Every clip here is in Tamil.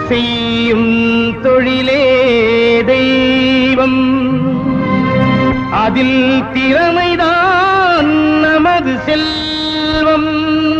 செய்யும் தொழிலே தெய்வம் அதில் திறமைதான் நமது செல்வம்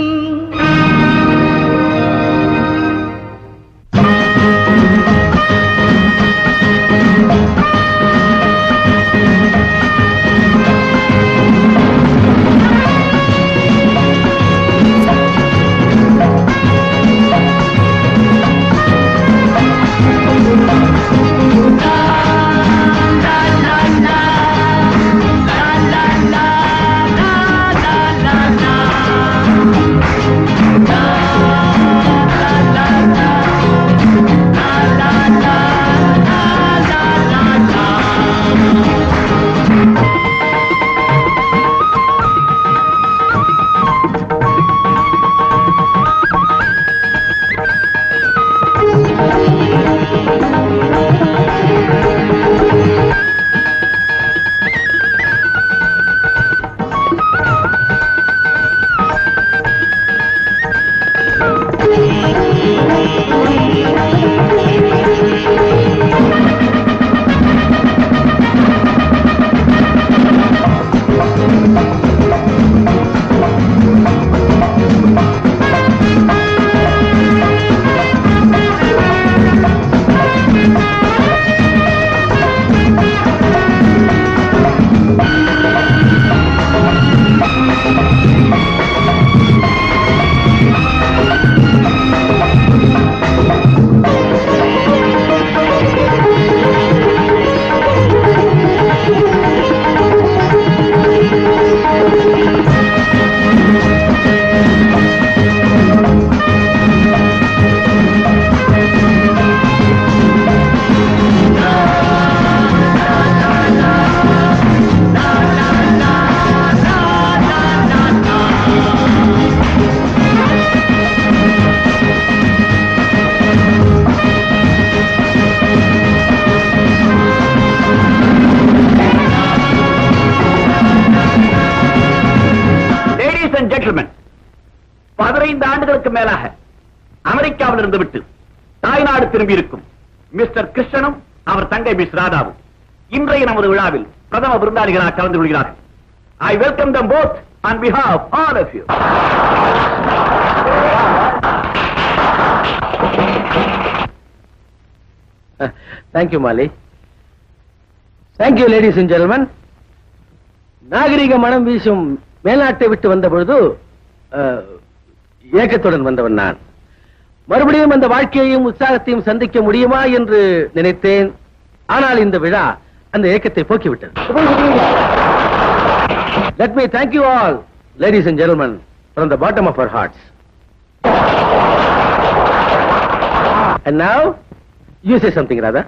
லேடிஸ் அண்ட் ஜென்டில்மென் பதினைந்து ஆண்டுகளுக்கு மேலாக அமெரிக்காவில் இருந்து விட்டு தாய்நாடு திரும்பி இருக்கும் மிஸ்டர் கிருஷ்ணனும் அவர் தங்கை மிஸ் ராதாவும் இன்றைய நமது விழாவில் பிரதம விருந்தாளிகளாக கலந்து கொள்கிறார்கள் I welcome them both on behalf all of you thank you Mali thank you ladies and gentlemen நாகரிக மனம் வீசும் மேல்நாட்டை விட்டு வந்த பொழுது அஹ், ஏக்கத்துடன் வந்தவன் நான் மறுபடியும் அந்த வாழ்க்கையையும் உற்சாகத்தையும் சந்திக்க முடியுமா என்று நினைத்தேன் ஆனால் இந்த விழா அந்த ஏக்கத்தை போக்கிவிட்டது let me thank you all ladies and gentlemen from the bottom of our hearts and now you say something Radha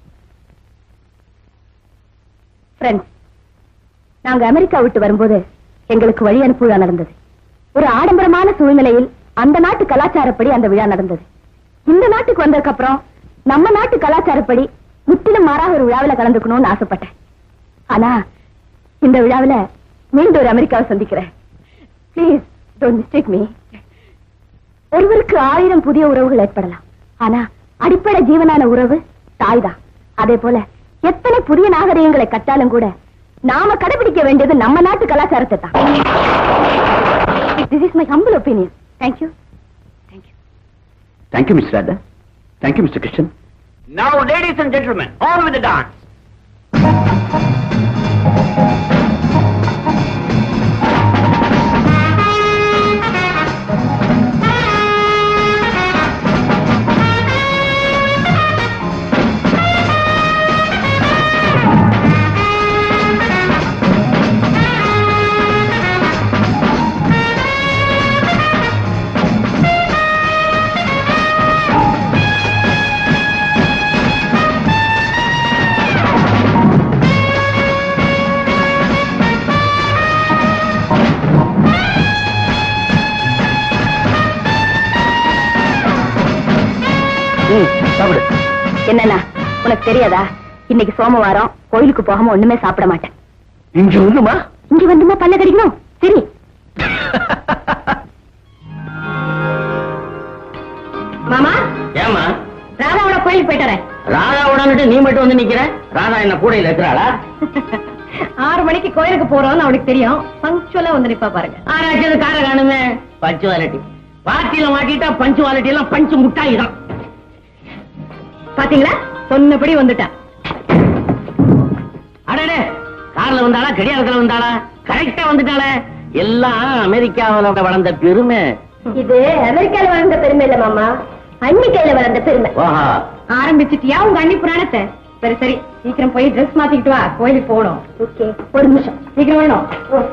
friends நாங்க அமெரிக்கா விட்டு வரும்போது எங்களுக்கு வழி அனுப்பு விழா நடந்தது ஒரு ஆடம்பரமான சூழ்நிலையில் அந்த நாட்டு கலாச்சாரப்படி அந்த விழா நடந்தது இந்த நாட்டுக்கு வந்ததுக்கு அப்புறம் நம்ம நாட்டு கலாச்சாரப்படி முற்றிலும் மாறாக ஒரு விழாவில் கலந்துக்கணும்னு ஆசைப்பட்டேன் ஆனா இந்த விழாவில் மீண்டும் ஒரு அமெரிக்காவை சந்திக்கிறேன் ப்ளீஸ் டோன்ட் மிஸ்டேக் மீ ஒருவருக்கு ஆயிரம் புதிய உறவுகள் ஏற்படலாம் ஆனா அடிப்படை ஜீவனான உறவு தாய்தான் அதே போல எத்தனை புதிய நாகரிகங்களை கற்றாலும் கூட நாம கடைபிடிக்க வேண்டியது நம்ம நாட்டு கலாச்சாரத்தை தான் this is my humble opinion thank you thank you thank you miss Radha thank you mister Krishnan now ladies and gentlemen on with dance ம் சாப்பிடு என்னண்ணா உனக்கு தெரியாதா இன்னைக்கு சோமவாரம் கோயிலுக்கு போகாம ஒண்ணுமே சாப்பிட மாட்டேன் இங்க வந்துமா இங்க வந்துமா பல்ல கடிக்கணும் சரி மாமா ஏமா ராதா விட்டுட்டு நீ மட்டும் வந்து நிக்கிற ராதா என்ன கூடையில இருக்கிறாளா ஆறு மணிக்கு கோயிலுக்கு போறோம்னு அவனுக்கு தெரியும் பங்க்சுவலா வந்து நிப்பா பாருங்க ஆராய்ச்சது கார காணுமே பஞ்சுவாலிட்டி பாட்டியில மாட்டிட்டா பஞ்சுவாலிட்டி எல்லாம் பஞ்சு முட்டாய் தான் பாத்தீங்களா சொன்னபடி வந்துட்டா அடடே கார்ல வந்தாளா கடியாரத்துல வந்தாளா கரெக்டா வந்துட்டாளே எல்லாம் அமெரிக்காவுல வளர்ந்த பெருமை இது அமெரிக்கால வளர்ந்த பெருமை இல்ல மாமா அன்னிக்கையில வளர்ந்த பெருமை ஓஹா ஆரம்பிச்சிட்டியா உங்க அன்னி புராணத்தை சரி சரி சீக்கிரம் போய் ட்ரெஸ் மாத்திக்கிட்டு வா கோயிலுக்கு போகணும் ஓகே ஒரு நிமிஷம் சீக்கிரம் வேணும்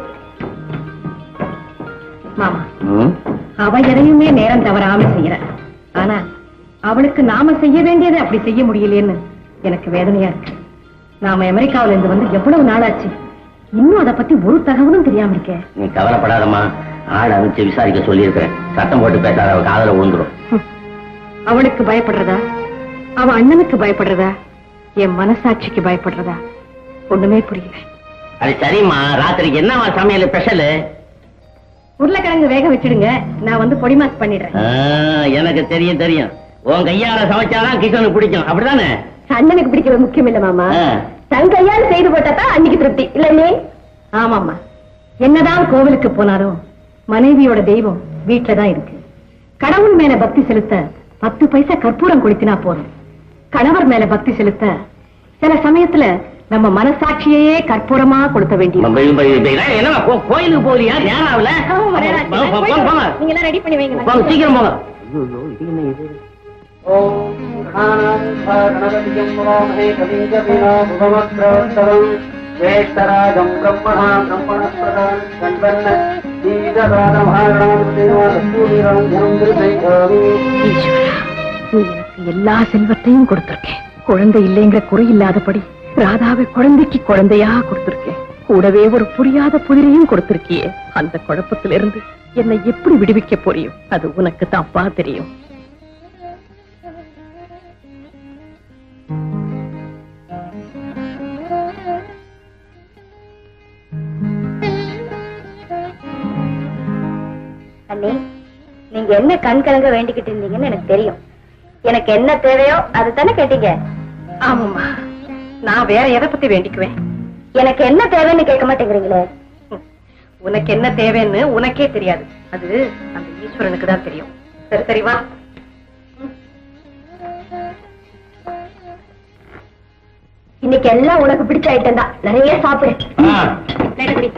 மாமா ம். அவ எதையுமே நேரம் தவறாம செய்யற ஆனா அவளுக்கு நாம செய்ய வேண்டியதை அப்படி செய்ய முடியலையேன்னு எனக்கு வேதனையா இருக்கு நாம அமெரிக்காவுல இருந்து வந்து எவ்வளவு நாளாச்சு இன்னும் அதை பத்தி ஒரு தகவலும் தெரியாம இருக்கே நீ கவலைப்படாதம்மா ஆள் அனுப்பிச்சு விசாரிக்க சொல்லியிருக்கிறேன் சத்தம் போட்டு பேசாத அவ காதல விழுந்துரும் ஹம். அவளுக்கு பயப்படுறதா அவ அண்ணனுக்கு பயப்படுறதா என் மனசாட்சிக்கு பயப்படுறதா ஒண்ணுமே புரியல அது சரிம்மா ராத்திரிக்கு என்னவா சமையல் ஸ்பெஷல் உருளைக்கிழங்கு வேக வச்சிடுங்க நான் வந்து பொடி மாஸ் பண்ணிடுறேன் எனக்கு தெரியும் தெரியும் உன் கையால சமைச்சாதான் கிஷனுக்கு பிடிக்கும் அப்படிதானே அண்ணனுக்கு பிடிக்கிறது முக்கியம் இல்ல மாமா ஆ. தன் கையால் செய்து போட்டா தான் அன்னைக்கு திருப்தி இல்ல நீ ஆமாமா என்னதான் கோவிலுக்கு போனாலும் மனைவியோட தெய்வம் வீட்டுல தான் இருக்கு கடவுள் மேல பக்தி செலுத்த பத்து பைசா கற்பூரம் கொளுத்தினா போதும் கணவர் மேல பக்தி செலுத்த சில சமயத்துல நம்ம மனசாட்சியே கற்பூரமா கொளுத்த வேண்டியது ம- ப- ப- ப- என்னம்மா, கோ- கோயிலுக்கு போகலையா நேரம் ஆகல போங்க, போங்க, போங்க. நீங்க எல்லாம் ரெடி பண்ணி வைங்க போங்க, சீக்கிரம் போங்க ज्येष्ठराजम् ब्रह्मणा ब्रह्मणस्पदान् कण्वन्न ஈஸ்வரா, நீ எனக்கு எல்லா செல்வத்தையும் கொடுத்திருக்கேன் குழந்தை இல்லைங்கிற குறை இல்லாதபடி ராதாவை குழந்தைக்கு குழந்தையா கொடுத்திருக்கேன் கூடவே ஒரு புரியாத புதிரையும் கொடுத்திருக்கியே அந்த குழப்பத்திலிருந்து என்னை எப்படி விடுவிக்க போறியோ அது உனக்கு தான்ப்பா தெரியும் அண்ணி நீங்க என்ன கண் கலங்க வேண்டிக்கிட்டு இருந்தீங்கன்னு எனக்கு தெரியும் எனக்கு என்ன தேவையோ அது தானே கேட்டீங்க ஆமாம்மா நான் வேற எதை பத்தி வேண்டிக்குவேன் எனக்கு என்ன தேவைன்னு கேட்க மாட்டேங்கிறீங்களே உனக்கு என்ன தேவைன்னு உனக்கே தெரியாது அது அந்த ஈஸ்வரனுக்கு தான் தெரியும் சரி சரி வா இன்னைக்கு எல்லாம் உனக்கு பிடிச்ச ஐட்டம் தான் நிறைய சாப்பிடு ஆ. லேட்டா குடி.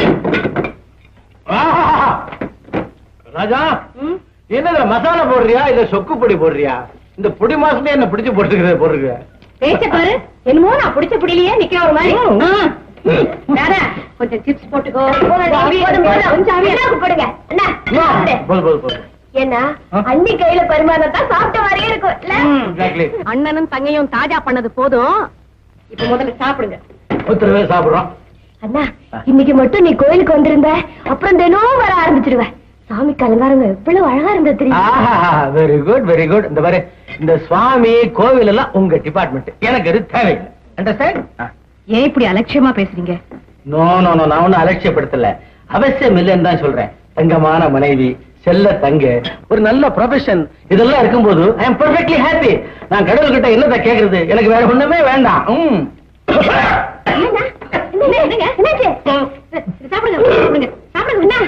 ஆஹா! ராஜா ம்? என்னதுல மசாலா போடுறியா இல்ல சொக்கு பொடி போடுறியா இந்த பொடி மாசத்துல என்ன பிடிச்சு போட்டுக்கிறது போடுறியா பேச்ச பாரு என்னமோ நான் பிடிச்ச பிடிலையே நிக்கிற ஒரு மாதிரி வேற கொஞ்சம் சிப்ஸ் போட்டுக்கோ போதும், போதும், போதும். கொஞ்சம் அவியல். அவியலுக்கு போடுங்க அண்ணா, சாப்பிடு. போது போது போது என்ன ஆ? அண்ணி கையில பரிமாறத்தான் சாப்பிட்ட மாதிரியே இருக்கும் இல்ல எக்ஸாக்ட்லி அண்ணனும் தங்கையும் தாஜா பண்ணது போதும் இப்ப முதல்ல சாப்பிடுங்க ஒருத்தரவே சாப்பிடுறோம் அண்ணா இன்னைக்கு மட்டும் நீ கோயிலுக்கு வந்திருந்த அப்புறம் தினம் வர ஆரம்பிச்சிடுவ சாமிக்கு அலங்காரங்க எவ்வளவு அழகா இருந்தது தெரியுமா வெரி குட் வெரி குட் இந்த மாதிரி இந்த சுவாமி கோவில் எல்லாம் உங்க டிபார்ட்மெண்ட் எனக்கு அது தேவையில்லை அண்டர்ஸ்டாண்ட் ஏன் இப்படி அலட்சியமா பேசுறீங்க நோ நோ நோ நான் ஒன்னும் அலட்சியப்படுத்தல அவசியம் இல்லைன்னு தான் சொல்றேன் தங்கமான மனைவி செல்ல தங்க ஒரு நல்ல ப்ரொஃபஷன் இதெல்லாம் இருக்கும்போது ஐ எம் பெர்ஃபெக்ட்லி ஹாப்பி நான் கடவுள் கிட்ட என்னத்த கேக்குறது எனக்கு வேற ஒண்ணுமே வேண்டாம் ம். என்னண்ணா? என்ன, என்னங்க? என்னாச்சு? சாப்பிடுங்க சாப்பிடுங்க சாப்பிடுங்க என்ன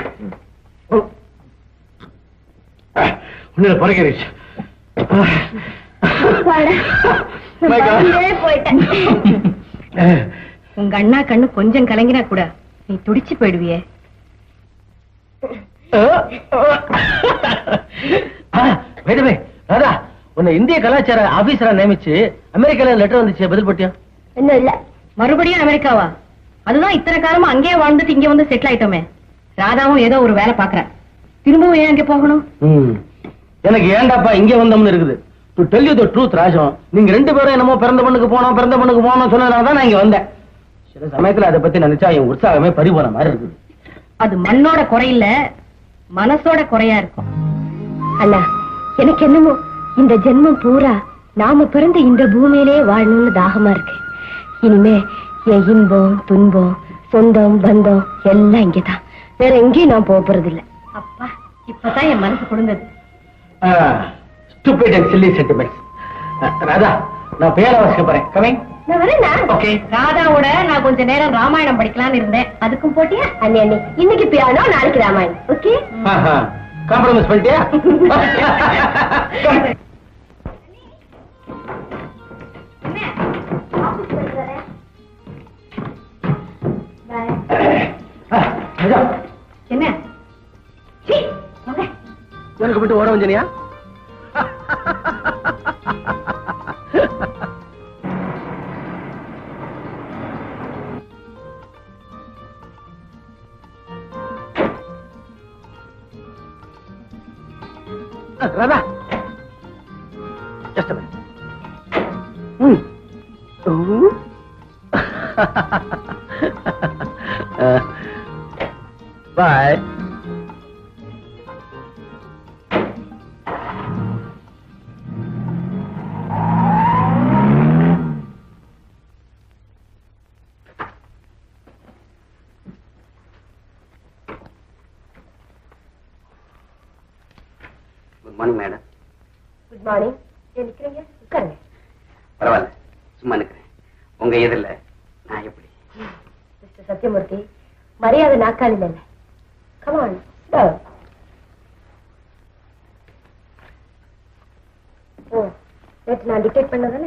உன்னில பிறகு அப்பாடா. பயந்தே போயிட்டேன். உங்க அண்ணா கண்ணு கொஞ்சம் கலங்கினா கூட நீ துடிச்சு போயிடுவியே வேதமே ராதா உன்னை இந்திய கலாச்சார ஆபீசரா நியமிச்சு அமெரிக்கால லெட்டர் வந்துச்சு பதில் பட்டியா இன்னும் இல்ல மறுபடியும் அமெரிக்காவா அதுதான் இத்தனை காலமா அங்கேயே வாழ்ந்துட்டு இங்க வந்து செட்டில் ஆயிட்டோமே ராதாவும் ஏதோ ஒரு வேலை பாக்குறேன் திரும்பவும் ஏன் அங்க போகணும் ம். எனக்கு ஏண்டாப்பா இங்க வந்தோம்னு இருக்குது to tell you the truth Rajam நீங்க ரெண்டு பேரும் என்னமோ பிறந்த பொண்ணுக்கு போனோம் பிறந்த பொண்ணுக்கு போனோம் சொன்னதுனால தான் நான் இங்க வந்தேன் சில சமயத்துல அதை பத்தி நினைச்சா என் உற்சாகமே பறிபோன மாதிரி இருக்குது அது மண்ணோட குறையில மனசோட குறையா இருக்கும் அண்ணா எனக்கு என்னமோ இந்த ஜென்மம் பூரா நாம பிறந்த இந்த பூமியிலே வாழணும்னு தாகமா இருக்கு இனிமே என் இன்பம் துன்பம் சொந்தம் பந்தம் எல்லாம் இங்கதான் வேற எங்கேயும் நான் போக போறது இல்ல அப்பா இப்பதான் என் மனசு கொடுந்தது stupid and silly sentiments Radha நான் பேர வச்சுக்க போறேன் கமிங் நான் வரேன்னா ஓகே ராதாவோட நான் கொஞ்ச நேரம் ராமாயணம் படிக்கலாம்னு இருந்தேன் அதுக்கும் போட்டியா அண்ணி அண்ணி இன்னைக்கு பியானோ நாளைக்கு ராமாயணம் ஓகே காம்ப்ரமைஸ் பண்ணிட்டியா என்ன சீ, வாங்க. எனக்கு விட்டு ஓட வஞ்சனியா Radha just hmm bye good morning madam good morning ஏன் நிக்கிறீங்க உட்காருங்க பரவாயில்ல சும்மா நிக்கிறேன் உங்க எதிரில் நான் எப்படி மிஸ்டர் சத்யமூர்த்தி மரியாதை நாக்காளில இல்ல கமான் ஓ நேற்று நான் டிக்டேட் பண்ணதானே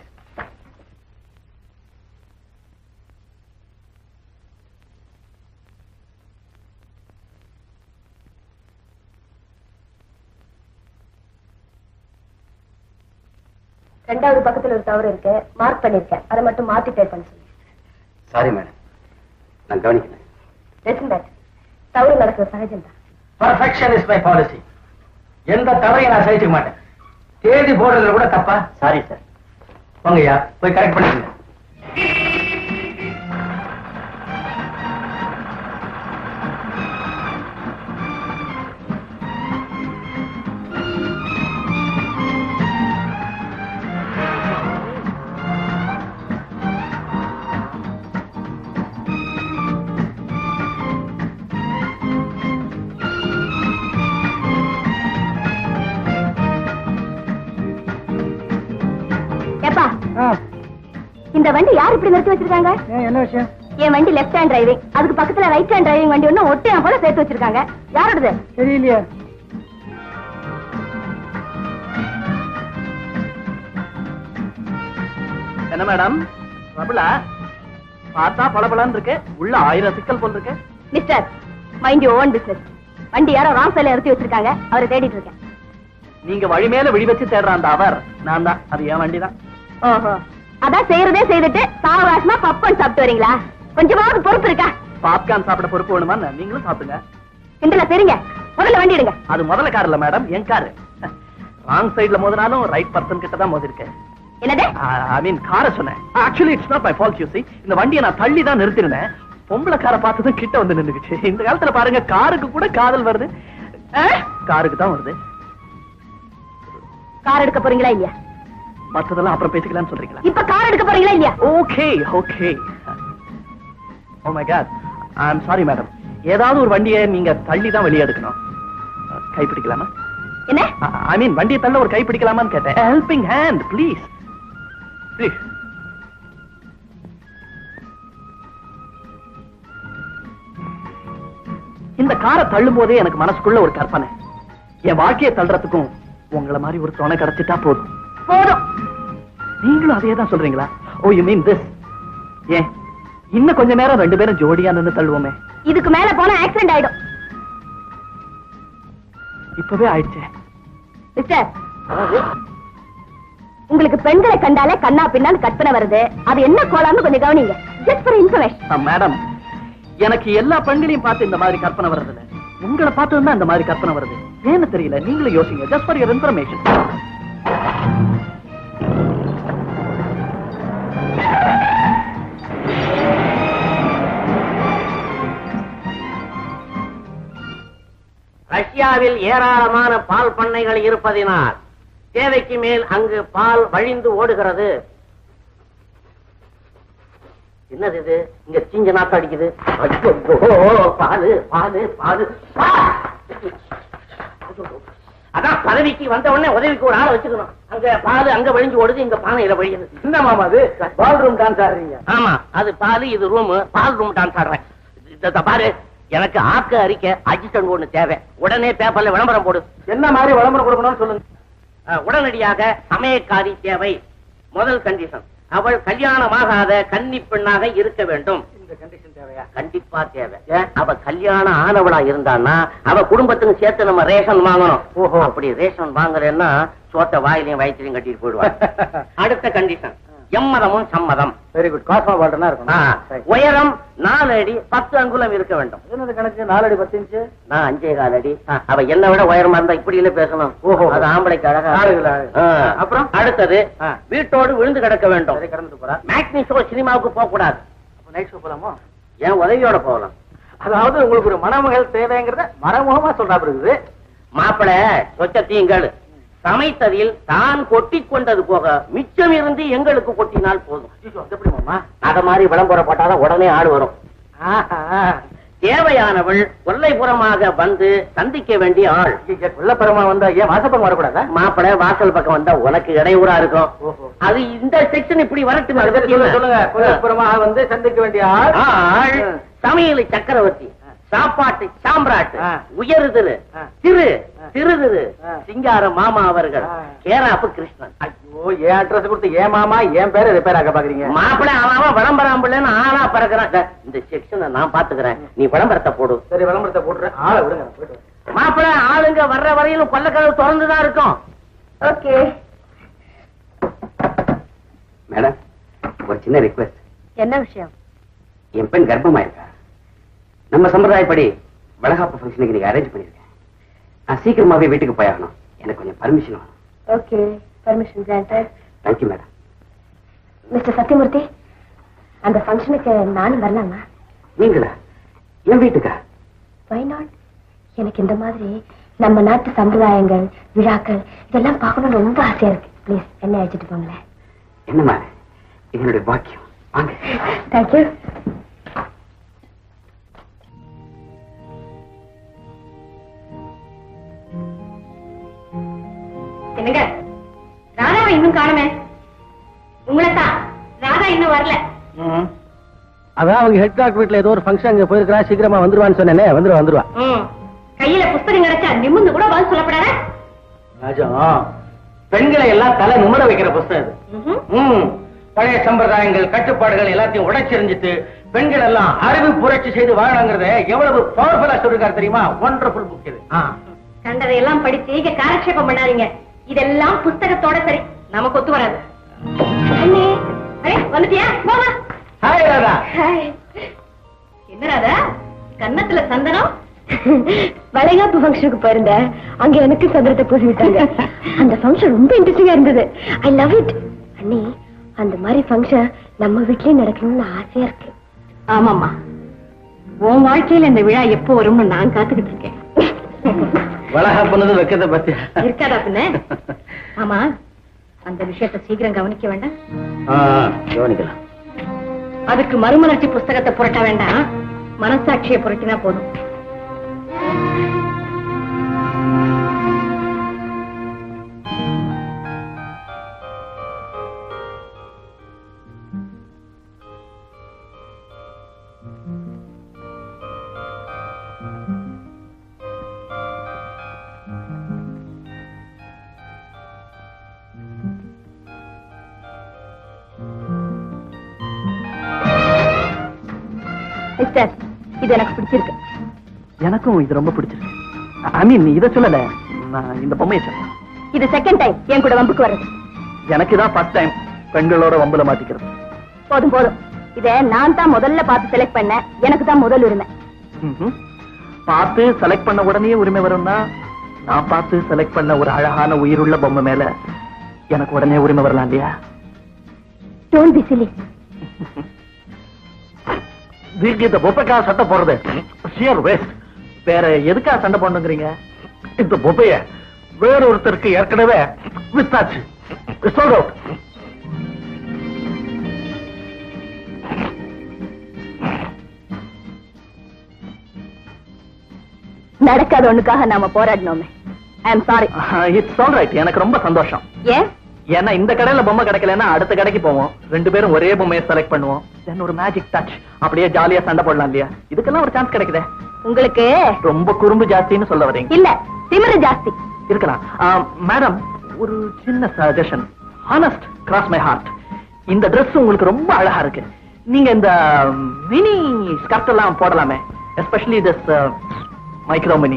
ரெண்டாவது பக்கத்துல ஒரு தவறு இருக்கு மார்க் பண்ணிருக்கேன் அதை மட்டும் மாத்தி டைப் பண்ண சொல்லி சாரி மேடம் நான் கவனிக்கல லிசன் தட் தவறு நடக்கிற சகஜம் தான் பர்ஃபெக்ஷன் இஸ் மை பாலிசி எந்த தவறையும் நான் சகிச்சுக்க மாட்டேன் தேதி போடுறதுல கூட தப்பா சாரி சார் வாங்கய்யா போய் கரெக்ட் பண்ணிக்கங்க ஏப்பா இந்த வண்டி யார் இப்படி நிறுத்தி வச்சிருக்காங்க என்ன விஷயம் என் வண்டி லெஃப்ட் ஹேண்ட் டிரைவிங் அதுக்கு பக்கத்துல ரைட் ஹேண்ட் டிரைவிங் வண்டி ஒண்ணு ஒட்டையா போல சேர்த்து வச்சிருக்காங்க யாரோடது தெரியலையே என்ன மேடம் பிரபுலா பார்த்தா பளபளன்னு இருக்கு உள்ள ஆயிரம் சிக்கல் போல் இருக்கு mister mind you own business வண்டி யாரோ ராங் சைடுல நிறுத்தி வச்சிருக்காங்க அவரை தேடிட்டு இருக்கேன் நீங்க வழி மேல விழி வச்சு தேடுற அந்த அவர் நான் தான் அது என் வண்டி தான் ஓஹோ அதான் செய்யறதே செய்துட்டு சாவகாசமா பப்பன் சாப்பிட்டு வரீங்களா கொஞ்சமாவது பொறுப்பு இருக்கா பாப்கார்ன் சாப்பிட பொறுப்பு வேணுமா நீங்களும் சாப்பிடுங்க கிண்டல தெரியுங்க முதல்ல வண்டி எடுங்க அது முதல்ல கார் இல்ல மேடம் என் காரு ராங் சைடுல மோதினாலும் ரைட் பர்சன் கிட்ட தான் மோதிருக்கேன் என்னது ஐ மீன் காரை சொன்னேன் actually it's not my fault you see இந்த வண்டியை நான் தள்ளி தான் நிறுத்திருந்தேன் பொம்பளை காரை பார்த்ததும் கிட்ட வந்து நின்னுக்குச்சு இந்த காலத்துல பாருங்க காருக்கு கூட காதல் வருது ஆ? காருக்கு தான் வருது கார் எடுக்க போறீங்களா இல்லையா மத்ததெல்லாம் அப்புறம் பேசிக்கலாம்னு சொல்றீங்களா இப்ப கார் எடுக்க போறீங்களா இல்லையா okay okay oh my god I am sorry madam ஏதாவது ஒரு வண்டியை நீங்க தள்ளி தான் வெளியே எடுக்கணும் அஹ், கை பிடிக்கலாமா என்ன ஐ மீன் வண்டியை தள்ள ஒரு கை பிடிக்கலாமான்னு கேட்டேன் ஹெல்பிங் ஹேண்ட் ப்ளீஸ் ப்ளீஸ் இந்த காரை தள்ளும் போதே எனக்கு மனசுக்குள்ள ஒரு கற்பனை என் வாழ்க்கையை தள்ளுறதுக்கும் உங்களை மாதிரி ஒரு துணை கிடைச்சிட்டா போதும் போதும் நீங்களும் அதே தான் சொல்றீங்களா ஓ யூ மீன் திஸ் ஏன் இன்னும் கொஞ்ச நேரம் ரெண்டு பேரும் ஜோடியா நின்னு தள்ளுவோமே இதுக்கு மேல போனா ஆக்சிடென்ட் ஆயிடும் இப்பவே ஆயிடுச்சே மிஸ்டர் உங்களுக்கு பெண்களை கண்டாலே கண்ணா பின்னான்னு கற்பனை வருது அது என்ன கோலாம்னு கொஞ்சம் கவனிங்க ஜஸ்ட் ஃபார் இன்ஃபர்மேஷன் மேடம் எனக்கு எல்லா பெண்களையும் பார்த்து இந்த மாதிரி கற்பனை வர்றதில்ல உங்களை பார்த்து தான் இந்த மாதிரி கற்பனை வருது ஏன்னு தெரியல நீங்களும் யோசிங்க ஜஸ்ட் ஃபார் யுவர் இன்ஃபர்மேஷன் ரஷ்யாவில் ஏராளமான பால் பண்ணைகள் இருப்பதினால் தேவைக்கு மேல் அங்கு பால் வழிந்து ஓடுகிறது என்னது இது இங்க தீஞ்ச நாத்தம் அடிக்குது ஐயோ, பாலு பாலு பாலு பா! அதான் பதவிக்கு வந்த உடனே உதவிக்கு ஒரு ஆளை வச்சுக்கணும் அங்க பால் அங்க வழிஞ்சு ஓடுது இங்க பானையில வழியுது என்ன மாமா அது பால் ரூம் டான்ஸ் ஆடுறீங்க ஆமா அது பால் இது ரூம் பால் ரூம் டான்ஸ் ஆடுறேன் இத- இத பாரு எனக்கு ஆக்க அறிக்கை அஜிஸ்டன்ட் ஒண்ணு தேவை உடனே பேப்பர்ல விளம்பரம் போடு என்ன மாதிரி விளம்பரம் கொடுக்கணும்னு சொல்லுங்க அஹ், உடனடியாக சமயக்காரி தேவை முதல் கண்டிஷன் அவள் கல்யாணமாகாத கன்னி பெண்ணாக இருக்க வேண்டும் இந்த கண்டிஷன் தேவையா கண்டிப்பா தேவை அவ கல்யாணம் ஆனவளா இருந்தான்னா அவ குடும்பத்துக்கு சேர்த்து நம்ம ரேஷன் வாங்கணும் ஓஹோ. அப்படி ரேஷன் வாங்குறேன்னா சோத்த வாயிலையும் வயிற்றுலையும் கட்டிட்டு போயிடுவா அடுத்த கண்டிஷன் எம்மதமும் சம்மதம் வெரி குட் காஸ்மா பால்டனா ஆ, இருக்கணும் சரி. உயரம் நாலு அடி பத்து அங்குலம் இருக்க வேண்டும் என்னது கணக்கு நாலடி பத்து இன்ச்சு நான் அஞ்சே கால் அடி அவ என்ன விட உயரமா இருந்தா இப்படி இல்ல பேசணும் ஓஹோ. அது ஆம்பளைக்கு அழகா ஆளுகள் ஆளு. ஆ, அப்புறம்? அடுத்தது ஆ. வீட்டோடு விழுந்து கிடக்க வேண்டும் சரி கடந்துட்டு போறா மேக்னி ஷோ சினிமாவுக்கு போக கூடாது அப்ப நைட் ஷோ போலாமோ என் உதவியோட போகலாம் அதாவது உங்களுக்கு ஒரு மணமகள் தேவைங்கிறத மறைமுகமா சொல்றா இருக்குது மாப்பிள சொச்சத்தையும் கேளு சமைத்ததில் தான் கொட்டி கொண்டது போக மிச்சம் இருந்து எங்களுக்கு கொட்டினால் போதும் ஐயோ, அது எப்படி மாமா அத மாதிரி விளம்பரம் போட்டாதான் உடனே ஆடு வரும் ஆஹா. தேவையானவள் கொல்லைப்புறமாக வந்து சந்திக்க வேண்டிய ஆள் இங்க கொல்லப்பெருமா வந்தா ஏன் வாசப்பம் வரக்கூடாதா மாப்பிள வாசல் பக்கம் வந்தா உனக்கு இடையூறா இருக்கும் ஓஹோ. அது இந்த செக்ஷன் இப்படி வரட்டும் அதை பத்தி சொல்லுங்க என்ன? சொல்லுங்க கொல்லப்புறமா வந்து சந்திக்க வேண்டிய ஆள் ஆள் சமையல் சக்கரவர்த்தி சாப்பாட்டு சாம்ராட்டு ஆ. உயருதிரு ஆ. திரு ஆ. திருதிரு ஆ. சிங்கார மாமா அவர்கள் ஆ. கேராப்பு கிருஷ்ணன் ஐயோ ஏன் அட்ரஸ் கொடுத்து ஏன் மாமா ஏன் பேரை ரிப்பேர் ஆக்க பாக்குறீங்க மாப்பிள்ளை அவன் விளம்பரம் பிள்ளைன்னு ஆளா பறக்குறான் டே, இந்த செக்ஷனை நான் பாத்துக்கிறேன் நீ விளம்பரத்தை போடு சரி விளம்பரத்தை போட்டுறேன் ஆளை விடுங்க நான் போயிட்டு வரேன். மாப்பிள்ளை ஆளுங்க வர்ற வரையிலும் கொல்லக்கதவு திறந்துதான் இருக்கும் ஓகே மேடம் ஒரு சின்ன ரிக்வெஸ்ட் என்ன விஷயம் என் பெண் கர்ப்பமா இருக்கா நம்ம சம்பிரதாயப்படி வளகாப்பு ஃபங்க்ஷனுக்கு நீங்க அரேஞ்ச் பண்ணிருக்கேன் நான் சீக்கிரமாவே வீட்டுக்கு போயாகணும் எனக்கு கொஞ்சம் பர்மிஷன் வேணும் okay permission granted thank you madam mister Sathyamoorthy அந்த ஃபங்க்ஷனுக்கு நானும் வரலாமா நீங்களா என் வீட்டுக்கா வை நாட் எனக்கு இந்த மாதிரி நம்ம நாட்டு சம்பிரதாயங்கள் விழாக்கள் இதெல்லாம் பார்க்கணும்னு ரொம்ப ஆசையா இருக்கு ப்ளீஸ் என்ன அழைச்சிட்டு போங்களேன் என்னம்மா இது என்னுடைய பாக்கியம் வாங்க தேங்க்யூ என்னங்க ராதாவை இன்னும் காணுமே உங்களை தான் ராதா இன்னும் வரல அதான் அவங்க ஹெட் டாக்டர் வீட்ல ஏதோ ஒரு ஃபங்க்ஷன் அங்க போயிருக்கா சீக்கிரமா வந்துருவான்னு சொன்னேனே வந்துருவா வந்துருவா ம். கையில புஸ்தகம் கிடைச்சா நிமிர்ந்து கூட பதில் சொல்லப்படாத ராஜம் பெண்களை எல்லாம் தலை நிமிர வைக்கிற புஸ்தகம் இது ம்ஹும். ம். பழைய சம்பிரதாயங்கள் கட்டுப்பாடுகள் எல்லாத்தையும் உடைச்செறிஞ்சிட்டு பெண்கள் எல்லாம் அறிவு புரட்சி செய்து வாழணுங்கிறத எவ்வளவு பவர்ஃபுல்லா சொல்லிருக்காரு தெரியுமா ஒண்டர்ஃபுல் புக் இது ஆ. கண்டதையெல்லாம் படிச்சு இங்க காலக்ஷேபம் பண்ணாதீங்க இதெல்லாம் புஸ்தகத்தோட சரி நமக்கு ஒத்து வராது அண்ணே அரே வந்துட்டியா போமா ஹாய் ராதா என்ன ராதா கன்னத்துல சந்தனம் வளைகாப்பு ஃபங்க்ஷனுக்கு போயிருந்தேன் அங்க எனக்கு சந்திரத்தை பூசி விட்டாங்க அந்த ஃபங்க்ஷன் ரொம்ப இன்ட்ரெஸ்டிங்கா இருந்தது ஐ லவ் இட் அண்ணி அந்த மாதிரி ஃபங்க்ஷன் நம்ம வீட்லயே நடக்கணும்னு ஆசையா இருக்கு ஆமாம்மா உன் வாழ்க்கையில இந்த விழா எப்போ வரும்னு நான் காத்துக்கிட்டு இருக்கேன் வளகா பண்ணது வைக்கிறத பத்தி இருக்காதா பின்ன ஆமா அந்த விஷயத்தை சீக்கிரம் கவனிக்க வேண்டாம் ஆ, கவனிக்கலாம் அதுக்கு மறுமலர்ச்சி புஸ்தகத்தை புரட்ட வேண்டாம் மனசாட்சியை புரட்டினா போதும் சிஸ்டர் இது எனக்கு பிடிச்சிருக்கு எனக்கும் இது ரொம்ப பிடிச்சிருக்கு ஐ மீன் இத சொல்லல நான் இந்த பொம்மையை சொன்னேன் இது செகண்ட் டைம் என் கூட வம்புக்கு வர்றது எனக்கு தான் ஃபர்ஸ்ட் டைம் பெண்களோட வம்புல மாட்டிக்கிறது போதும் போதும் இத நான் தான் முதல்ல பார்த்து செலக்ட் பண்ணேன் எனக்கு தான் முதல் உரிமை ம்ஹும். பார்த்து செலக்ட் பண்ண உடனே உரிமை வரும்னா நான் பார்த்து செலக்ட் பண்ண ஒரு அழகான உயிருள்ள பொம்மை மேல எனக்கு உடனே உரிமை வரலாம் இல்லையா டோன்ட் பி சிலி நீங்க இந்த பொப்பைக்காக சண்டை போடுறது ஷியர் வேஸ்ட் வேற எதுக்காக சண்டை போடணுங்கிறீங்க இந்த பொப்பைய வேற ஒருத்தருக்கு ஏற்கனவே வித்தாச்சு Sold out. நடக்காத ஒண்ணுக்காக நாம போராடினோமே I am sorry it's all right எனக்கு ரொம்ப சந்தோஷம் ஏன் ஏன்னா இந்த கடையில பொம்மை கிடைக்கலன்னா அடுத்த கடைக்கு போவோம் ரெண்டு பேரும் ஒரே பொம்மையை செலக்ட் பண்ணுவோம் தென் ஒரு மேஜிக் டச் அப்படியே ஜாலியா சண்டை போடலாம் இல்லையா இதுக்கெல்லாம் ஒரு சான்ஸ் கிடைக்குதே உங்களுக்கு ரொம்ப குறும்பு ஜாஸ்தின்னு சொல்ல வரீங்க இல்ல திமிரு ஜாஸ்தி இருக்கலாம் மேடம் ஒரு சின்ன suggestion honest cross my heart இந்த Dress உங்களுக்கு ரொம்ப அழகா இருக்கு நீங்க இந்த மினி ஸ்கர்ட் எல்லாம் போடலாமே எஸ்பெஷலி திஸ் மைக்ரோ மினி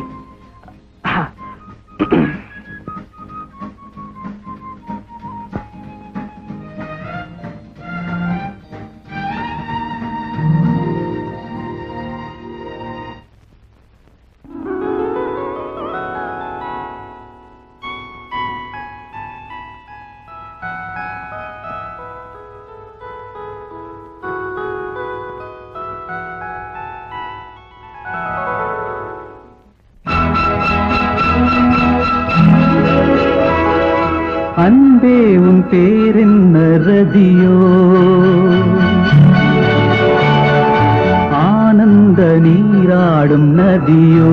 அன்பே உன் பேரென்ன ரதியோ ஆனந்த நீராடும் நதியோ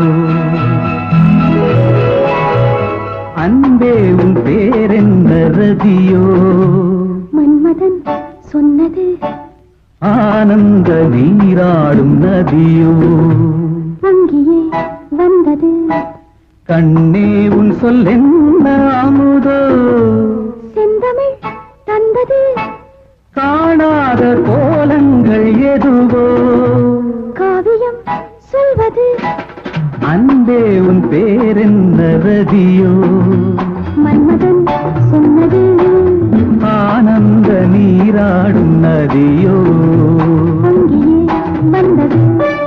அன்பே உன் பேரென்ன ரதியோ மன்மதன் சொன்னது ஆனந்த நீராடும் நதியோ அங்கேயே வந்தது கண்ணே உன் சொல்லென்ன அமுதோ செந்தமிழ் தந்தது காணாத கோலங்கள் எதுவோ காவியம் சொல்வது அன்பே உன் பேரென்ன ரதியோ மன்மதன் சொன்னது ஆனந்த நீராடும் நதியோ அங்கேயே வந்தது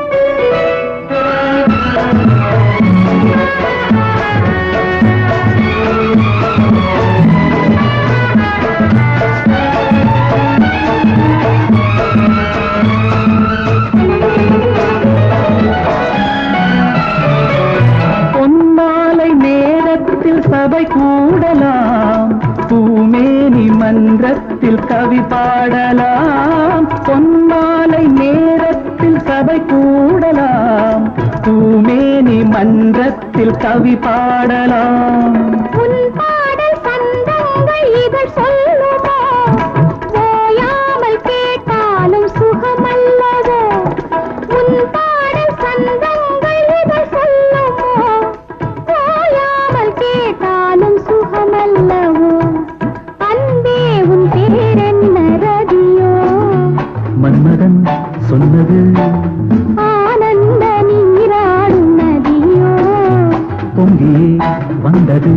பொன்மாலை நேரத்தில் சபை கூடலாம் பூமேனி மன்றத்தில் கவி பாடலாம் பொன்மாலை நேரத்தில் சபை கூடலாம் பூமேனி மன்றத்தில் கவி பாடலாம் உன் பாடல் சந்தங்கள் இதழ் சொல்லுமோ ஓயாமல் கேட்டாலும் சுகமல்லவோ உன் பாடல் சந்தங்கள் இதழ் சொல்லுமோ ஓயாமல் கேட்டாலும் சுகமல்லவோ அன்பே உன் பேரென்ன ரதியோ மன்மதன் சொன்னது ஆனந்த நீராடும் நதியோ பொங்கியே வந்தது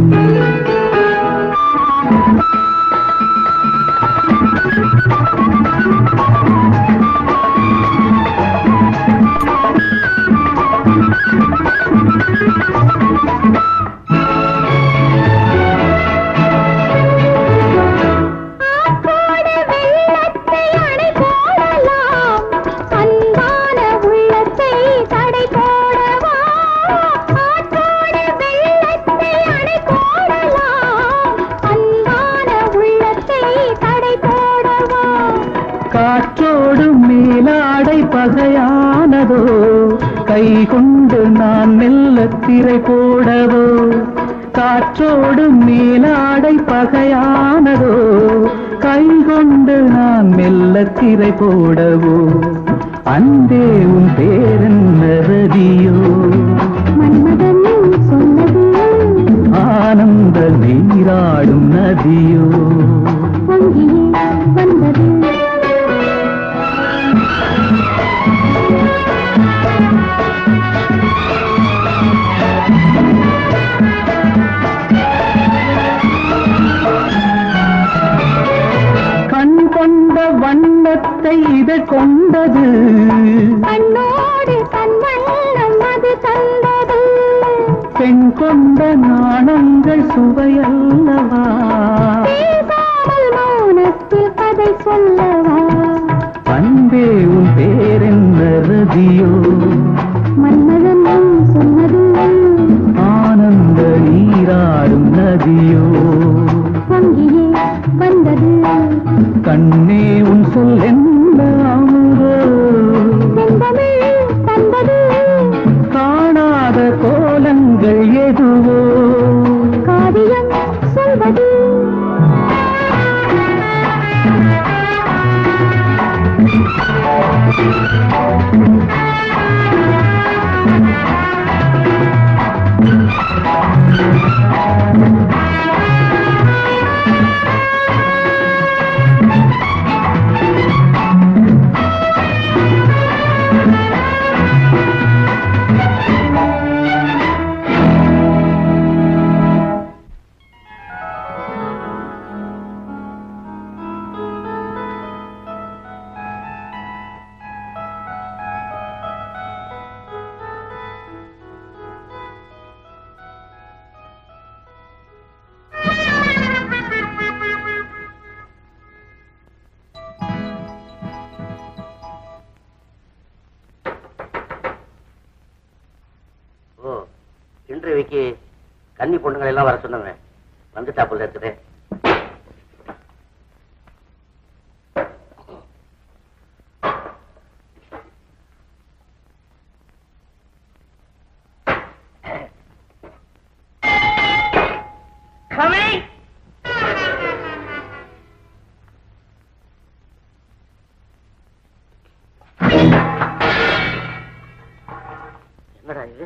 ஆற்றோடு வெள்ளத்தை அணை போடலாம் அன்பான உள்ளத்தை தடை போடவா ஆற்றோடு வெள்ளத்தை அணை போடலாம் அன்பான உள்ளத்தை தடை போடவா காற்றோடு மேலாடை பகையானதோ கை கொண்டு நான் மெல்ல திரை போடவோ காற்றோடு மேலாடை பகையானதோ கை கொண்டு நான் மெல்ல திரை போடவோ அன்பே உன் பேரென்ன ரதியோ மன்மதன் சொன்னது ஆனந்த நீராடும் நதியோ அங்கேயே வந்தது கண் கொண்ட வண்ணத்தை இதழ் கொண்டது கண்ணோடு கண்வண்ணம் அது தந்தது பெண் கொண்ட நாணங்கள் சுவையல்லவா பேசாமல் மௌனத்தில் கதை சொல்லவா அன்பே உன் பேரென்ன ரதியோ மன்மதன் சொன்னது ஆனந்த நீராடும் நதியோ அங்கேயே வந்தது கண்ணே உன் சொல் என்ன அமுதோ செந்தமிழ் தந்தது காணாத கோலங்கள் எதுவோ காவியம் சொல்வது இன்டர்வியூக்கு கன்னி பொண்ணுங்களை எல்லாம் வர சொன்னாங்க வந்துட்டா போல இருக்குது Coming! என்னடா இது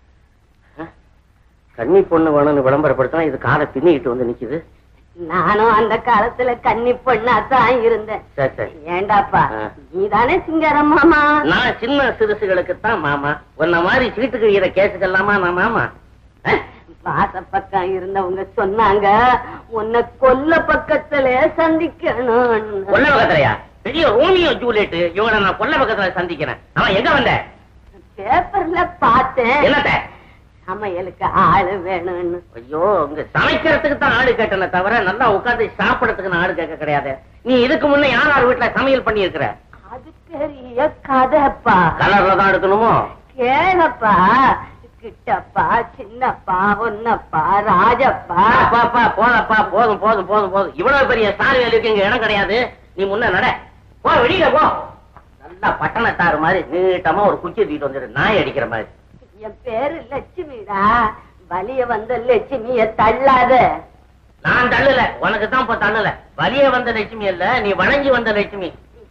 ஆ? கன்னி பொண்ணு வேணும்னு விளம்பரப்படுத்தினா இது காலை பின்னிக்கிட்டு வந்து நிக்குது நானும் அந்த காலத்துல கன்னி பொண்ணா தான் இருந்தேன் சரி சரி ஏண்டாப்பா ஆ. நீதானே சிங்காரம் மாமா நான் சின்ன சிறுசுகளுக்கு தான் மாமா உன்ன மாதிரி சீட்டுக்கு இதை கேட்டுக்கலாமா நான் மாமா ஆ? வாச பக்கம் இருந்தவங்க சொன்னாங்க உன்னை கொல்ல பக்கத்துல சந்திக்கணும் கொல்ல பக்கத்துலயா பெரிய ரோமியோ ஜூலியட் இவனை நான் கொல்ல பக்கத்துல சந்திக்கிறேன் அவன் எங்க வந்த பேப்பர்ல பார்த்தேன் என்னத்த சமையலுக்கு ஆளு வேணும்னு ஐயோ இங்க சமைக்கிறதுக்கு தான் ஆடு கேட்டன தவிர நல்லா உட்கார்ந்து சாப்பிடறதுக்கு நான் ஆடு கேட்க கிடையாது நீ இதுக்கு முன்ன யார் யார் வீட்டுல சமையல் பண்ணி இருக்கிற அது பெரிய கதைப்பா கலர்ல தான் எடுக்கணுமோ கேளப்பா கிட்டப்பா சின்னப்பா ஒன்னப்பா ராஜப்பா அப்பா, அப்பா, போதப்பா போதும் போதும் போதும் போதும் இவ்வளவு பெரிய ஸ்டார் வேலைக்கு இங்க இடம் கிடையாது நீ முன்ன நட போ வெளியில போ நல்லா பட்டணத்தாறு மாதிரி நீட்டமா ஒரு குச்சி தூக்கிட்டு வந்துடு நாய் அடிக்கிற மாதிரி என் பேரு லட்சுமிடா வலிய வந்த லட்சுமிய தள்ளாத நான் தள்ளல உனக்கு தான் இப்ப தள்ளல வலிய வந்த லட்சுமி இல்ல நீ வணங்கி வந்த லட்சுமி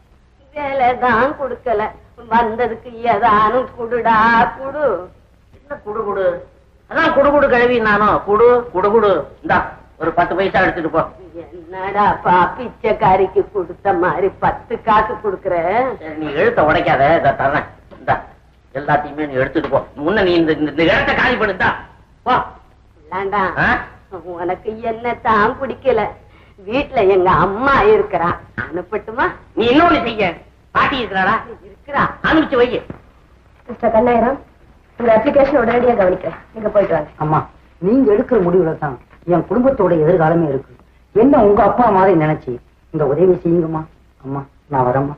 வேலைதான் கொடுக்கல வந்ததுக்கு ஏதானும் குடுடா குடு என்ன குடு குடு அதான் குடு குடு கழுவி நானும் குடு குடு குடு இந்தா ஒரு பத்து பைசா எடுத்துட்டு போ என்னடாப்பா பிச்சைக்காரிக்கு கொடுத்த மாதிரி பத்து காசு குடுக்கற சரி, நீ எழுத்த உடைக்காத இத தர்றேன் இந்தா எல்லாத்தையுமே நீ எடுத்துட்டு போ முன்ன நீ இந்த இந்த இடத்த காலி பண்ணுதா போ இல்லாண்டா ஆ? உனக்கு என்ன தான் பிடிக்கல வீட்டுல எங்க அம்மா இருக்கிறா அனுப்பட்டுமா நீ இன்னொன்னு செய்ய பாட்டி இருக்கிறாளா இருக்கிறா அனுப்பிச்சு வை மிஸ்டர் கண்ணாயிரம் உங்க அப்ளிகேஷன் உடனடியாக கவனிக்கிறேன் நீங்க போயிட்டு வாங்க அம்மா நீங்க எடுக்கிற முடிவுல தான் என் குடும்பத்தோட எதிர்காலமே இருக்கு என்ன உங்க அப்பா மாதிரி நினைச்சு இந்த உதவி செய்யுங்கம்மா அம்மா நான் வரேம்மா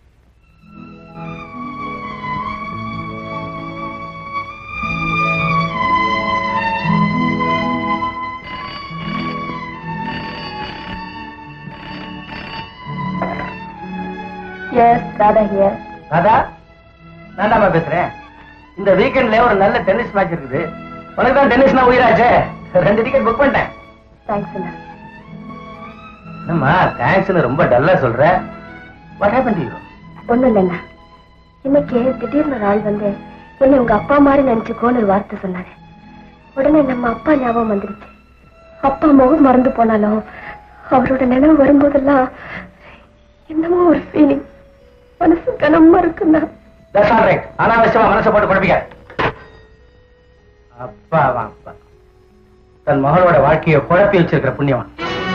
எஸ் ராதா ஹியர் ராதா நான் தாம்மா பேசுறேன் இந்த வீக்கெண்ட்ல ஒரு நல்ல டென்னிஸ் மேட்ச் இருக்குது உனக்கு தான் டென்னிஸ்னா உயிராச்சே ரெண்டு டிக்கெட் புக் பண்ணிட்டேன் தேங்க்ஸ் அண்ணா என்னம்மா தேங்க்ஸ்னு ரொம்ப டல்லா சொல்ற வாட் ஹேப்பன் டு யூ ஒண்ணும் இல்லைண்ணா இன்னைக்கு திடீர்னு ஒரு ஆள் வந்து என்னை உங்க அப்பா மாதிரி நினைச்சுக்கோன்னு ஒரு வார்த்தை சொன்னாரு உடனே நம்ம அப்பா ஞாபகம் வந்துருச்சு அப்பா முகம் மறந்து போனாலும் அவரோட நினைவு வரும்போதெல்லாம் என்னமோ ஒரு ஃபீலிங் மனசு கனமா இருக்குண்ணா தட்ஸ் ஆல் ரைட் அனாவசியமா மனசை போட்டு குழப்பிக்க அப்பா வா அப்பா தன் மகளோட வாழ்க்கையை குழப்பி வச்சிருக்கிற புண்ணியவன்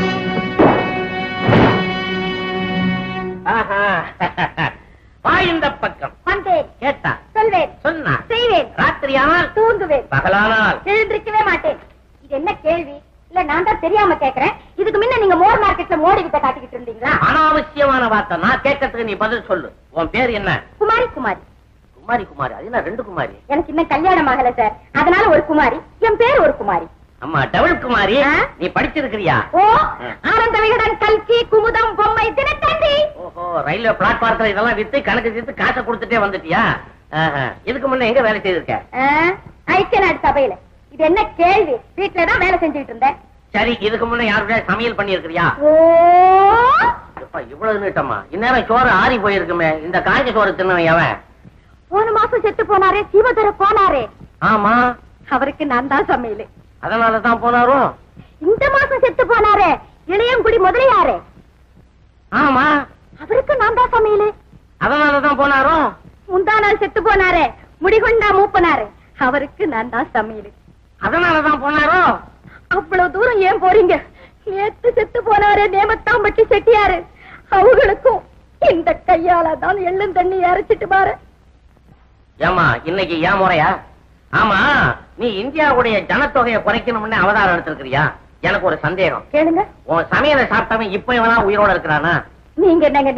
ஆஹா. வா இந்த பக்கம் வந்தேன் கேட்டா சொல்வேன் சொன்னா செய்வேன் ராத்திரியானால் தூங்குவேன் பகலானால் எழுந்திருக்கவே மாட்டேன் இது என்ன கேள்வி இல்ல நான் தான் தெரியாம கேக்குறேன் இதுக்கு முன்ன நீங்க மோர் மார்க்கெட்ல மோடி கிட்ட காட்டிக்கிட்டு இருந்தீங்களா அனாவசியமான வார்த்தை நான் கேட்கறதுக்கு நீ பதில் சொல்லு உன் பேர் என்ன குமாரி குமாரி குமாரி குமாரி அது என்ன ரெண்டு குமாரி எனக்கு இன்னும் கல்யாணம் ஆகல சார் அதனால ஒரு குமாரி என் பேர் ஒரு குமாரி அம்மா டபுள் குமாரி ஆ? நீ படிச்சிருக்கிறியா ஓ ஆனந்த விகடன் கல்கி குமுதம் பொம்மை தினத்தந்தி ஓஹோ ரயில்வே பிளாட்பாரத்துல இதெல்லாம் வித்து கணக்கு தீர்த்து காசை கொடுத்துட்டே வந்துட்டியா ஆஹா. இதுக்கு முன்ன எங்க வேலை செய்திருக்க ஐக்கிய நாடு சபையில இது என்ன கேள்வி வீட்டுல தான் வேலை செஞ்சுட்டு இருந்தேன் சரி இதுக்கு முன்ன யாருடைய சமையல் பண்ணி இருக்கிறியா ஓ இவ்வளவு நீட்டமா இந்நேரம் சோறு ஆறி போயிருக்குமே இந்த காய்ச்ச சோறு தின்னவன் எவன் போன மாசம் செத்து போனாரே சிவதர போனாரே ஆமா அவருக்கு நான் தான் சமையல் அதனாலதான் போனாரோ இந்த மாசம் செத்து போனாரே இளையங்குடி முதலியாரே ஆமா அவருக்கு நான் தான் சமையல் அதனாலதான் போனாரோ முந்தா நாள் செத்து போனாரே முடிகொண்டா மூப்பனாரு அவருக்கு நான் தான் சமையல் அதனாலதான் போனாரோ அவ்வளவு தூரம் ஏன் போறீங்க நேத்து செத்து போனாரே நேமத்தாம்பட்டி செட்டியாரு அவங்களுக்கும் இந்த கையால தான் எள்ளும் தண்ணி இறைச்சிட்டு பாரு ஏமா இன்னைக்கு ஏன் முறையா ஆமா நீ இந்தியாவுடைய ஜனத்தொகையை குறைக்கணும்னு அவதாரம் எடுத்திருக்கிறியா எனக்கு ஒரு சந்தேகம் கேளுங்க உன் சமையலை சாப்பிட்டவன் இப்ப இவனா உயிரோட இருக்கிறானா நீங்க என்னங்க நீங்க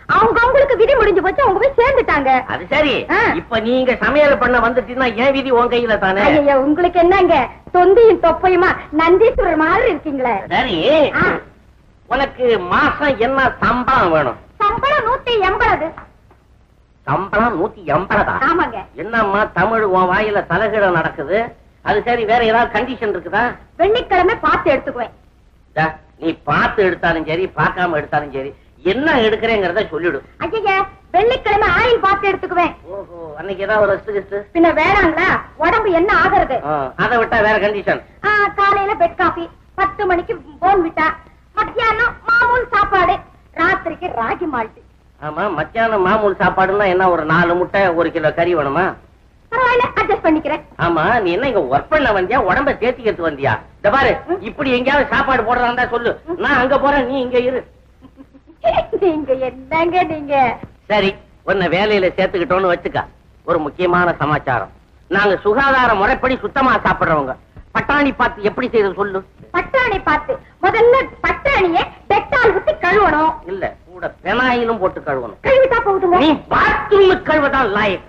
அவங்க அவங்களுக்கு விதி முடிஞ்சு போச்சு அவங்க போய் சேர்ந்துட்டாங்க அது சரி ஆ. இப்ப நீங்க சமையல் பண்ண வந்துட்டீங்கன்னா ஏன் விதி உன் கையில தானே ஐயோ உங்களுக்கு என்னங்க தொந்தியும் தொப்பையுமா நந்தீஸ்வரர் மாதிரி இருக்கீங்களே சரி ஆ. உனக்கு மாசம் என்ன சம்பளம் வேணும் சம்பளம் நூத்தி எண்பது சம்பளம் நூத்தி எண்பதா ஆமாங்க என்னம்மா தமிழ் உன் வாயில தலைகீழ நடக்குது அது சரி வேற ஏதாவது கண்டிஷன் இருக்குதா வெள்ளிக்கிழமை பார்த்து எடுத்துக்குவேன் டா, நீ பார்த்து எடுத்தாலும் சரி பார்க்காம எடுத்தாலும் சரி என்ன எடுக்கிறேங்கிறத சொல்லிடு ஐயா வெள்ளிக்கிழமை ஆயில் பார்த்து எடுத்துக்குவேன் ஓஹோ அன்னைக்கு ஏதாவது ஒரு ரெஸ்ட் கிஸ்ட் பின்ன வேணாங்களா உடம்பு என்ன ஆகுறது அதை விட்டா வேற கண்டிஷன் ஆ, காலையில பெட் காபி பத்து மணிக்கு போன் விட்டா மத்தியானம் மாமூல் சாப்பாடு ராத்திரிக்கு ராகி மால்ட் ஆமா மத்தியானம் மாமூல் சாப்பாடுன்னா என்ன ஒரு நாலு முட்டை ஒரு கிலோ கறி வேணுமா பரவாயில்ல அட்ஜஸ்ட் பண்ணிக்கிறேன் ஆமா நீ என்ன இங்க ஒர்க் பண்ண வந்தியா உடம்ப தேத்திக்கிறது வந்தியா இந்த பாரு இப்படி எங்கேயாவது சாப்பாடு போடுறதா இருந்தா சொல்லு நான் அங்க போறேன் நீ இங்க இரு நீங்க என்னங்க நீங்க சரி உன்னை வேலையில சேர்த்துக்கிட்டோம்னு வச்சுக்க ஒரு முக்கியமான சமாச்சாரம் நாங்க சுகாதார முறைப்படி சுத்தமா சாப்பிடுறவங்க பட்டாணி பார்த்து எப்படி செய்யறது சொல்லு பட்டாணி பார்த்து முதல்ல பட்டாணிய டெட்டால் ஊத்தி கழுவணும் இல்ல கூட பெனாயிலும் போட்டு கழுவணும் கழுவிட்டா போகுதுங்க நீ பாத்ரூம் கழுவதான் லாயக்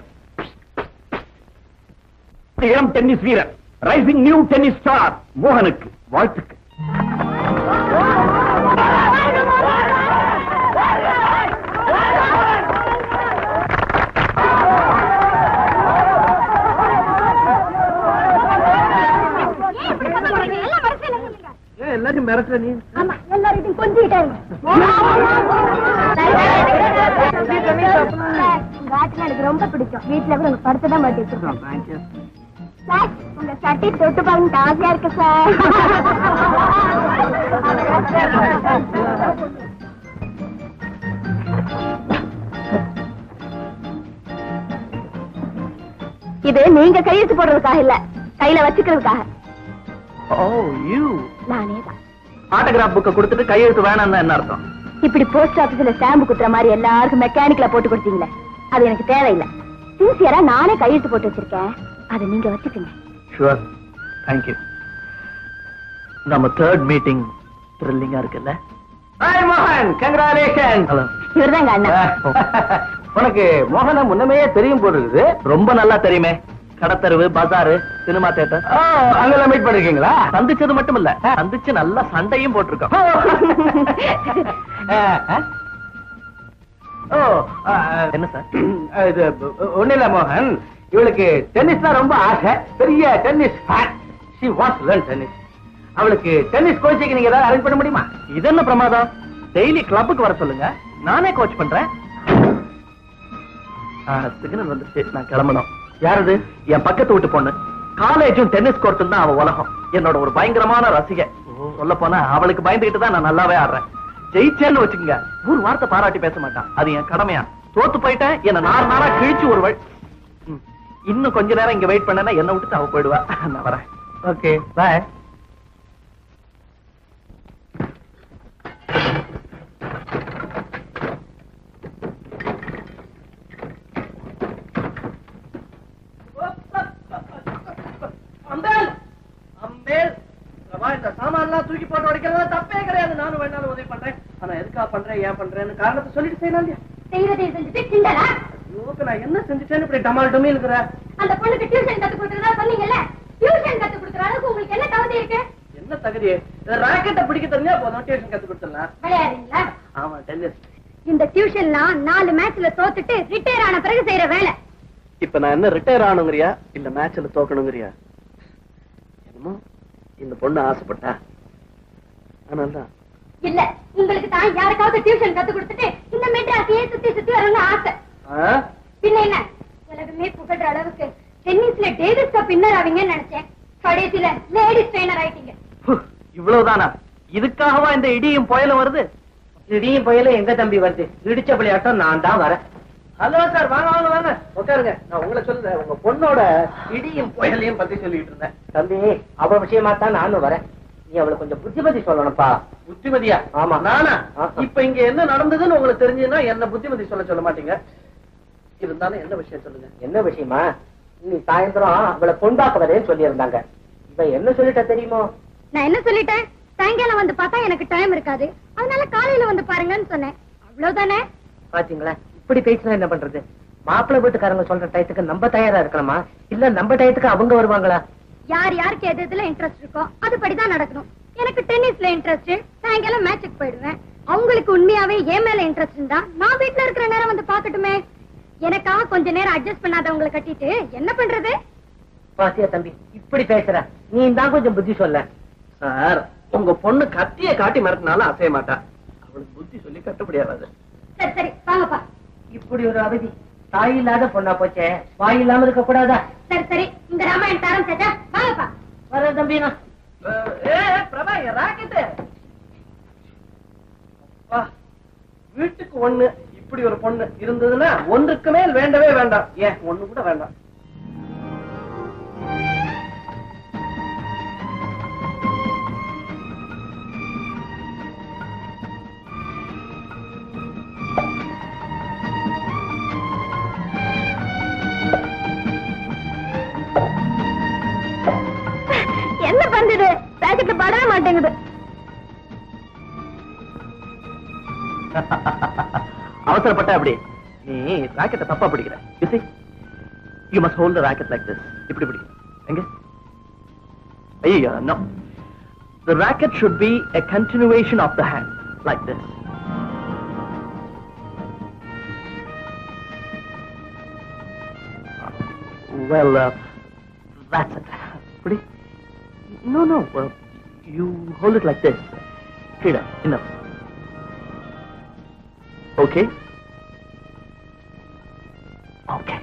இளம் டென்னிஸ் வீரர் ரைசிங் நியூ டென்னிஸ் ஸ்டார் மோகனுக்கு வாழ்த்துக்கள் ஏன் எல்லாரும் மிரட்டுற நீ ஆமா எல்லாரையும் கொஞ்சிட்டாங்க எனக்கு ரொம்ப பிடிக்கும் வீட்டுல கூட உங்க படத்தை தான் மாட்டி வச்சிருக்கேன் சார் உங்க சட்டை தொட்டு பாருங்க ஆசையா இருக்கு சார் இது நீங்க கையெழுத்து போடுறதுக்காக இல்ல கையில வச்சுக்கிறதுக்காக ஓ யூ நானே தான் ஆட்டோகிராஃப் புக்கை கொடுத்துட்டு கையெழுத்து வேணாம்னு என்ன அர்த்தம் இப்படி போஸ்ட் ஆபீஸ்ல ஸ்டாம்பு குத்துற மாதிரி எல்லாருக்கும் மெக்கானிக்ல போட்டு கொடுத்தீங்களே அது எனக்கு தேவையில்லை சின்சியரா நானே கையெழுத்து போட்டு வச்சிருக்கேன் அதை நீங்க வச்சுக்கோங்க ஷுவர் தேங்க்யூ நம்ம தேர்ட் மீட்டிங் த்ரில்லிங்கா இருக்குல்ல ஹாய் மோகன் கங்க்ராலேஷன் ஹலோ இவர்தாங்க அண்ணா உனக்கு மோகன முன்னமே தெரியும் போல இருக்குது ரொம்ப நல்லா தெரியுமே கடத்தருவு பஜாரு சினிமா தியேட்டர் ஓ, அங்கெல்லாம் மீட் பண்ணிருக்கீங்களா சந்திச்சது மட்டும் இல்ல சந்திச்சு நல்ல சண்டையும் போட்டிருக்கோம் ஆ, ஆ? ஓ ஆ, என்ன சார் ஆ, இது ஒண்ணு இல்ல மோகன் இவளுக்கு டென்னிஸ்னா ரொம்ப ஆசை பெரிய tennis fan she wants learn tennis அவளுக்கு டென்னிஸ் கோச்சிங் நீங்க ஏதாவது அரேஞ்ச் பண்ண முடியுமா இது என்ன பிரமாதம் டெய்லி கிளப்புக்கு வர சொல்லுங்க நானே கோச் பண்றேன் சிக்னல் வந்துச்சு நான் கிளம்பணும் யாரது என் பக்கத்து வீட்டு பொண்ணு காலேஜும் டென்னிஸ் கோர்ட்டும் தான் அவ உலகம் என்னோட ஒரு பயங்கரமான ரசிகை சொல்ல போனா அவளுக்கு பயந்துகிட்டு தான் நான் நல்லாவே ஆடுறேன் ஜெயிச்சேன்னு வச்சுக்கோங்க ஒரு வார்த்தை பாராட்டி பேச மாட்டான் அது என் கடமையா தோத்து போயிட்டேன் என்ன நாலு நாளா கிழிச்சு ஒரு வழி ம். இன்னும் கொஞ்ச நேரம் இங்க வெயிட் பண்ணேன்னா என்ன விட்டு அவ போயிடுவா நான் வரேன் ஓகே பாய் அம்பேல் அம்பேல் வா, இந்த சாமான்லாம் தூக்கி போட்டு உடைக்கிறது தப்பே கிடையாது நானும் வேணாலும் உதவி பண்றேன் ஆனா எதுக்கா பண்றேன் ஏன் பண்றேன்னு காரணத்தை சொல்லிட்டு செய்யலாம் இல்லையா செய்யறதை செஞ்சுட்டு கிண்டலா ஐயோக்கு நான் என்ன செஞ்சுட்டேன்னு இப்படி டமால் டொமி இருக்கிற அந்த பொண்ணுக்கு டியூஷன் கத்து கொடுக்கறதா சொன்னீங்கல்ல டியூஷன் கத்து கொடுக்கற அளவுக்கு உங்களுக்கு என்ன தகுதி இருக்கு என்ன தகுதி ராக்கெட்டை பிடிக்க தெரிஞ்சா போதும் டியூஷன் கத்து கொடுத்துடலாம் விளையாடுறீங்களா ஆமா டென்னிஸ் இந்த டியூஷன்லாம் நாலு மேட்ச்ல தோத்துட்டு ரிட்டையர் ஆன பிறகு செய்யற வேலை இப்ப நான் என்ன ரிட்டையர் ஆகணுங்கிறியா இல்ல மேட்ச்ல தோக்கணுங்கிறியா என்னமோ இந்த பொண்ணு ஆசைப்பட்டா அதனால்தான் இல்ல உங்களுக்கு தான் யாருக்காவது டியூஷன் கத்து கொடுத்துட்டு இந்த மெட்ராஸையே சுத்தி சுத்தி வரணும்னு ஆசை ஆ? பின்ன என்ன உலகமே புகழ்ற அளவுக்கு டென்னிஸ்ல டேவிஸ் கப் வின்னர் ஆவீங்கன்னு நினைச்சேன் கடைசியில லேடிஸ் ட்ரெயினர் ஆயிட்டீங்க ஹு, இவ்வளவுதானா இதுக்காகவா இந்த இடியும் புயலும் வருது திடீர் புயல எங்க தம்பி வருது இடிச்ச விளையாட்டம் நான் தான் வரேன் ஹலோ சார் வாங்க வாங்க வாங்க உட்காருங்க நான் உங்களை சொல்லுறேன் உங்க பொண்ணோட இடியும் புயலையும் பத்தி சொல்லிட்டு இருந்தேன் தம்பி அவ விஷயமா தான் நானும் வரேன் நீ அவளுக்கு கொஞ்சம் புத்திமதி சொல்லணும்ப்பா புத்திமதியா ஆமா. நானா ஆஹா. இப்ப இங்க என்ன நடந்ததுன்னு உங்களுக்கு தெரிஞ்சதுன்னா என்ன புத்திமதி சொல்ல சொல்ல மாட்டீங்க இருந்தாலும் என்ன விஷயம் சொல்லுங்க என்ன விஷயமா நீ சாயந்தரம் அவளை பொண்டாக்க வரேன்னு சொல்லி இருந்தாங்க இவ என்ன சொல்லிட்ட தெரியுமோ நான் என்ன சொல்லிட்டேன் சாயங்காலம் வந்து பார்த்தா எனக்கு டைம் இருக்காது அதனால காலையில வந்து பாருங்கன்னு சொன்னேன் அவ்வளவுதானே பாத்தீங்களா இப்படி பேசினா என்ன பண்றது மாப்பிள்ளை வீட்டுக்காரங்க சொல்ற டயத்துக்கு நம்ம தயாரா இருக்கணுமா இல்ல நம்ம டயத்துக்கு அவங்க வருவாங்களா யார் யாருக்கு எது எதுல இன்ட்ரெஸ்ட் இருக்கோ அதுபடிதான் நடக்கணும் எனக்கு டென்னிஸ்ல இன்ட்ரெஸ்ட் சாயங்காலம் மேட்சுக்கு போயிடுவேன் அவங்களுக்கு உண்மையாவே என் மேல இன்ட்ரெஸ்ட் இருந்தா நான் வீட்ல இருக்கிற நேரம் வந்து பாக்கட்டுமே எனக்காக கொஞ்ச நேரம் அட்ஜஸ்ட் பண்ணாதவங்களை கட்டிட்டு என்ன பண்றது பாத்தியா தம்பி இப்படி பேசுற நீ தான் கொஞ்சம் புத்தி சொல்ல சார் உங்க பொண்ணு கத்திய காட்டி மிரட்டினாலும் அசைய மாட்டா அவளுக்கு புத்தி சொல்லி கட்டுப்படியாகாது சரி சரி வாங்கப்பா இப்படி ஒரு அவதி தாய் இல்லாத பொண்ணா போச்சே வாய் இல்லாம இருக்க கூடாதா சரி சரி இந்த ராமாயணம் தரம் சேச்சா வாங்கப்பா வர தம்பி நான் ஏ பிரபா என் ராக்கெட்டு அப்பா, வீட்டுக்கு ஒண்ணு இப்படி ஒரு பொண்ணு இருந்ததுன்னா ஒன்றுக்கு மேல் வேண்டவே வேண்டாம் ஏன் ஒண்ணு கூட வேண்டாம் என்ன பண்றது பேக்கெட்ல படவே மாட்டேங்குது அவசரப்பட்ட அப்படி நீ ராக்கெட்டை தப்பா பிடிக்கிற you see you must hold the racket like this இப்படி பிடி எங்க ஐயோ no the racket should be a continuation of the hand like this well uh, that's it பிடி no no uh, you hold it like this கீழே enough Okay? Okay.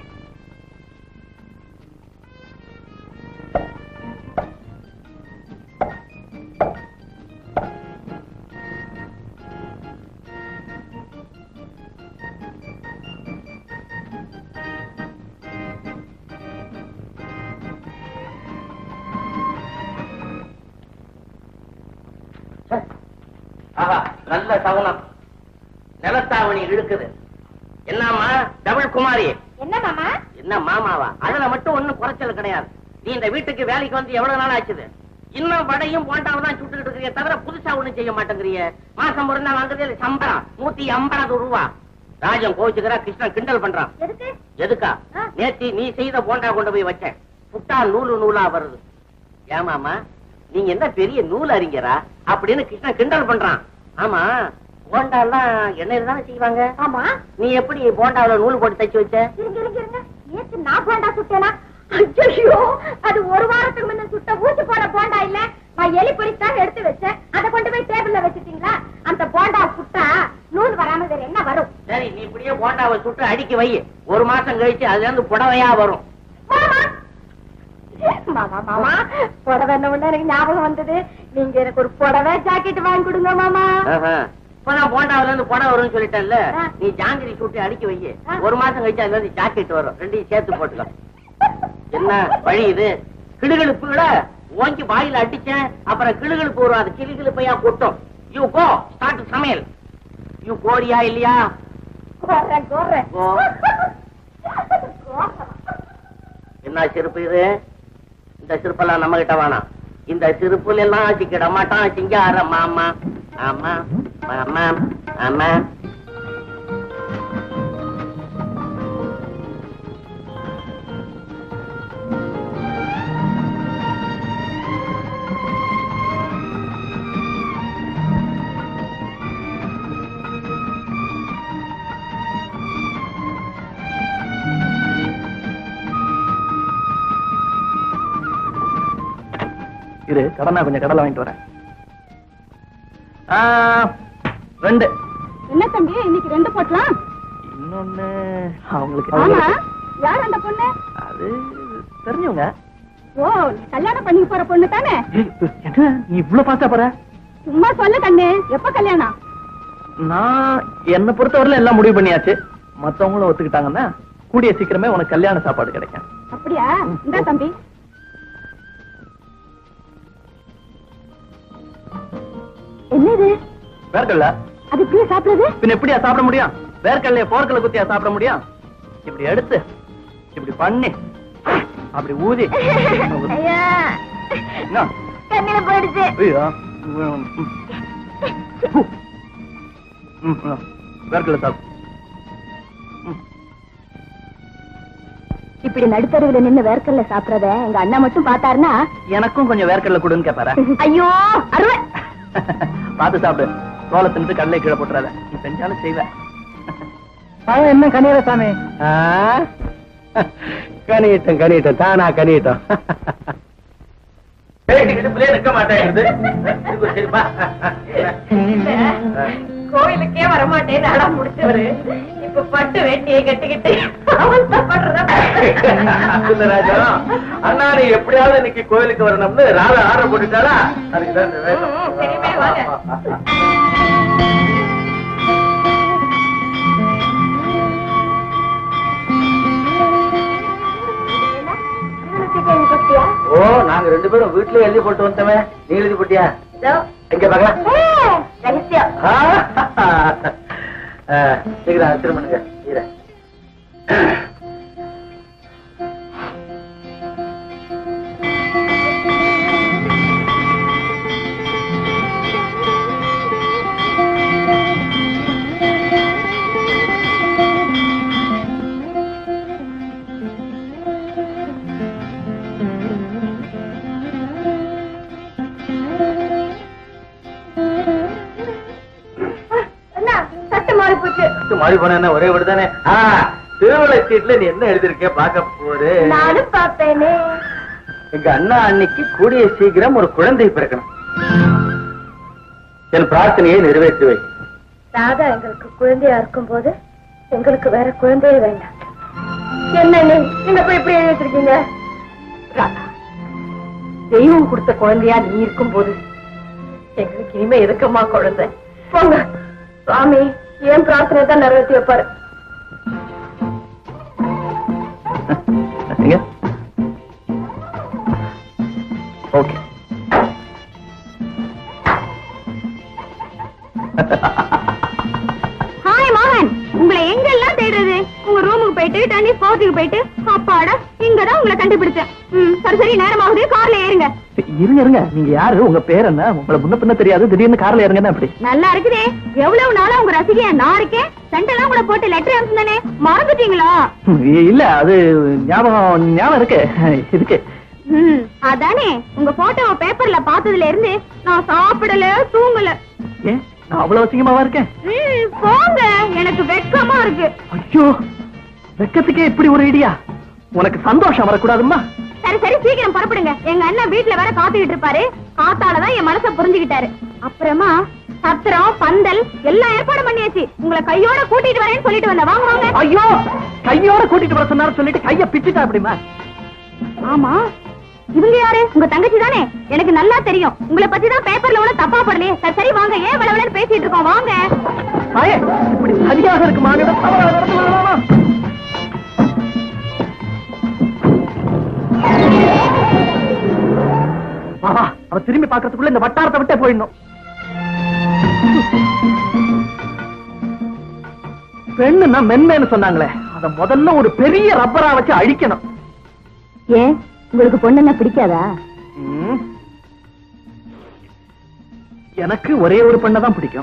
ஆஹா நல்ல சகுனம் நிலத்தாவணி இழுக்குது என்னம்மா டபுள் குமாரி என்ன மாமா என்ன மாமாவா அதுல மட்டும் ஒண்ணும் குறைச்சல் கிடையாது நீ இந்த வீட்டுக்கு வேலைக்கு வந்து எவ்வளவு நாள் ஆச்சுது இன்னும் வடையும் போண்டாவும் தான் சுட்டுக்கிட்டு இருக்கிறீங்க தவிர புதுசா ஒண்ணும் செய்ய மாட்டேங்கிறீங்க மாசம் ஒரு நாள் வாங்குறதே சம்பளம் நூத்தி ஐம்பது ரூபா ராஜன் கோவிச்சுக்கிறா கிருஷ்ணன் கிண்டல் பண்றான் எதுக்கு எதுக்கா ஆ. நேத்தி நீ செய்த போண்டா கொண்டு போய் வச்சேன் புட்டா நூலு நூலா வருது ஏமாமா நீங்க என்ன பெரிய நூல் அறிஞரா அப்படின்னு கிருஷ்ணன் கிண்டல் பண்றான் ஆமா போண்டா எல்லாம் எண்ணெயில தானே செய்வாங்க ஆமா நீ எப்படி போண்டாவுல நூல் போட்டு தைச்சு வச்ச இருங்க இருங்க இருங்க நேத்து நான் போண்டா சுட்டேனா ஐயோ அது ஒரு வாரத்துக்கு முன்ன சுட்ட ஊசி போட போண்டா இல்ல நான் எலி பொறித்தாக எடுத்து வச்சேன் அதை கொண்டு போய் டேபிள்ல வச்சுட்டீங்களா அந்த போண்டா சுட்டா நூல் வராம வேற என்ன வரும் சரி நீ இப்படியே போண்டாவை சுட்டு அடுக்கி வை ஒரு மாசம் கழிச்சு அதுல இருந்து புடவையா வரும் மாமா மாமா மாமா புடவை என்ன ஒண்ணு எனக்கு ஞாபகம் வந்தது நீங்க எனக்கு ஒரு புடவை ஜாக்கெட் வாங்கி கொடுங்க மாமா ஆஹா. இப்பதான் போண்டாவுல இருந்து புடவை வரும்னு சொல்லிட்டேன்ல ஆ. நீ ஜாங்கிரி சுட்டு அடுக்கி வை ஆ. ஒரு மாசம் கழிச்சு அதுல இருந்து ஜாக்கெட் வரும் ரெண்டையும் சேர்த்து போட்டுக்க என்ன வழி இது கிளுகிழுப்புல ஓங்கி வாயில அடிச்சேன் அப்புறம் கிளுகிழுப்பு வரும் அது கிளுகிழுப்பையா கொட்டும் யூ கோ ஸ்டார்ட் சமையல் யூ கோரியா இல்லையா கோர்றேன் கோர்றேன் கோ. என்ன செருப்பு இது இந்த செருப்பெல்லாம் நம்ம கிட்ட வேணாம் இந்த செருப்புல எல்லாம் சிக்கிட மாட்டான் சிங்கார மாமா ஆமா மாமா ஆமா இரு கடனா கொஞ்சம் கடலை வாங்கிட்டு வரேன் ஆ, ரெண்டு என்ன தம்பி இன்னைக்கு ரெண்டு போட்டலாம் இன்னொன்னு அவங்களுக்கு ஆமா யார் அந்த பொண்ணு அது தெரிஞ்சவங்க ஓ நீ கல்யாணம் பண்ணி போற பொண்ணு தானே ஏய், என்ன நீ இவ்வளவு பார்த்தா போற சும்மா சொல்லு கண்ணு எப்ப கல்யாணம் நான் என்ன பொறுத்தவரையில எல்லாம் முடிவு பண்ணியாச்சு மத்தவங்களும் ஒத்துக்கிட்டாங்கன்னா கூடிய சீக்கிரமே உனக்கு கல்யாண சாப்பாடு கிடைக்கும் அப்படியா இந்த தம்பி என்னது வேர்க்கல்ல அது இப்படியே சாப்பிடுறது பின்ன எப்படியா சாப்பிட முடியும் வேர்க்கல்லைய போர்க்கல்ல குத்தியா சாப்பிட முடியும் இப்படி எடுத்து இப்படி பண்ணி அப்படி ஊதி ஐயா என்ன? கண்ணில போயிடுச்சு ஐயோ. ம், ம். ம், ம். வேர்க்கல்ல சாப்பிடு இப்படி நடுத்தருவுல நின்னு வேர்க்கல்ல சாப்பிடறத எங்க அண்ணா மட்டும் பார்த்தாருன்னா எனக்கும் கொஞ்சம் வேர்க்கடல கொடுன்னு கேப்பாரா ஐயோ அருவ பார்த்து சாப்பிடு சோள தின்னு கடலை கீழே போட்டுறாத நீ செஞ்சாலும் செய்வேன் அவன் என்ன கனியிற சாமி கனியிட்டம் கனியிட்டம் தானா கனியிட்டம் பேட்டி இடுப்புலயே நிக்க மாட்டேங்குது சரிப்பா கோயிலுக்கே வரமாட்டேன்னு அடம் முடிச்சவரு இப்ப பட்டு வேட்டியை கட்டிக்கிட்டு அவஸ்தைப்படுறத சுந்தரராஜன் அண்ணா நீ எப்படியாவது இன்னைக்கு கோயிலுக்கு வரணும்னு ராதா ஆர்டர் போட்டுட்டாரா அதுக்குதான் இந்த வேஷம். ம், ம், சரிமே வாங்க. ஓ நாங்க ரெண்டு பேரும் வீட்லயே எழுதி போட்டு வந்தோமே நீ எழுதி போட்டியா எங்க பாக்கலாம் ரகசியம் சீக்கிரம் திருமணுங்க ஈர அண்ணா சட்டு மாறி போச்சு மாறி போன ஒரே வீடு தானே திருவிழா சீட்ல நீ என்ன எழுதிருக்க பாக்க போரு நானும் பாப்பேனே எங்க அண்ணா அன்னைக்கு கூடிய சீக்கிரம் ஒரு குழந்தை பிறக்கணும் என் பிரார்த்தனையை நிறைவேற்றி வை ராதா எங்களுக்கு குழந்தையா இருக்கும் போது எங்களுக்கு வேற குழந்தையே வேண்டாம் என்ன நீ நீங்க போய் இப்படி எழுதி வச்சிருக்கீங்க ராதா தெய்வம் கொடுத்த குழந்தையா நீ இருக்கும் போது எங்களுக்கு இனிமே எதுக்கம்மா குழந்தை போங்க சுவாமி ஏன் பிரார்த்தனை தான் நிறைவேற்றி வைப்பாரு எங்க ஓகே ஹாய் மோகன் உங்களை எங்கெல்லாம் தேடுறது உங்க ரூமுக்கு போயிட்டு டென்னிஸ் ஸ்போர்ட்ஸுக்கு போயிட்டு அப்பாடா இங்கதான் உங்களை கண்டுபிடிச்சேன் ம், சரி சரி நேரமாகுது கார்ல ஏறுங்க இருங்க இருங்க நீங்க யாரு உங்க பேர் என்ன உங்களை முன்ன பின்ன தெரியாது திடீர்னு கார்ல இறங்கன்னா அப்படி நல்லா இருக்குதே எவ்வளவு நாளா உங்க ரசிகையா நான் இருக்கேன் சென்டெல்லாம் கூட போட்டு லெட்டர் அனுப்பிச்சுதானே மறந்துட்டீங்களா இல்ல அது ஞாபகம் ஞாபகம் இருக்கு இதுக்கு ம், அதானே உங்க போட்டோவை பேப்பர்ல பார்த்ததுல இருந்து நான் சாப்பிடல தூங்கல ஏன் நான் அவ்வளவு அசிங்கமாவா இருக்கேன் ம், போங்க எனக்கு வெக்கமா இருக்கு ஐயோ வெக்கத்துக்கே இப்படி ஒரு ஐடியா உனக்கு சந்தோஷம் வரக்கூடாதும்மா சரி சரி சீக்கிரம் புறப்படுங்க எங்க அண்ணன் வீட்டுல வேற காத்துக்கிட்டு இருப்பாரு காத்தாலதான் என் மனச புரிஞ்சுக்கிட்டாரு அப்புறமா சத்திரம் பந்தல் எல்லாம் ஏற்பாடு பண்ணியாச்சு உங்களை கையோட கூட்டிட்டு வரேன்னு சொல்லிட்டு வந்தேன் வாங்க வாங்க ஐயோ கையோட கூட்டிட்டு வர சொன்னாரு சொல்லிட்டு கைய பிச்சுட்டா அப்படிமா ஆமா இவங்க யாரு உங்க தங்கச்சி தானே எனக்கு நல்லா தெரியும் உங்களை பத்தி தான் பேப்பர்ல உள்ள தப்பா படலையே சரி சரி வாங்க ஏன் வளவலன்னு பேசிட்டு இருக்கோம் வாங்க தாயே இப்படி சரியாக இருக்கு மாநிலம் தவறாக நடந்து கொள்ளலாமா? மாமா அவ திரும்பி பார்க்கறதுக்குள்ள இந்த வட்டாரத்தை விட்டே போயிடணும் பெண்ணுன்னா மென்மேன்னு சொன்னாங்களே அத முதல்ல ஒரு பெரிய ரப்பரா வச்சு அழிக்கணும் ஏன் உங்களுக்கு பொண்ணுன்னா பிடிக்காதா ம். எனக்கு ஒரே ஒரு பெண்ணை தான் பிடிக்கும்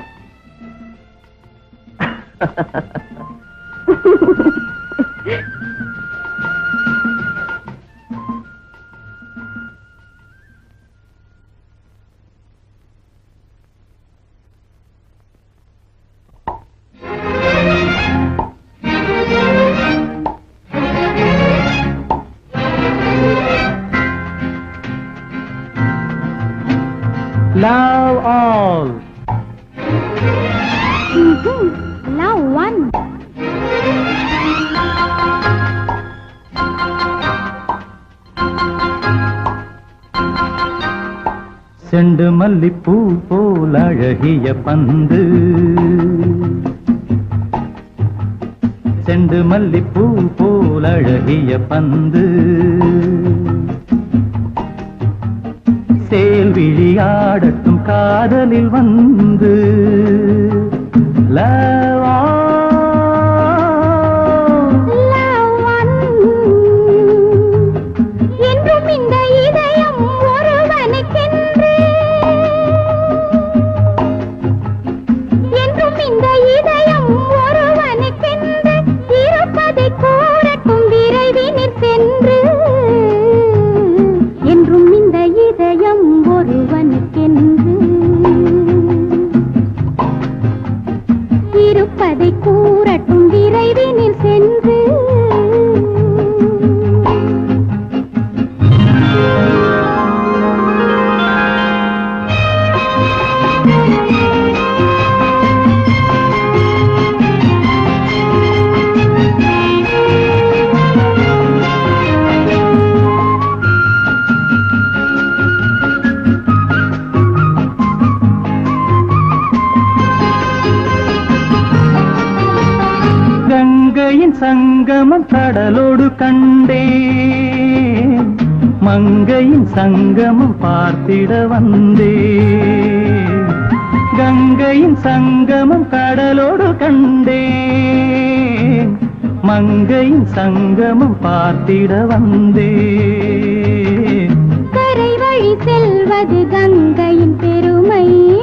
Love all. Now one. செண்டு மல்லிப்பூ போல் அழகிய பந்து செண்டு மல்லிப்பூ போல் அழகிய பந்து சேல் விழியாடட்டும் காதலில் வந்து லவா என்றும் இந்த இதயம் ஒருவனுக்கென்று என்றும் இந்த இதயம் ஒருவனுக்கென்று இருப்பதை கூறட்டும் விரைவி நிற்க சங்கமம் கடலோடு கண்டேன் மங்கையின் சங்கமம் பார்த்திட வந்தேன் கங்கையின் சங்கமம் கடலோடு கண்டேன் மங்கையின் சங்கமம் பார்த்திட வந்தேன் கரை வழி செல்வது கங்கையின் பெருமை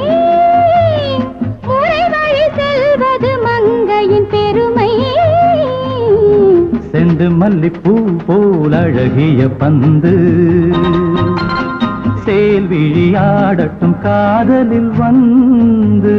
முறை வழி செல்வது மங்கையின் பெருமை செண்டு மல்லிப்பூ போல் அழகிய பந்து சேல் விழியாடட்டும் காதலில் வந்து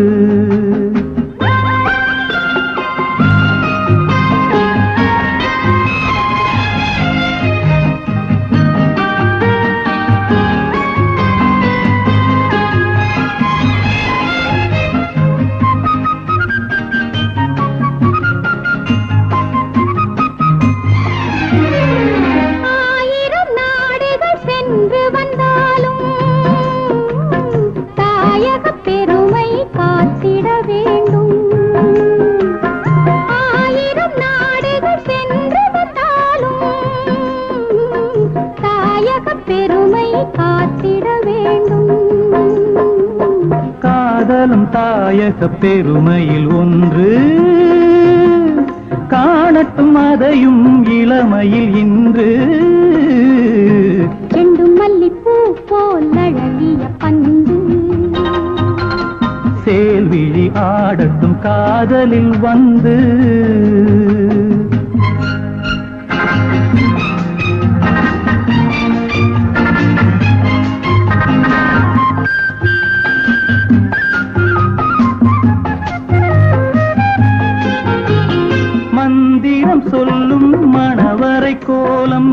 ஆயிரம் நாடுகள் சென்று வந்தாலும் தாயக பெருமை காத்திட வேண்டும் ஆயிரம் நாடுகள் சென்று வந்தாலும் தாயக பெருமை காத்திட வேண்டும் காதலும் தாயக பெருமையில் ஒன்று காணட்டும் அதையும் இளமையில் இன்று செண்டு மல்லிப்பூ போல் அழகிய பந்து சேல் விழி ஆடட்டும் காதலில் வந்து மந்திரம் சொல்லும் மணவரை கோலம்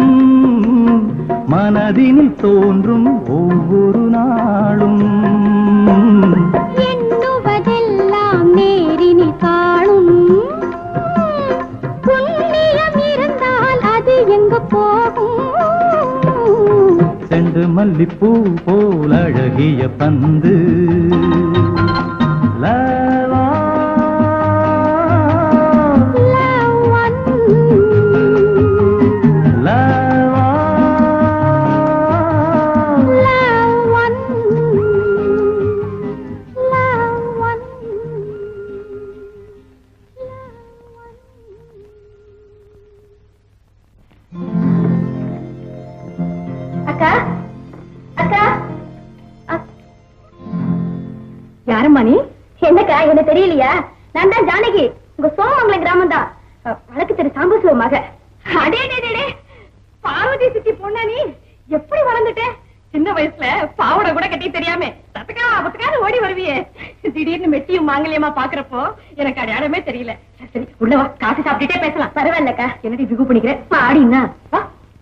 மனதினில் தோன்றும் ஒவ்வொரு நாளும் எண்ணுவதெல்லாம் நேரினில் காணும் புண்ணியம் இருந்தால் அது எங்க போகும் செண்டு மல்லிப்பூ போல் அழகிய பந்து லவா. Love one. லவா. Love one. Love one. அக்கா அக்கா யாரம்மா நீ என்னக்கா என்ன தெரியலையா நான் தான் ஜானகி உங்க சோமங்கலம் கிராமம் தான் வழக்கு திரு சாம்பசிவ மக அடே டே, டே, டே. பார்வதி சித்தி பொண்ணா நீ எப்படி வளர்ந்துட்ட சின்ன வயசுல பாவடை கூட கட்டி தெரியாம தத்துக்கா பத்துக்கான ஓடி வருவியே திடீர்னு மெட்டியும் மாங்கல்யமா பாக்குறப்போ எனக்கு அடையாளமே தெரியல சரி, சரி உள்ள வா காசு சாப்பிட்டுட்டே பேசலாம் பரவாயில்லக்கா என்னடி பிகு பண்ணிக்கிறேன் ஆடினா வா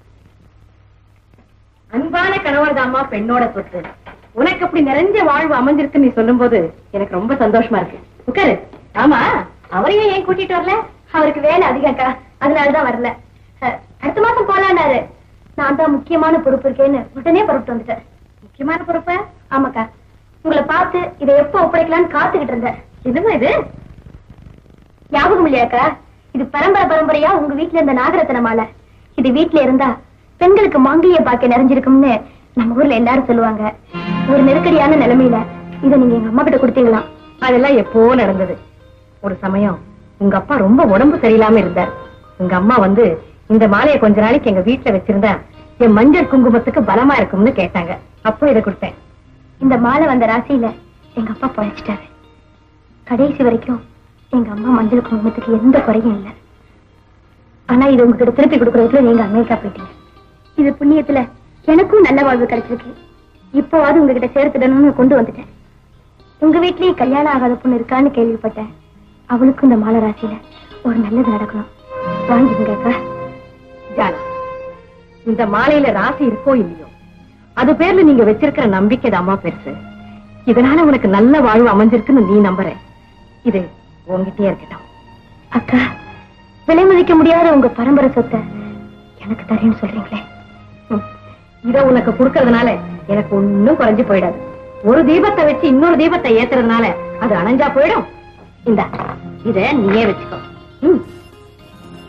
அன்பான கணவர் தாமா பெண்ணோட சொத்து உனக்கு அப்படி நிறைஞ்ச வாழ்வு அமைஞ்சிருக்கு நீ சொல்லும்போது எனக்கு ரொம்ப சந்தோஷமா இருக்கு உட்காரு ஆமா அவரையும் ஏன் கூட்டிட்டு வரல அவருக்கு வேலை அதிகம்க்கா அதனாலதான் வரல அஹ், அடுத்த மாசம் போலான்னாரு நான் தான் முக்கியமான பொறுப்பு இருக்கேன்னு உடனே புறப்பட்டு வந்துட்டேன் முக்கியமான பொறுப்பு ஆமாக்கா உங்களை பார்த்து இதை எப்ப ஒப்படைக்கலாம்னு காத்துக்கிட்டு இருந்தேன் என்னமா இது ஞாபகம் இல்லையாக்கா இது பரம்பரை பரம்பரையா உங்க வீட்ல இருந்த நாகரத்தன மாலை இது வீட்ல இருந்தா பெண்களுக்கு மாங்கிய பாக்க நிறைஞ்சிருக்கும்னு நம்ம ஊர்ல எல்லாரும் சொல்லுவாங்க ஒரு நெருக்கடியான நிலைமையில இத நீங்க எங்க அம்மா கிட்ட கொடுத்தீங்களாம் அதெல்லாம் எப்போ நடந்தது ஒரு சமயம் உங்க அப்பா ரொம்ப உடம்பு சரியில்லாம இருந்தார் உங்க அம்மா வந்து இந்த மாலையை கொஞ்ச நாளைக்கு எங்க வீட்டுல வச்சிருந்தா என் மஞ்சள் குங்குமத்துக்கு பலமா இருக்கும்னு கேட்டாங்க அப்போ இதை கொடுத்தேன் இந்த மாலை வந்த ராசியில எங்க அப்பா பழைச்சிட்டாரு கடைசி வரைக்கும் எங்க அம்மா மஞ்சள் குங்குமத்துக்கு எந்த குறையும் இல்லை ஆனா இது உங்ககிட்ட திருப்பி கொடுக்கறதுல நீங்க அமெரிக்கா போயிட்டீங்க இது புண்ணியத்துல எனக்கும் நல்ல வாழ்வு கிடைச்சிருக்கு இப்போவாது உங்ககிட்ட சேர்த்துடணும்னு கொண்டு வந்துட்டேன் உங்க வீட்லயே கல்யாணம் ஆகாத பொண்ணு இருக்கான்னு கேள்விப்பட்டேன் அவளுக்கும் இந்த மாலை ராசியில ஒரு நல்லது நடக்கணும் வாங்கிக்கங்க அக்கா ஜானா இந்த மாலையில ராசி இருக்கோ இல்லையோ அது பேர்ல நீங்க வச்சிருக்கிற நம்பிக்கை தாமா பெருசு இதனால உனக்கு நல்ல வாழ்வு அமைஞ்சிருக்குன்னு நீ நம்புற இது உங்ககிட்டயே இருக்கட்டும் அக்கா விலை மதிக்க முடியாத உங்க பரம்பரை சொத்தை எனக்கு தரேன்னு சொல்றீங்களே ம். இத உனக்கு கொடுக்கறதுனால எனக்கு ஒண்ணும் குறைஞ்சு போயிடாது ஒரு தீபத்தை வச்சு இன்னொரு தீபத்தை ஏத்துறதுனால அது அணைஞ்சா போயிடும் இந்தா இத நீயே வச்சுக்கோ ம்.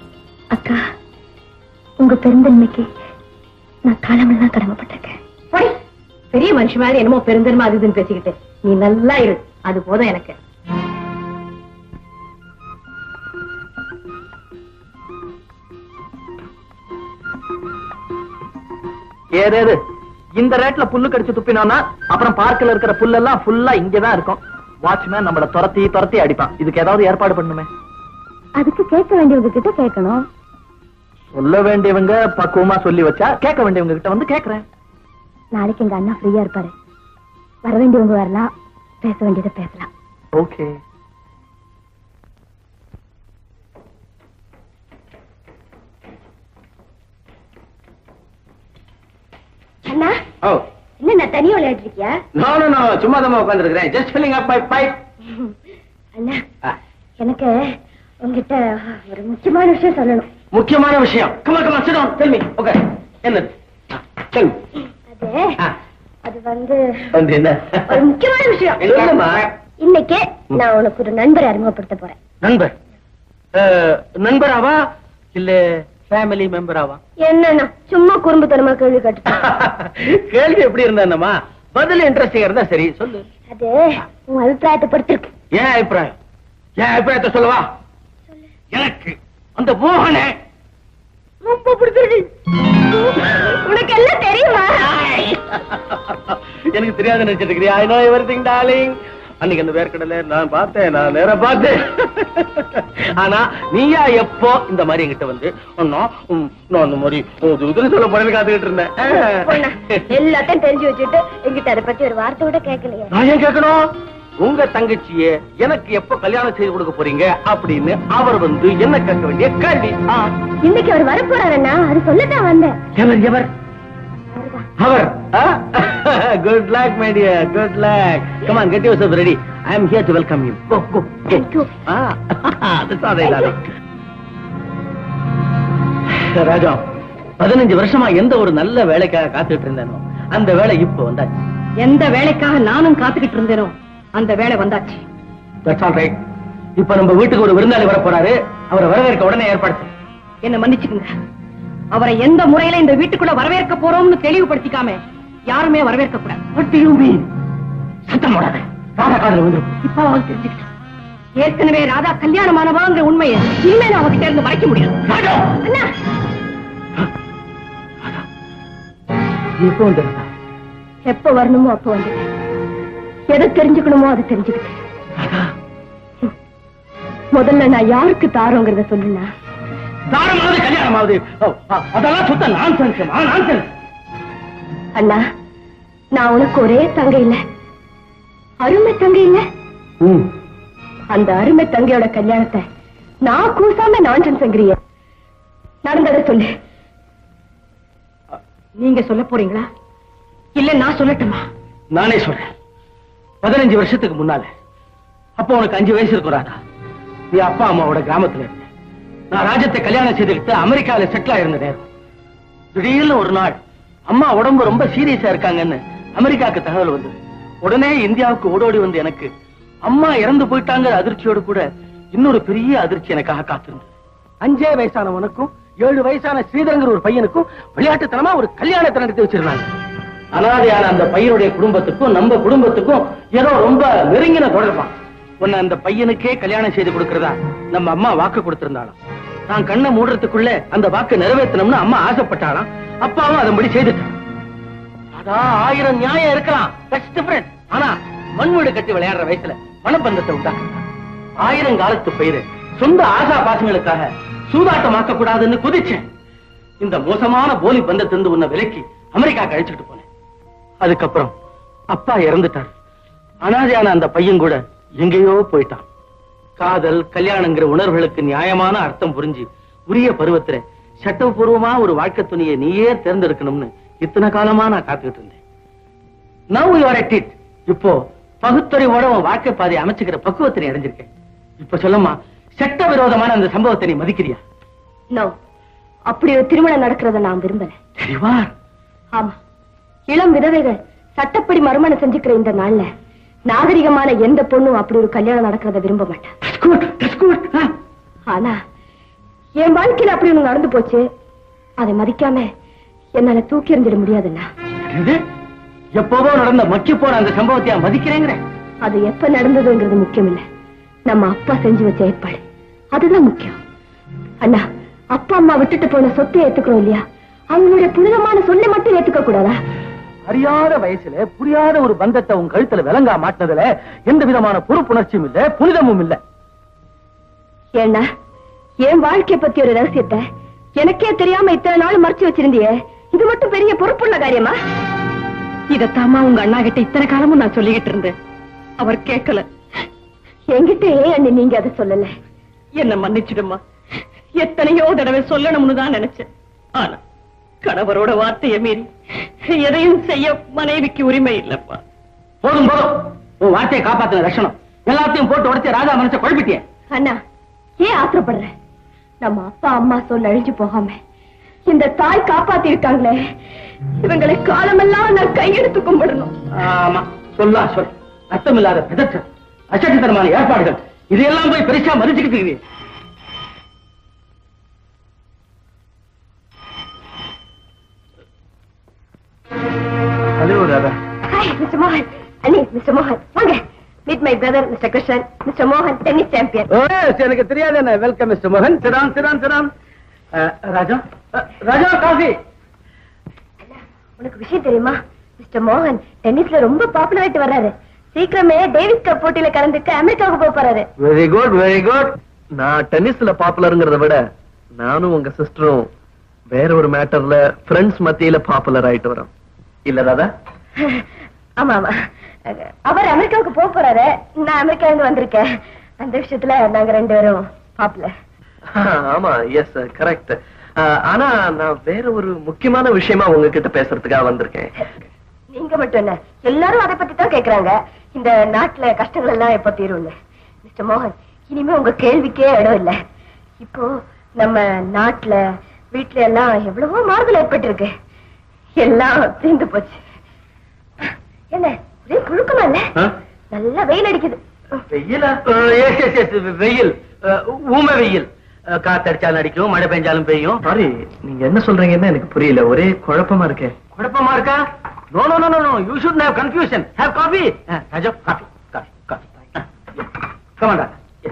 அக்கா உங்க பெருந்தன்மைக்கு நான் காலமெல்லாம் கடமைப்பட்டிருக்கேன் போடி. பெரிய மனுஷன் மாதிரி என்னமோ பெருந்தன்மை அது இதுன்னு பேசிக்கிட்டு நீ நல்லா இரு அது போதும் எனக்கு ஏதேது இந்த ரேட்ல புல்லு கடிச்சு துப்பினோம்னா அப்புறம் பார்க்ல இருக்கிற புல்லெல்லாம் ஃபுல்லா இங்கதான் இருக்கும் வாட்ச்மேன் நம்மள துரத்தி துரத்தி அடிப்பான் இதுக்கு ஏதாவது ஏற்பாடு பண்ணுமே அதுக்கு கேட்க வேண்டியவங்க கிட்ட கேட்கணும் சொல்ல வேண்டியவங்க பக்குவமா சொல்லி வச்சா கேட்க வேண்டியவங்க கிட்ட வந்து கேக்குறேன் நாளைக்கு எங்க அண்ணா ஃப்ரீயா இருப்பாரு வர வேண்டியவங்க வரலாம் பேச வேண்டியதை பேசலாம் ஓகே அண்ணா ஓ என்ன நான் தனியா விளையாட்டு இருக்கியா நோ நோ நோ சும்மா தான் உட்காந்துருக்கிறேன் just filling up my pipe அண்ணா எனக்கு உங்ககிட்ட ஒரு முக்கியமான விஷயம் சொல்லணும் முக்கியமான விஷயம் கமா கமா sit down tell me okay என்னது டெல் அது ஆ. அது வந்து வந்து என்ன ஒரு முக்கியமான விஷயம் சொல்லுமா இன்னைக்கு நான் உனக்கு ஒரு நண்பரை அறிமுகப்படுத்த போறேன் நண்பர் அஹ், நண்பராவா இல்ல ஃபேமிலி மெம்பராவா என்னண்ணா சும்மா குறும்புத்தனமா கேள்வி கேட்டு கேள்வி எப்படி இருந்தா பதில் இன்ட்ரெஸ்டிங்கா இருந்தா சரி சொல்லு அது உன் அபிப்பிராயத்தை பொறுத்திருக்கு ஏன் அபிப்பிராயம் ஏன் அபிப்பிராயத்தை சொல்லவா எனக்கு அந்த மோகனை ரொம்ப பிடிச்சிருக்கு உனக்கு எல்லாம் தெரியுமா எனக்கு தெரியாது நினைச்சிட்டு இருக்கிறியா ஐ நோ எவ்ரிதிங் டார்லிங் அன்னைக்கு அந்த வேர்க்கடலை நான் பார்த்தேன் நான் நேரா பார்த்தேன் ஆனா நீயா எப்போ இந்த மாதிரி என்கிட்ட வந்து அண்ணா, ம், நான் அந்த மாதிரி உது உதுன்னு சொல்ல போறேன்னு காத்துக்கிட்டு பொண்ணா, இருந்தேன் எல்லாத்தையும் தெரிஞ்சு வச்சுட்டு எங்கிட்ட அதை பத்தி ஒரு வார்த்தை கூட கேட்கலையே நான் ஏன் கேட்கணும் உங்க தங்கச்சிய எனக்கு எப்ப கல்யாணம் செய்து கொடுக்க போறீங்க அப்படின்னு அவர் வந்து என்ன கேட்க வேண்டிய கேள்வி ஆ. இன்னைக்கு அவர் வரப்போறாருண்ணா அது சொல்லத்தான் வந்தேன் எவர் எவர் அவர் good luck my dear good luck come on get your ready I am here to welcome you go go Thank you. that's all right darling Raja பதினஞ்சு வருஷமா எந்த ஒரு நல்ல வேலைக்காக காத்துட்டு இருந்தேனோ அந்த வேலை இப்போ வந்தாச்சு எந்த வேலைக்காக நானும் காத்துக்கிட்டு இருந்தேனோ அந்த வேலை வந்தாச்சு தட்ஸ் ஆல் ரைட் இப்ப நம்ம வீட்டுக்கு ஒரு விருந்தாளி வர போறாரு அவரை வரவேற்க உடனே ஏற்பாடு செய். என்ன மன்னிச்சுக்குங்க அவரை எந்த முறையில இந்த வீட்டுக்குள்ள வரவேற்க போறோம்னு தெளிவுபடுத்திக்காம யாருமே வரவேற்க கூடாது What do you mean? சத்தம் போடாத ராதா காதுல வந்துரும் இப்ப அவன் தெரிஞ்சுக்கிட்டான் ஏற்கனவே ராதா கல்யாணமானவாங்கிற உண்மையை இனிமே நான் அவகிட்ட இருந்து மறைக்க முடியாது ராஜா அண்ணா இப்போ வந்துருந்தா எப்ப வரணுமோ அப்ப வந்துட்டேன் எதை தெரிஞ்சுக்கணுமோ அதை தெரிஞ்சுக்கிட்டேன் முதல்ல நான் யாருக்கு தாரோங்கிறத சொல்லுண்ணா தாரமாவது கல்யாணமாவது ஓ, அ- அதெல்லாம் சுத்த நான்சென்ஸ் நான்சென்ஸ் அண்ணா நான் உனக்கு ஒரே தங்கை இல்ல அருமை தங்கை இல்ல ம் அந்த அருமை தங்கையோட கல்யாணத்தை நான் கூசாம நான்சென்ஸ்ங்கிறிய நடந்ததை சொல்லு நீங்க சொல்ல போறீங்களா இல்ல நான் சொல்லட்டுமா நானே சொல்றேன் பதினஞ்சு வருஷத்துக்கு முன்னால அப்போ உனக்கு அஞ்சு வயசு இருக்கும் ராதா நீ அப்பா அம்மாவோட கிராமத்துல இருந்த நான் ராஜத்தை கல்யாணம் செய்துக்கிட்டு அமெரிக்கால செட்டில் ஆயிருந்த நேரம் திடீர்னு ஒரு நாள் அம்மா உடம்பு ரொம்ப சீரியஸா இருக்காங்கன்னு அமெரிக்காவுக்கு தகவல் வந்தது உடனே இந்தியாவுக்கு ஓடோடி வந்து எனக்கு அம்மா இறந்து போயிட்டாங்கிற அதிர்ச்சியோடு கூட இன்னொரு பெரிய அதிர்ச்சி எனக்காக காத்திருந்தது அஞ்சே வயசானவனுக்கும் ஏழு வயசான ஸ்ரீதரங்கிற ஒரு பையனுக்கும் விளையாட்டுத்தனமா ஒரு கல்யாணத்தை நடத்தி வச்சிருந்தாங்க அனாதையான அந்த பையனுடைய குடும்பத்துக்கும் நம்ம குடும்பத்துக்கும் ஏதோ ரொம்ப நெருங்கின தொடர்பான் உன்னை அந்த பையனுக்கே கல்யாணம் செய்து கொடுக்கறதா நம்ம அம்மா வாக்கு கொடுத்திருந்தாளாம் நான் கண்ணை மூடுறதுக்குள்ள அந்த வாக்கு நிறைவேற்றணும்னு அம்மா ஆசைப்பட்டாளாம் அப்பாவும் அதன்படி செய்துட்டான் அதான் ஆயிரம் நியாயம் இருக்கலாம் தட்ஸ் டிஃபரண்ட் ஆனா மண்வீடு கட்டி விளையாடுற வயசுல மனபந்தத்தை உண்டாக்குறான் ஆயிரம் காலத்து பயிர் சொந்த ஆசா பாசங்களுக்காக சூதாட்டமாக்க கூடாதுன்னு குதிச்சேன் இந்த மோசமான போலி பந்தத்திலிருந்து உன்னை விலக்கி அமெரிக்கா கழிச்சுட்டு போனேன் அதுக்கப்புறம் அப்பா இறந்துட்டார் அனாதையான அந்த பையன் கூட எங்கேயோ போயிட்டான் காதல் கல்யாணங்கிற உணர்வுகளுக்கு நியாயமான அர்த்தம் புரிஞ்சு உரிய பருவத்துல சட்டபூர்வமா ஒரு வாழ்க்கை துணியை நீயே தேர்ந்தெடுக்கணும்னு இத்தனை காலமா நான் காத்துக்கிட்டு இருந்தேன் நவ் யுவர் at it இப்போ பகுத்தறிவோட உன் வாழ்க்கை பாதை அமைச்சுக்கிற பக்குவத்தை நீ அடைஞ்சிருக்கேன் இப்ப சொல்லம்மா சட்ட விரோதமான அந்த சம்பவத்தை நீ மதிக்கிறியா நோ அப்படி ஒரு திருமணம் நடக்கிறத நான் விரும்பல தெரிவார் ஆமா இளம் விதவைகள் சட்டப்படி மறுமணம் செஞ்சுக்கிற இந்த நாள்ல நாகரிகமான எந்த பொண்ணும் அப்படி ஒரு கல்யாணம் நடக்கிறத விரும்ப மாட்டா குட் குட் ஆனா என் வாழ்க்கையில அப்படி ஒண்ணு நடந்து போச்சு அதை மதிக்காம என்னால தூக்கி எறிஞ்சிட முடியாதுண்ணா இது எப்போதோ நடந்த மச்சு போற அந்த சம்பவத்தை மதிக்கிறேங்கிற அது எப்ப நடந்ததுங்கிறது முக்கியம் இல்ல நம்ம அப்பா செஞ்சு வச்ச ஏற்பாடு அதுதான் முக்கியம் அண்ணா அப்பா அம்மா விட்டுட்டு போன சொத்தை ஏத்துக்கிறோம் இல்லையா அவங்களுடைய புனிதமான சொல்லை மட்டும் ஏத்துக்க கூடாதா அறியாத வயசுல புரியாத ஒரு பந்தத்தை உன் கழுத்துல விளங்கா மாட்டினதுல எந்த விதமான பொறுப்புணர்ச்சியும் இல்ல புனிதமும் இல்ல ஏன்னா என் வாழ்க்கைய பத்தி ஒரு ரகசியத்தை எனக்கே தெரியாம இத்தனை நாள் மறைச்சு வச்சிருந்தியே இது மட்டும் பெரிய பொறுப்புள்ள காரியமா இதத்தாமா உங்க அண்ணா கிட்ட இத்தனை காலமும் நான் சொல்லிக்கிட்டு இருந்தேன் அவர் கேட்கல என்கிட்ட ஏன் அண்ணி நீங்க அதை சொல்லல என்ன மன்னிச்சிடுமா எத்தனையோ தடவை சொல்லணும்னு தான் நினைச்சேன் ஆனா கணவரோட வார்த்தையை மீறி எதையும் செய்ய மனைவிக்கு உரிமை இல்லப்பா போதும் போதும் உன் வார்த்தையை காப்பாத்தின லட்சணம் எல்லாத்தையும் போட்டு உடச்சு ராஜா மனச குழப்பிட்டிய அண்ணா ஏன் ஆத்திரப்படுற நம்ம அப்பா அம்மா சொல்ல அழிஞ்சு போகாம இந்த தாய் காப்பாத்தி இருக்காங்களே இவங்களை காலமெல்லாம் நான் கையெடுத்து கும்பிடணும் ஆமா சொல்லா சொல் அர்த்தமில்லாத பிதற்றம் அசட்டுத்தனமான ஏற்பாடுகள் இதையெல்லாம் போய் பெருசா மதிச்சுக்கிட்டு இருக்கிறீ. ஹலோ ராதா ஹாய் மிஸ்டர் மோகன் அண்ணி மிஸ்டர் மோகன் வாங்க meet my brother mister Krishnan mister மோகன் டென்னிஸ் சாம்பியன் ஓ எனக்கு தெரியாது என்ன வெல்கம் மிஸ்டர் மோகன் சிராம் சிராம் சிராம் ராஜா அஹ், ராஜா காஃபி உனக்கு விஷயம் தெரியுமா மிஸ்டர் மோகன் டென்னிஸ்ல ரொம்ப பாப்புலர் ஆயிட்டு வர்றாரு சீக்கிரமே டேவிஸ் கப் போட்டியில கலந்துட்டு அமெரிக்காவுக்கு போக போறாரு வெரி குட் வெரி குட் நான் டென்னிஸ்ல பாப்புலருங்கிறத விட நானும் உங்க சிஸ்டரும் வேற ஒரு மேட்டர்ல ஃப்ரெண்ட்ஸ் மத்தியில பாப்புலர் ஆயிட்டு வரோம் இல்ல ராதா ஆமா ஆமா அவர் அமெரிக்காவுக்கு போக போறாரு நான் அமெரிக்கால இருந்து வந்திருக்கேன் அந்த விஷயத்துல நாங்க ரெண்டு பேரும் பாப்புலர் ஆமா எஸ் கரெக்ட் ஆனா நான் வேற ஒரு முக்கியமான விஷயமா உங்ககிட்ட பேசுறதுக்காக வந்திருக்கேன் நீங்க மட்டும் என்ன எல்லாரும் அதை பத்தி தான் கேக்குறாங்க இந்த நாட்டுல கஷ்டங்கள் எல்லாம் எப்ப தீரும்னு மிஸ்டர் மோகன் இனிமே உங்க கேள்விக்கே இடம் இல்ல இப்போ நம்ம நாட்டுல வீட்ல எல்லாம் எவ்வளவோ மாறுதல் ஏற்பட்டிருக்கு எல்லாம் தீர்ந்து போச்சு என்ன ஒரே புழுக்கமா இல்ல ஆ? நல்லா வெயில் அடிக்குது வெயிலா எஸ் எஸ் எஸ் வெயில் அஹ், ஊமை வெயில் அஹ், காத்தடிச்சாலும் அடிக்கும் மழை பெஞ்சாலும் பெய்யும் சாரி நீங்க என்ன சொல்றீங்கன்னு எனக்கு புரியல ஒரே குழப்பமா இருக்கே குழப்பமா இருக்கா no no no no you should have confusion have coffee Raja coffee coffee coffee கமாண்டா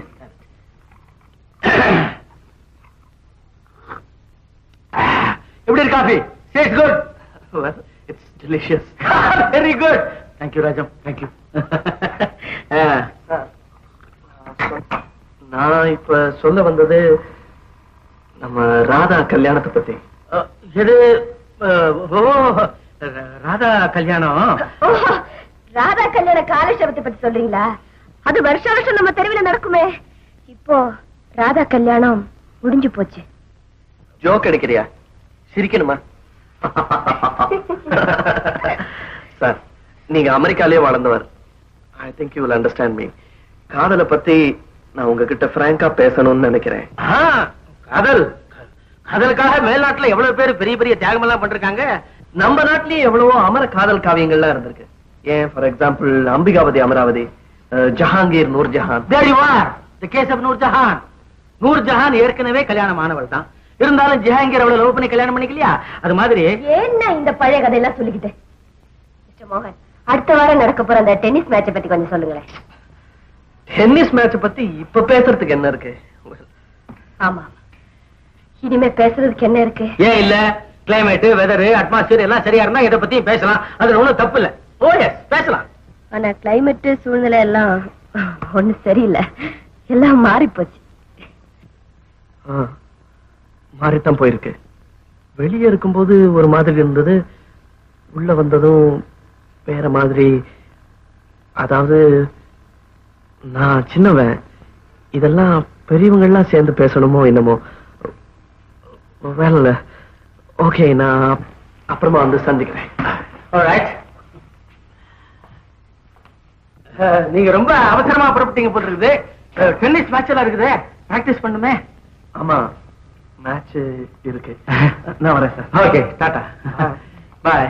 எப்படி இருக்கு காஃபி சேஸ் good it's delicious very good thank you Rajam thank you நான் இப்ப சொல்ல வந்தது நம்ம ராதா கல்யாணத்தை பத்தி இது அஹ், ஓ ராதா கல்யாணம் ஓஹோ, ராதா கல்யாண காலட்சேபத்தை பத்தி சொல்றீங்களா அது வருஷ வருஷம் நம்ம தெருவில் நடக்குமே இப்போ ராதா கல்யாணம் முடிஞ்சு போச்சு ஜோக் அடிக்கிறியா சிரிக்கணுமா சார் நீங்க அமெரிக்காலே வளர்ந்தவர் I think you will understand me காதலை பத்தி நான் உங்ககிட்ட பிராங்கா பேசணும்னு நினைக்கிறேன் ஆ, காதல் காதலுக்காக மேல்நாட்டுல எவ்வளவு பேர் பெரிய பெரிய தியாகம் எல்லாம் பண்றாங்க நம்ம நாட்டிலேயே எவ்வளவோ அமர காதல் காவியங்கள்லாம் இருந்திருக்கு ஏன் ஃபார் எக்ஸாம்பிள் அம்பிகாவதி அமராவதி அஹ், Jahangir Noorjahan there you are the case of Noorjahan Noorjahan ஏற்கனவே கல்யாணம் ஆனவள் தான் இருந்தாலும் ஜஹாங்கீர் அவளை லவ் பண்ணி கல்யாணம் பண்ணிக்கலையா அது மாதிரி ஏன்னா இந்த பழைய கதையெல்லாம் சொல்லிக்கிட்டு மிஸ்டர் மோகன் அடுத்த வாரம் நடக்க போற அந்த டென்னிஸ் மேட்சை பத்தி கொஞ்சம் சொல்லுங்களேன் டென்னிஸ் மேட்ச் பத்தி இப்ப பேசுறதுக்கு என்ன இருக்கு ஆமா இனிமே பேசுறதுக்கு என்ன இருக்கு ஏன் இல்ல கிளைமேட் வெதர் அட்மாஸ்பியர் எல்லாம் சரியா இருந்தா இதை பத்தியும் பேசலாம் அதுல ஒண்ணும் தப்பு இல்ல ஓ எஸ் பேசலாம் ஆனா கிளைமேட் சூழ்நிலை எல்லாம் ஒண்ணு சரியில்லை எல்லாம் மாறி போச்சு ஆ, மாறித்தான் போயிருக்கு வெளியே இருக்கும்போது ஒரு மாதிரி இருந்தது உள்ள வந்ததும் வேற மாதிரி அதாவது நான் சின்னவன் இதெல்லாம் பெரியவங்க எல்லாம் சேர்ந்து பேசணுமோ என்னமோ வேலை ஓகே நான் அப்புறமா வந்து சந்திக்கிறேன் Alright. அஹ், நீங்க ரொம்ப அவசரமா புறப்பட்டீங்க போல இருக்குது டென்னிஸ் மேட்ச் எல்லாம் இருக்குது பிராக்டிஸ் பண்ணுமே ஆமா மேட்ச் இருக்கு நான் வரேன் சார் ஓகே டாடா பாய்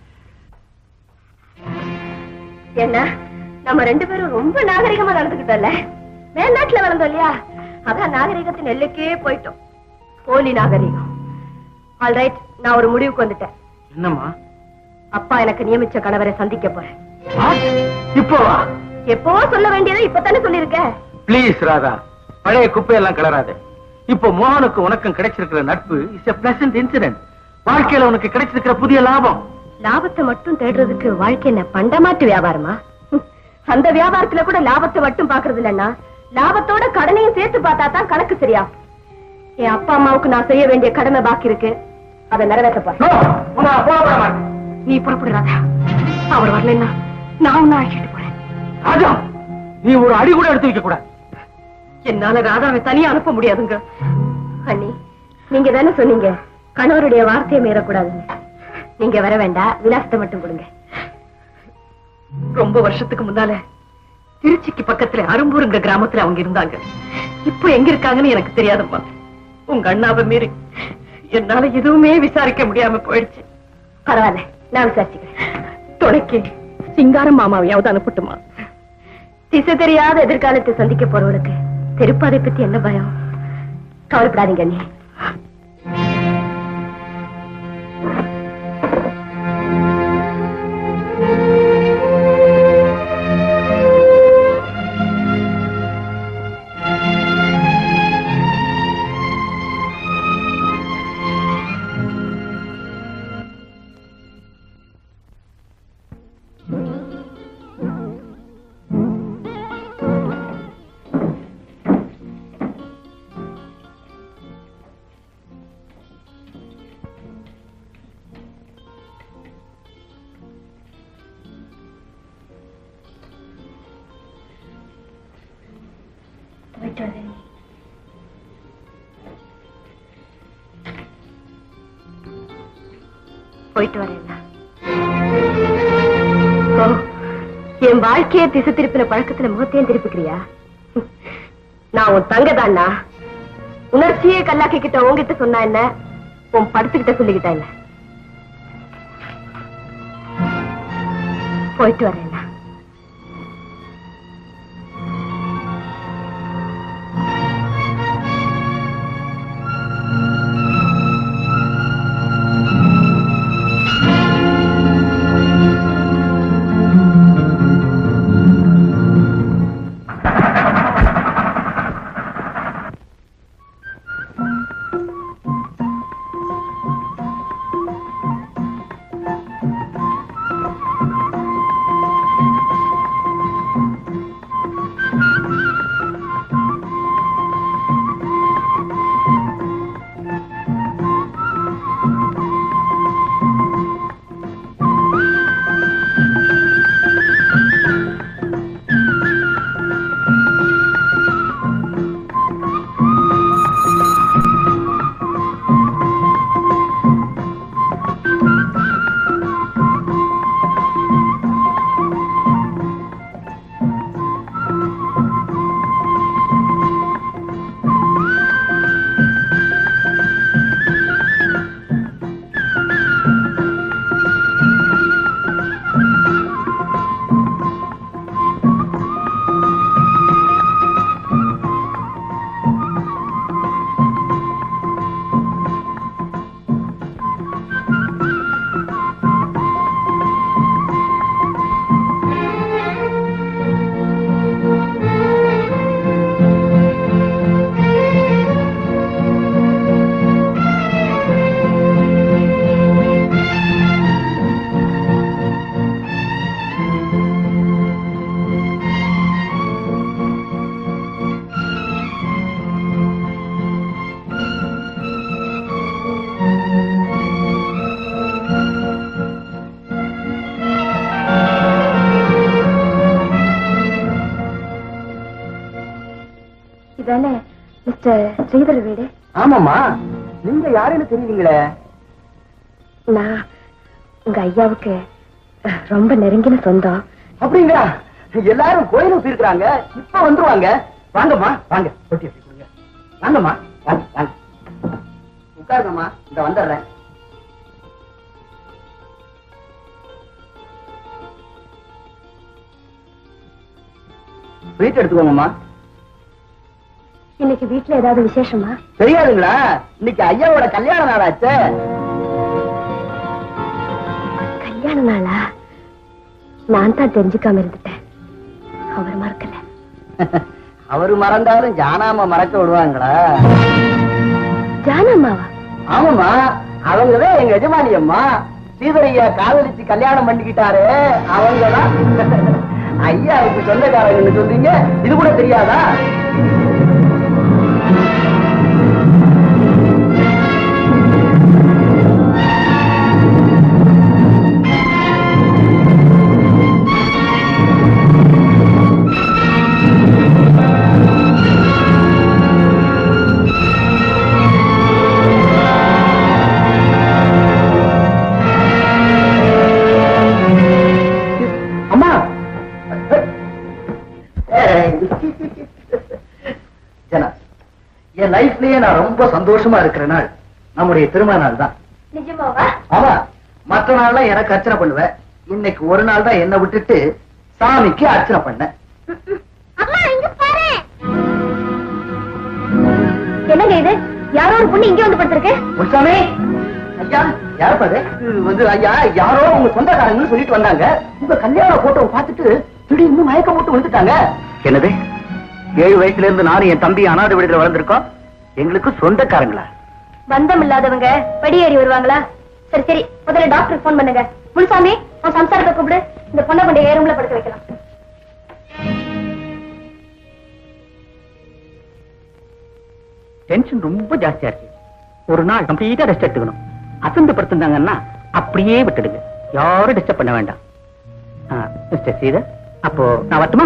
என்ன நம்ம ரெண்டு பேரும் ரொம்ப நாகரிகமா நடந்துக்கிட்டோம்ல மேல்நாட்டுல வளர்ந்தோம் இல்லையா அதான் நாகரிகத்தின் எல்லைக்கே போயிட்டோம் போலி நாகரிகம் ஆல்ரைட் நான் ஒரு முடிவுக்கு வந்துட்டேன் என்னம்மா அப்பா எனக்கு நியமிச்ச கணவரை சந்திக்க போறேன் இப்போ எப்போ சொல்ல வேண்டியதை இப்பதானே சொல்லியிருக்கேன் ப்ளீஸ் ராதா பழைய குப்பையெல்லாம் கிளறாதே இப்போ மோகனுக்கு உனக்கும் கிடைச்சிருக்கிற நட்பு இஸ் a pleasant இன்சிடென்ட் வாழ்க்கையில உனக்கு கிடைச்சிருக்கிற புதிய லாபம் லாபத்தை மட்டும் தேடுறதுக்கு வாழ்க்கை என்ன பண்டமாட்டு வியாபாரமா ஹம், அந்த வியாபாரத்துல கூட லாபத்தை மட்டும் பாக்குறது இல்லன்னா லாபத்தோட கடனையும் சேர்த்து பார்த்தா தான் கணக்கு சரியா என் அப்பா அம்மாவுக்கு நான் செய்ய வேண்டிய கடமை பாக்கி இருக்கு அதை நிறைவேற்ற போறேன் நீ புறப்படுறாதா அவர் வரலன்னா நான் உன்னை அழைச்சிட்டு போறேன் ராஜா நீ ஒரு அடி கூட எடுத்து வைக்க கூடாது என்னால ராதாவை தனியா அனுப்ப முடியாதுங்க அண்ணி நீங்க தானே சொன்னீங்க கணவருடைய வார்த்தையை மீறக்கூடாதுன்னு நீங்க வர வேண்டாம் விலாசத்தை மட்டும் கொடுங்க ரொம்ப வருஷத்துக்கு முன்னால திருச்சிக்கு பக்கத்துல அரும்பூருங்க கிராமத்துல அவங்க இருந்தாங்க இப்போ எங்க இருக்காங்கன்னு எனக்கு தெரியாதும்மா உங்க அண்ணாவை மீறி என்னால எதுவுமே விசாரிக்க முடியாம போயிடுச்சு பரவாயில்ல நான் விசாரிச்சுக்கிறேன் துணைக்கு சிங்காரம் மாமாவையாவது அனுப்பட்டுமா திசை தெரியாத எதிர்காலத்தை சந்திக்க போறவளுக்கு தெருப்பாதை பத்தி என்ன பயம் கவலைப்படாதீங்க அண்ணி போயிட்டு வரேன் ஓ என் வாழ்க்கைய திசை திருப்பின பழக்கத்துல முகத்தையும் திருப்பிக்கிறியா நான் உன் தங்கதான்னா உணர்ச்சியே கல்லாக்கிக்கிட்ட உன்கிட்ட சொன்னா என்ன உன் படுத்துக்கிட்ட சொல்லிக்கிட்டா என்ன போயிட்டு வரேன் இதானே மிஸ்டர் ஸ்ரீதர் வீடு ஆமாமா நீங்க யாருன்னு தெரியலீங்களே நான் உங்க ஐயாவுக்கு அஹ், ரொம்ப நெருங்கின சொந்தம் அப்படிங்களா எல்லாரும் கோயிலுக்கு போயிருக்கிறாங்க இப்ப வந்துருவாங்க வாங்கம்மா வாங்க ரொட்டி எடுத்து கொடுங்க வாங்கம்மா வாங்க வாங்க உட்காருங்கம்மா இந்த வந்துடுறேன் ஸ்வீட் எடுத்துக்கோங்கம்மா இன்னைக்கு வீட்டுல ஏதாவது விசேஷமா தெரியாதுங்களா இன்னைக்கு ஐயாவோட கல்யாண நாளாச்சே கல்யாண நாளா நான் தான் தெரிஞ்சுக்காம இருந்துட்டேன் அவர் மறக்கல அவரு மறந்தாலும் ஜானாம மறக்க விடுவாங்களா ஜானம்மாவா ஆமாமா அவங்கதான் எங்க எஜமானி அம்மா சீதரையா காதலிச்சு கல்யாணம் பண்ணிக்கிட்டாரு அவங்கதான் ஐயாவுக்கு சொந்தக்காரங்கன்னு சொல்றீங்க இது கூட தெரியாதா அம்மா ஜனா என் லைஃப்லயே நான் ரொம்ப சந்தோஷமா இருக்கிற நாள் நம்முடைய திருமண நாள் தான் நிஜமாவா ஆமா மற்ற நாள்லாம் எனக்கு அர்ச்சனை பண்ணுவேன் இன்னைக்கு ஒரு நாள் தான் என்ன விட்டுட்டு சாமிக்கு அர்ச்சனை பண்ணேன் அம்மா இங்க பாரு என்னங்க இது யாரோ ஒரு பொண்ணு இங்க வந்து படுத்திருக்கு முன்சாமி ஐயா யார் பாரு இது வந்து ஐயா யாரோ உங்க சொந்தக்காரங்கன்னு சொல்லிட்டு வந்தாங்க உங்க கல்யாண போட்டோ பார்த்துட்டு திடீர்னு மயக்கம் போட்டு வந்துட்டாங்க என்னது ஏழு வயசுல இருந்து நானும் என் தம்பி அனாதை விடுதல வளர்ந்துருக்கோம் எங்களுக்கு சொந்தக்காரங்களா பந்தம் இல்லாதவங்க படியேறி வருவாங்களா சரி சரி முதல்ல டாக்டர் ஃபோன் பண்ணுங்க முன்சாமி உன் சம்சாரத்தை கூப்பிடு இந்த பொண்ணை கொண்டு ஏ ரூம்ல படுக்க வைக்கலாம் டென்ஷன் ரொம்ப ஜாஸ்தியா இருக்கு ஒரு நாள் கம்ப்ளீட்டா ரெஸ்ட் எடுத்துக்கணும் அசந்து படுத்திருந்தாங்கன்னா அப்படியே விட்டுடுங்க யாரும் டிஸ்டர்ப் பண்ண வேண்டாம் மிஸ்டர் சீதர் அப்போ நான் வரட்டுமா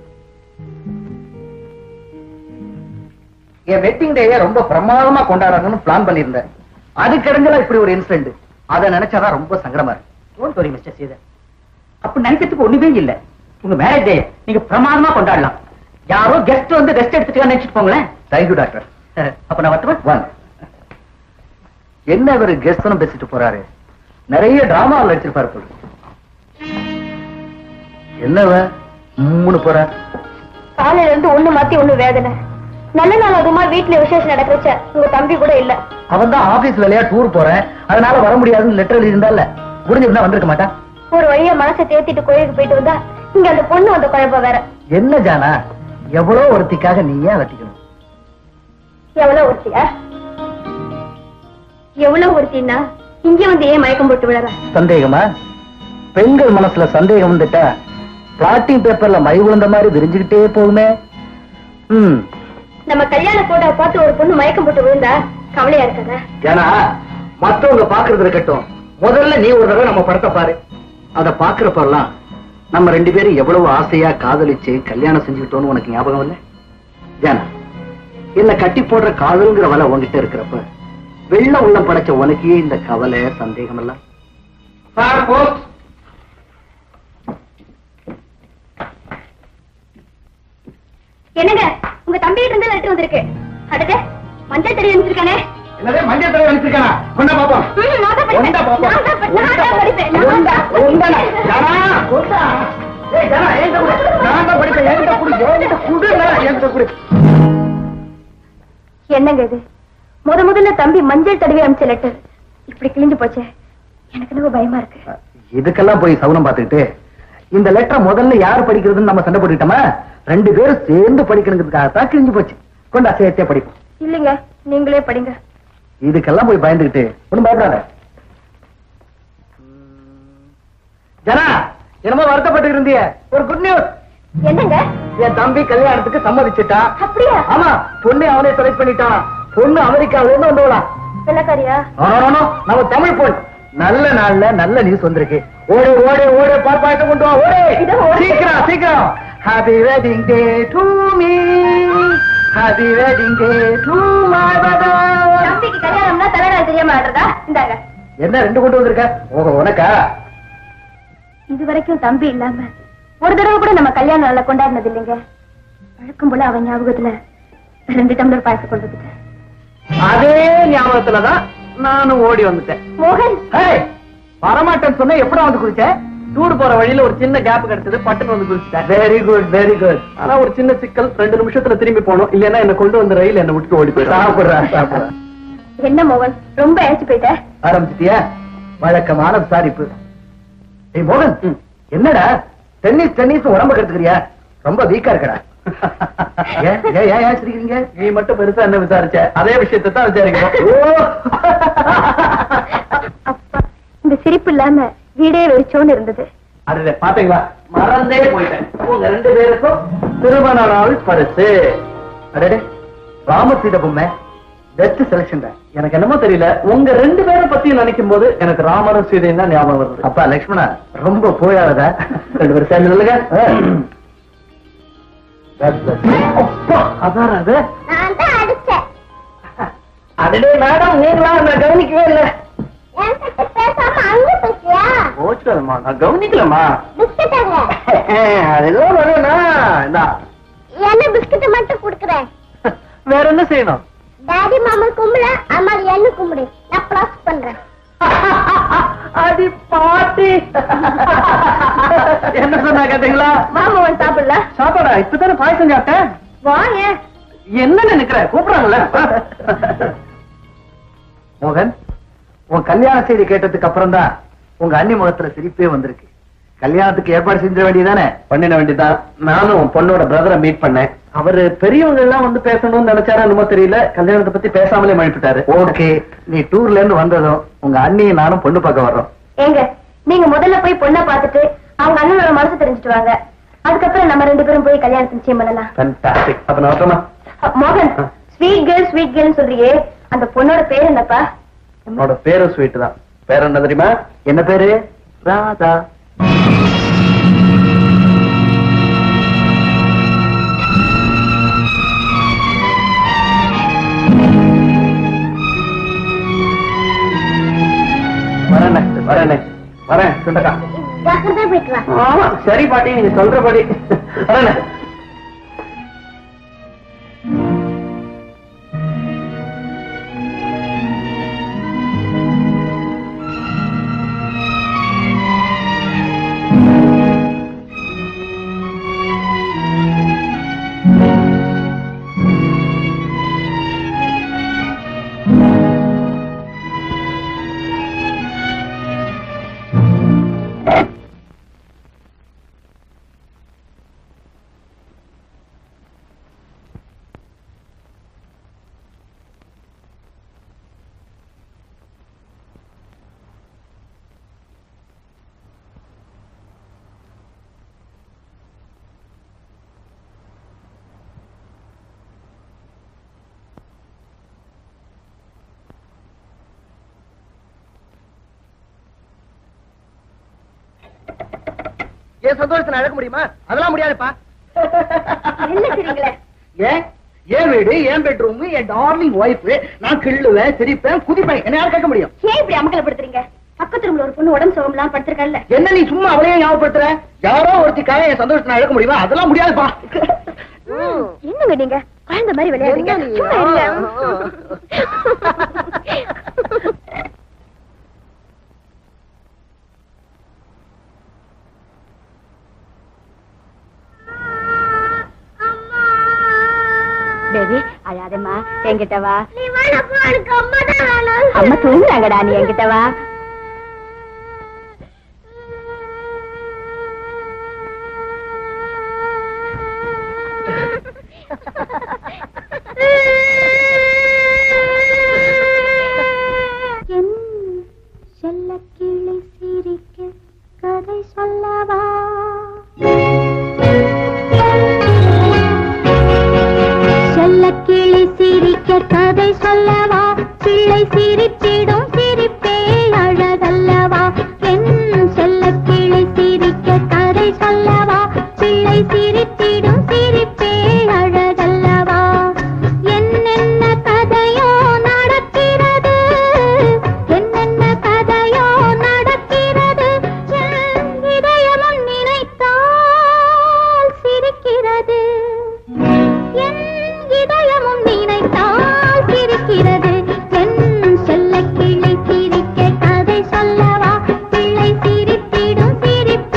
என் வெட்டிங் டேய ரொம்ப பிரமாதமா கொண்டாடணும்னு பிளான் பண்ணியிருந்தேன் அதுக்கிடங்குல இப்படி ஒரு இன்சிடென்ட் அதை நினைச்சாதான் ரொம்ப சங்கடமா இருக்கு டோன்ட் வரி மிஸ்டர் சீதர் அப்ப நினைக்கிறதுக்கு ஒண்ணுமே இல்ல உங்க மேரேஜ் டே நீங்க பிரமாதமா கொண்டாடலாம் யாரோ கெஸ்ட் வந்து ரெஸ்ட் எடுத்துட்டு நினைச்சிட்டு போங்களேன் தேங்க்யூ டாக்டர் அஹ், அப்ப நான் வரட்டுமா ஒன் என்ன இவர் கெஸ்ட் பேசிட்டு போறாரு நிறைய டிராமா நடிச்சிருப்பாரு போல என்னவ மூணு போற காலையில இருந்து ஒண்ணு மாத்தி ஒண்ணு வேதனை நல்ல நாள் அதுமா வீட்டுல விசேஷம் நடக்கிறச்ச உங்க தம்பி கூட இல்ல அவன் தான் ஆபீஸ் வேலையா டூர் போறேன் அதனால வர முடியாதுன்னு லெட்டர் எழுதியிருந்தால முடிஞ்சிருந்தா வந்திருக்க மாட்டான் ஒரு வழியா மனசை தேத்திட்டு கோயிலுக்கு போயிட்டு வந்தா இங்க அந்த பொண்ணு வந்த குழப்பம் வேற என்ன ஜானா எவ்வளவு ஒருத்திக்காக நீ ஏன் வெட்டிக்கணும் எவ்வளவு ஒருத்தியா எவ்வளவு ஒருத்தின்னா இங்க வந்து ஏன் மயக்கம் போட்டு விழற சந்தேகமா பெண்கள் மனசுல சந்தேகம் வந்துட்டா பிளாட்டிங் பேப்பர்ல மை விழுந்த மாதிரி விரிஞ்சுக்கிட்டே போகுமே ம் நம்ம கல்யாண போட்டோ பார்த்து ஒரு பொண்ணு மயக்கம் போட்டு விழுந்தா கவலையா இருக்காதா ஏன்னா மத்தவங்க பாக்குறது இருக்கட்டும் முதல்ல நீ ஒரு தடவை நம்ம படத்தை பாரு அத பாக்குறப்பெல்லாம் நம்ம ரெண்டு பேரும் எவ்வளவு ஆசையா காதலிச்சு கல்யாணம் செஞ்சுக்கிட்டோம்னு உனக்கு ஞாபகம் இல்ல ஜானா என்ன கட்டி போடுற காதல்ங்கிற வலை உன்கிட்ட இருக்கிறப்ப வெள்ள உள்ளம் படைச்ச உனக்கே இந்த கவலை சந்தேகம் எல்லாம் என்னங்க உங்க தம்பி கிட்ட இருந்து லெட்டர் வந்திருக்கு அடுத்து மஞ்சள் தெரிய அனுப்பிச்சிருக்கானே என்னதே மஞ்சள் தடவை அனுப்பிச்சிருக்கானா கொண்டா பாப்போம் ம், நான் தான் படிப்பேன். கொண்டா பாப்போம் நான் தான் படி- நான் தான் படிப்பேன். நான் கொண்டா தான் கொண்டா படிப்பேன். ஜனா கொண்டா ஏய் ஜனா என்கிட்ட கொடு நான் தான் படிப்பேன் என்கிட்ட கொடு என்கிட்ட குடுடா என்கிட்ட கொடு என்னங்க இது முத முதல்ல தம்பி மஞ்சள் தடவி அனுப்பிச்ச லெட்டர் இப்படி கிழிஞ்சு போச்சே எனக்கு என்னவோ பயமா இருக்கு இதுக்கெல்லாம் போய் சவுனம் பார்த்துக்கிட்டு இந்த லெட்டர் முதல்ல யார் படிக்கிறதுன்னு நம்ம சண்டை போட்டுக்கிட்டோமா ரெண்டு பேரும் சேர்ந்து படிக்கணுங்கிறதுக்காக தான் கிழிஞ்சு போச்சு கொண்டா சேர்த்தே படிப்போம் இல்லைங்க நீங்களே படிங்க இதுக்கெல்லாம் போய் பயந்துகிட்டு ஒண்ணும் பயப்படாத ஜனா என்னமோ வருத்தப்பட்டு இருந்திய ஒரு குட் நியூஸ் என்னங்க என் தம்பி கல்யாணத்துக்கு சம்மதிச்சுட்டா அப்படியா ஆமா பொண்ணு அவனே செலக்ட் பண்ணிட்டான் பொண்ணு அமெரிக்காவில இருந்து வந்தவளா வெள்ளக்காரியா No, no, no, no. நம்ம தமிழ் பொண்ணு நல்ல நாள்ல நல்ல நியூஸ் வந்திருக்கு ஓடு ஓடு ஓடு பார்ப்பாயத்தை கொண்டு வா ஓடு இதோ ஓடு. சீக்கிரம் சீக்கிரம் happy wedding day to me happy wedding day to my brother தம்பிக்கு கல்யாணம்னா தலைநாள் தெரியாம ஆடுறதா இந்தாங்க என்ன ரெண்டு கொண்டு வந்திருக்க ஓஹோ உனக்கா இது வரைக்கும் தம்பி இல்லாம ஒரு தடவை கூட நம்ம கல்யாணம் நல்லா கொண்டாடினது இல்லைங்க வழக்கம் போல அவன் ஞாபகத்துல ரெண்டு டம்ளர் பாயசம் கொண்டு வந்துட்டேன் அதே ஞாபகத்துலதான் நானும் ஓடி வந்துட்டேன் மோகன் ஏய், வரமாட்டேன்னு சொன்ன எப்படி வந்து குடிச்ச டூர் போற வழியில ஒரு சின்ன கேப் கிடைச்சது பட்டுன்னு வந்து குதிச்சிட்டேன் வெரி குட் வெரி குட் ஆனா ஒரு சின்ன சிக்கல் ரெண்டு நிமிஷத்துல திரும்பி போகணும் இல்லைன்னா என்ன கொண்டு வந்த ரயில் என்ன விட்டுட்டு ஓடி போயிடும் சாப்பிடுறா சாப்பிடுறா என்ன மோகன் ரொம்ப அழைச்சு போயிட்ட ஆரம்பிச்சிட்டியா வழக்கமான விசாரிப்பு ஏய் மோகன் ம். என்னடா டென்னிஸ் டென்னிஸ் உடம்ப கெடுத்துக்கிறியா ரொம்ப வீக்கா இருக்கடா ஏன் ஏன் ஏன் ஏன் சிரிக்கிறீங்க நீ மட்டும் பெருசா என்ன விசாரிச்ச அதே விஷயத்தை தான் விசாரிக்கணும் ஓ அப்பா இந்த சிரிப்பு இல்லாம வீடே வெறிச்சோன்னு இருந்தது அதுல பாத்தீங்களா மறந்தே போயிட்டேன் உங்க ரெண்டு பேருக்கும் திருமண நாள் பரிசு அடடே ராமசீத பொம்மை பெஸ்ட் செலக்ஷன் தான் எனக்கு என்னமோ தெரியல உங்க ரெண்டு பேரை பத்தி நினைக்கும் போது எனக்கு ராமரும் சீதையும் தான் ஞாபகம் வருது அப்பா லக்ஷ்மணா ரொம்ப போயாததா ரெண்டு பேரும் சேர்ந்து சொல்லுங்க அப்பா, அதான் அது நான் தான் அடிச்சேன் அடடே மேடம் நீங்களா நான் கவனிக்கவே இல்ல பேசாம அங்க பேசியா ஓச்சுமா நான் கவனிக்கலமா பிஸ்கட்டாங்க அதெல்லாம் வரும்னா இந்தா. என்ன பிஸ்கட் மட்டும் குடுக்குறேன் வேற என்ன செய்யணும் டாடி மாமா கும்பிட அம்மா என்ன கும்பிடு நான் பிளஸ் பண்றேன் அடி பாட்டி என்ன சொன்னா கேட்டீங்களா மாமாவன் சாப்பிடல சாப்பாடா இப்பதானே பாயசம் சாப்பிட்டேன் வாங்க என்ன நினைக்கிற கூப்பிடுறாங்கல்ல மோகன் உன் கல்யாண செய்தி கேட்டதுக்கு அப்புறம் தான் உங்க அண்ணி முகத்துல சிரிப்பே வந்திருக்கு கல்யாணத்துக்கு ஏற்பாடு செஞ்சிட வேண்டியதானே பண்ணிட வேண்டியதான் நானும் பொண்ணோட பிரதரை மீட் பண்ணேன் அவரு பெரியவங்க எல்லாம் வந்து பேசணும்னு நினைச்சாரா என்னமோ தெரியல கல்யாணத்தை பத்தி பேசாமலே மழுப்பிட்டாரு ஓகே நீ டூர்ல இருந்து வந்ததும் உங்க அண்ணியும் நானும் பொண்ணு பார்க்க வர்றோம் ஏங்க நீங்க முதல்ல போய் பொண்ணை பார்த்துட்டு அவங்க அண்ணனோட மனசு தெரிஞ்சுட்டு வாங்க அதுக்கப்புறம் நம்ம ரெண்டு பேரும் போய் கல்யாணம் நிச்சயம் பண்ணலாம் ஃபேண்டாஸ்டிக் அப்ப நான் வரட்டுமா அ, மோகன் ஸ்வீட் கேர்ள் ஸ்வீட் கேர்ள் சொல்றியே அந்த பொண்ணோட பேர் என்னப்பா என்னோட பேரும் ஸ்வீட் தான் பேர் என்ன தெரியுமா என்ன பேரு ராதா வரேனே வரேனே வரேன் சுண்டக்கா ஜாக்கிரதா போயிட்டு வா ஆமா சரி பாட்டி நீங்க சொல்றபடி வரேனே ஏன் சந்தோஷத்தை நடக்க முடியுமா அதெல்லாம் முடியாதுப்பா என்ன சரிங்களே ஏன் ஏன் வீடு ஏன் பெட்ரூம் என் டார்லிங் ஒய்ஃப் நான் கிள்ளுவேன் சிரிப்பேன் குதிப்பேன் என்ன யாரும் கேட்க முடியும் ஏன் இப்படி அமக்கலப்படுத்துறீங்க பக்கத்து ரூம்ல ஒரு பொண்ணு உடம்பு சுகம்லாம் படுத்திருக்கல என்ன நீ சும்மா அவளையே ஞாபகப்படுத்துற யாரோ ஒருத்திக்காக என் சந்தோஷத்தை நான் இழக்க முடியுமா அதெல்லாம் முடியாதுப்பா என்னங்க நீங்க குழந்தை மாதிரி விளையாடுறீங்க என்ன நீ? சும்மா இருங்க. பேபி அழாதம்மா என்கிட்ட வா அம்மா தூங்குறாங்கடா நீ என்கிட்ட வா என் செல்லக்கிளி சிரிக்க கதை சொல்லவா செல்லக்கிளி சிரிக்க கதை சொல்லவா பிள்ளை சிரித்திடும் சிரிப்பே அழகல்லவா என் செல்லக்கிளி சிரிக்க கதை சொல்லவா பிள்ளை சிரித்திடும் சிரிப்பே அழகல்லவா என்னென்ன கதையோ நடக்கிறது என்னென்ன கதையோ நடக்கிறது என் இதயமும் நினைத்தால் சிரிக்கிறது என் இதயமும் நினைத்தால் சிரிக்கிறது என் செல்ல கிளை சிரிக்க கதை சொல்லவா பிள்ளை சிரித்திடும் சிரிப்பே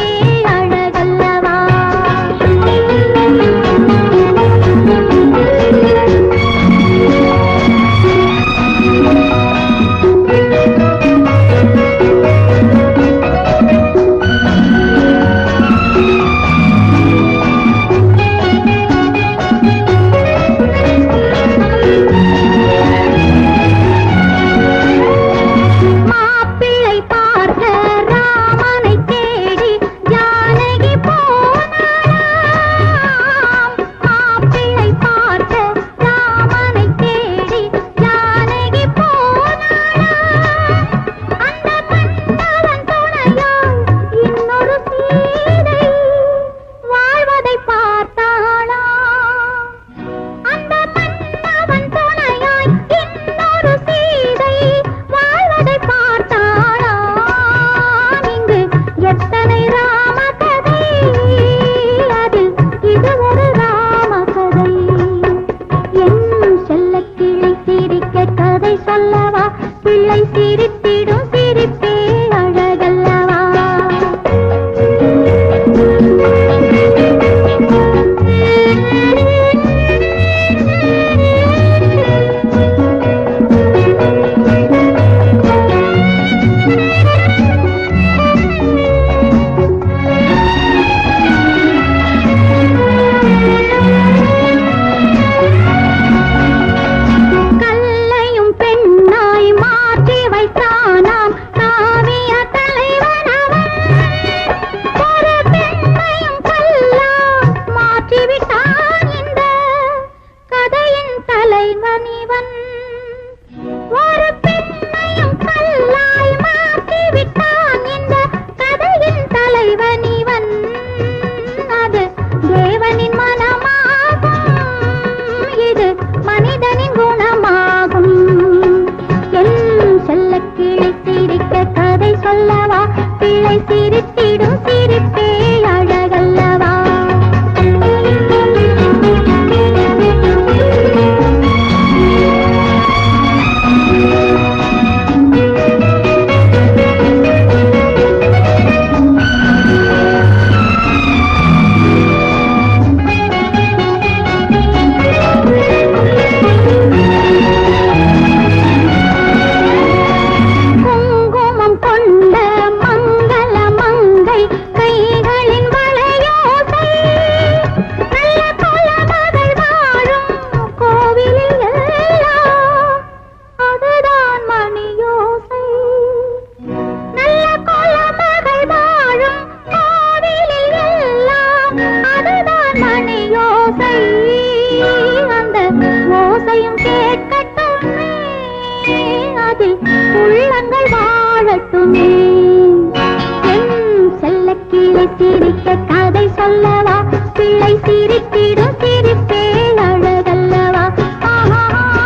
அந்த ஓசையும் கேட்கட்டுமே அதில் உள்ளங்கள் வாழட்டுமே என் செல்லக்கிளி சிரிக்க கதை சொல்லவா பிள்ளை சிரித்திடும் சிரிப்பே அழகல்லவா ஆஹா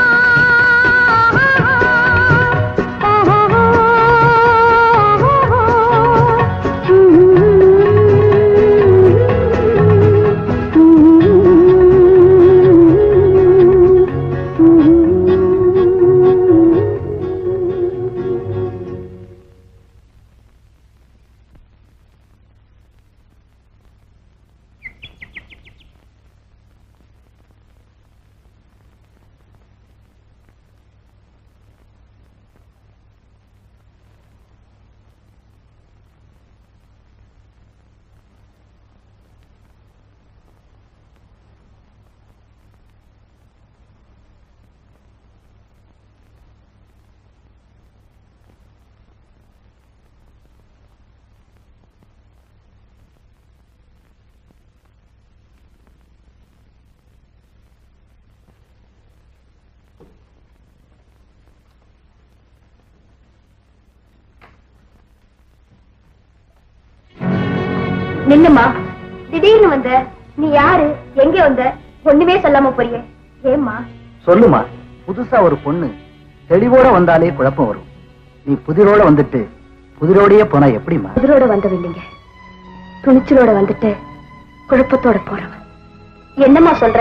நில்லுமா திடீர்னு வந்த நீ யாரு எங்க வந்த ஒண்ணுமே சொல்லாம போறியே ஏம்மா சொல்லுமா புதுசா ஒரு பொண்ணு தெளிவோட வந்தாலே குழப்பம் வரும் நீ புதிரோட வந்துட்டு புதிரோடயே போனா எப்படிமா குதிரோட வந்தவில்லைங்க துணிச்சலோட வந்துட்டு குழப்பத்தோட போறவன் என்னம்மா சொல்ற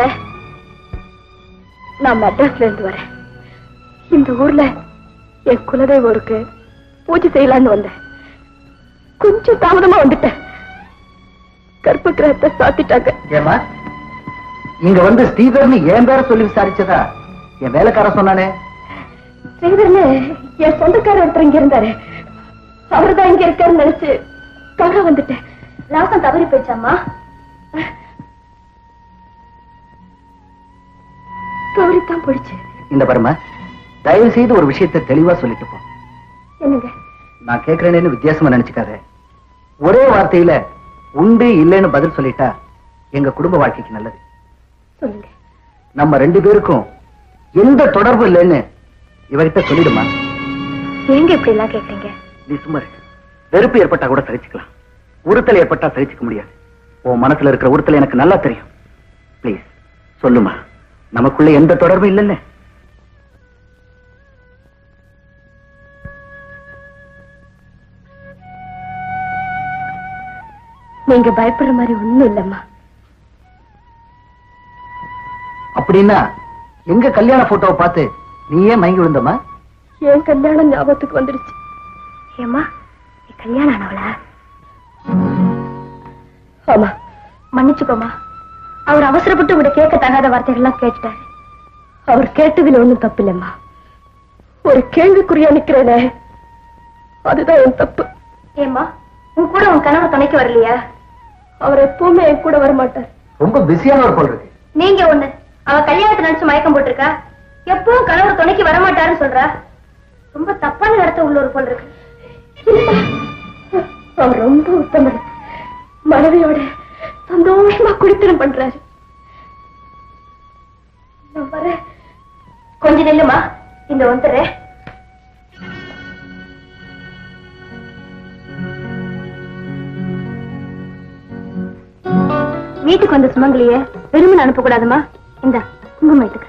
நான் மெட்ராஸ்ல இருந்து வரேன் இந்த ஊர்ல என் குலதெய்வம் இருக்கு பூஜை செய்யலான்னு வந்தேன் கொஞ்சம் தாமதமா வந்துட்டேன் கர்ப்ப கிரகத்தை சாத்திட்டாங்க ஏமா இங்க வந்து ஸ்ரீதர்னு என் பேர சொல்லி விசாரிச்சதா என் வேலைக்காரன் சொன்னானே ஸ்ரீதர்னு என் சொந்தக்காரர் ஒருத்தர் இங்க இருந்தாரு அவர்தான் இங்க இருக்காருன்னு நினைச்சு தவற வந்துட்டேன் லாசம் தவறி போயிச்சாமா தவறித்தான் போயிடுச்சு இந்த பரமா தயவு செய்து ஒரு விஷயத்தை தெளிவா சொல்லிட்டு போ என்னங்க நான் கேக்குறேன்னு வித்தியாசமா நினைச்சுக்காத ஒரே வார்த்தையில உண்டு இல்லைன்னு பதில் சொல்லிட்டா எங்க குடும்ப வாழ்க்கைக்கு நல்லது சொல்லுங்க நம்ம ரெண்டு பேருக்கும் எந்த தொடர்பு இல்லைன்னு இவகிட்ட சொல்லிடுமா ஏங்க இப்படி எல்லாம் கேக்குறீங்க நீ சும்மா இரு. வெறுப்பு ஏற்பட்டா கூட சகிச்சுக்கலாம் உறுத்தல் ஏற்பட்டா சகிச்சுக்க முடியாது உன் மனசுல இருக்கிற உறுத்தல் எனக்கு நல்லா தெரியும் ப்ளீஸ் சொல்லுமா நமக்குள்ள எந்த தொடர்பும் இல்லைல்ல நீங்க பயப்படுற மாதிரி ஒண்ணும் இல்லம்மா அப்படின்னா எங்க கல்யாண போட்டோவை பார்த்து நீ ஏன் மயங்கி விழுந்தம்மா என் கல்யாணம் ஞாபகத்துக்கு வந்துடுச்சு ஏமா நீ கல்யாணம் ஆனவளா ஆமா மன்னிச்சுக்கோமா அவர் அவசரப்பட்டு உங்களை கேட்க தகாத வார்த்தைகள்லாம் கேட்டுட்டாரு அவர் கேட்டதுல ஒண்ணும் தப்பு இல்லம்மா ஒரு கேள்விக்குறியா நிக்கிறேனே அதுதான் என் தப்பு ஏமா உன் கூட உன் கணவர் துணைக்கு வரலையா அவர் எப்பவுமே என் கூட வர மாட்டார் ரொம்ப பிஸியான ஒரு போல் இருக்கு நீங்க ஒண்ணு அவ கல்யாணத்தை நினைச்சு மயக்கம் போட்டிருக்கா எப்பவும் கணவர் துணைக்கு வரமாட்டாருன்னு சொல்றா ரொம்ப தப்பான இடத்த உள்ள ஒரு போல் இருக்கு இல்லப்பா. அவர் ரொம்ப உத்தமர் மனைவியோட சந்தோஷமா குடித்தனம் பண்றாரு நான் வரேன் கொஞ்ச நில்லுமா இந்த வந்துடுறேன் வீட்டுக்கு வந்த சுமங்கலிய வெறுமன் அனுப்ப கூடாதுமா இந்த குங்குமம் எடுத்துக்க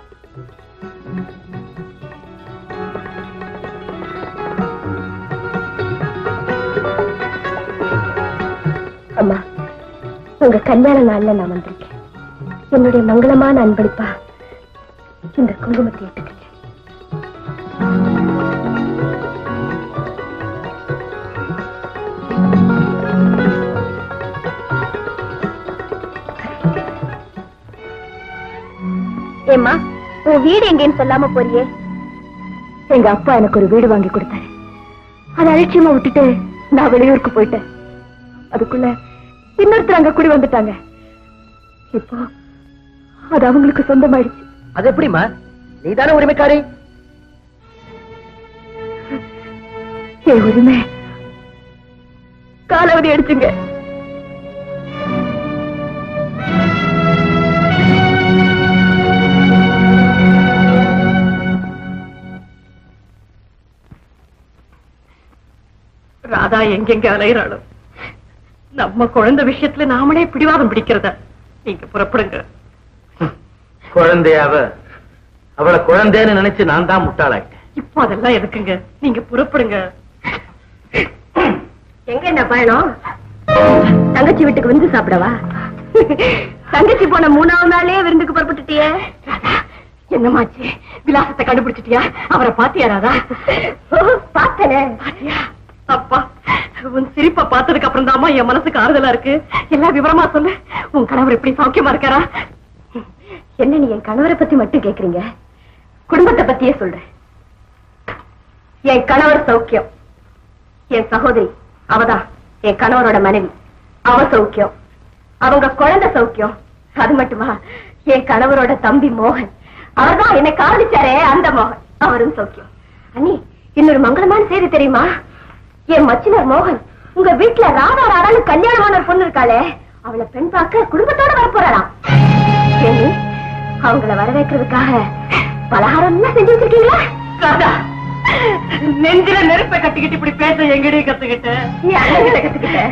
அம்மா உங்க கல்யாண நாள்ல நான் வந்திருக்கேன் என்னுடைய மங்களமான அன்பளிப்பா இந்த குங்குமத்தை எடுத்துக்கங்க ஏம்மா உன் வீடு எங்கேன்னு சொல்லாம போறியே எங்க அப்பா எனக்கு ஒரு வீடு வாங்கி கொடுத்தாரு அதை அலட்சியமா விட்டுட்டு நான் வெளியூருக்கு போயிட்டேன் அதுக்குள்ள இன்னொருத்தர் அங்க குடி வந்துட்டாங்க இப்போ அது அவங்களுக்கு சொந்தமாயிடுச்சு அது எப்படிமா நீ தானே உரிமைக்காரி என் உரிமை காலாவதி அடிச்சுங்க ராதா எங்கெங்க அலையிறாளோ நம்ம குழந்தை விஷயத்துல நாமளே பிடிவாதம் பிடிக்கிறதா நீங்க புறப்படுங்க குழந்தையாவ அவளை குழந்தைன்னு நினைச்சு நான் தான் முட்டாளாயிட்டேன் இப்போ அதெல்லாம் எதுக்குங்க நீங்க புறப்படுங்க எங்க என்ன பயணம் தங்கச்சி வீட்டுக்கு விருந்து சாப்பிடவா தங்கச்சி போன மூணாவது நாளே விருந்துக்கு புறப்பட்டுட்டியே என்னமாச்சு விலாசத்தை கண்டுபிடிச்சிட்டியா அவரை பாத்தியா ராதா பார்த்தனே பாத்தியா அப்பா உன் சிரிப்பை பார்த்ததுக்கு அப்புறம் தாமா என் மனசுக்கு ஆறுதலா இருக்கு எல்லா விவரமா சொல்லு உன் கணவர் எப்படி சௌக்கியமா இருக்காரா என்ன நீ என் கணவரை பத்தி மட்டும் கேக்குறீங்க குடும்பத்தை பத்தியே சொல்றேன் என் கணவர் சௌக்கியம் என் சகோதரி அவதான் என் கணவரோட மனைவி அவ சௌக்கியம் அவங்க குழந்தை சௌக்கியம் அது மட்டுமா என் கணவரோட தம்பி மோகன் அவர்தான் என்னை காதலிச்சாரே அந்த மோகன் அவரும் சௌக்கியம் அண்ணி இன்னொரு மங்களமான செய்தி தெரியுமா என் மச்சினர் மோகன் உங்க வீட்டுல ராதா ராதான்னு கல்யாணமான ஒரு பொண்ணு இருக்காளே அவளை பெண் பார்க்க குடும்பத்தோட வர போறாளாம் ஏண்டி, அவங்கள வரவேற்கிறதுக்காக பலகாரம் எல்லாம் செஞ்சு வச்சிருக்கீங்களா ராதா நெஞ்சில நெருப்பை கட்டிக்கிட்டு இப்படி பேச எங்கடி கத்துக்கிட்ட நீ அண்ணன்கிட்ட கத்துக்கிட்ட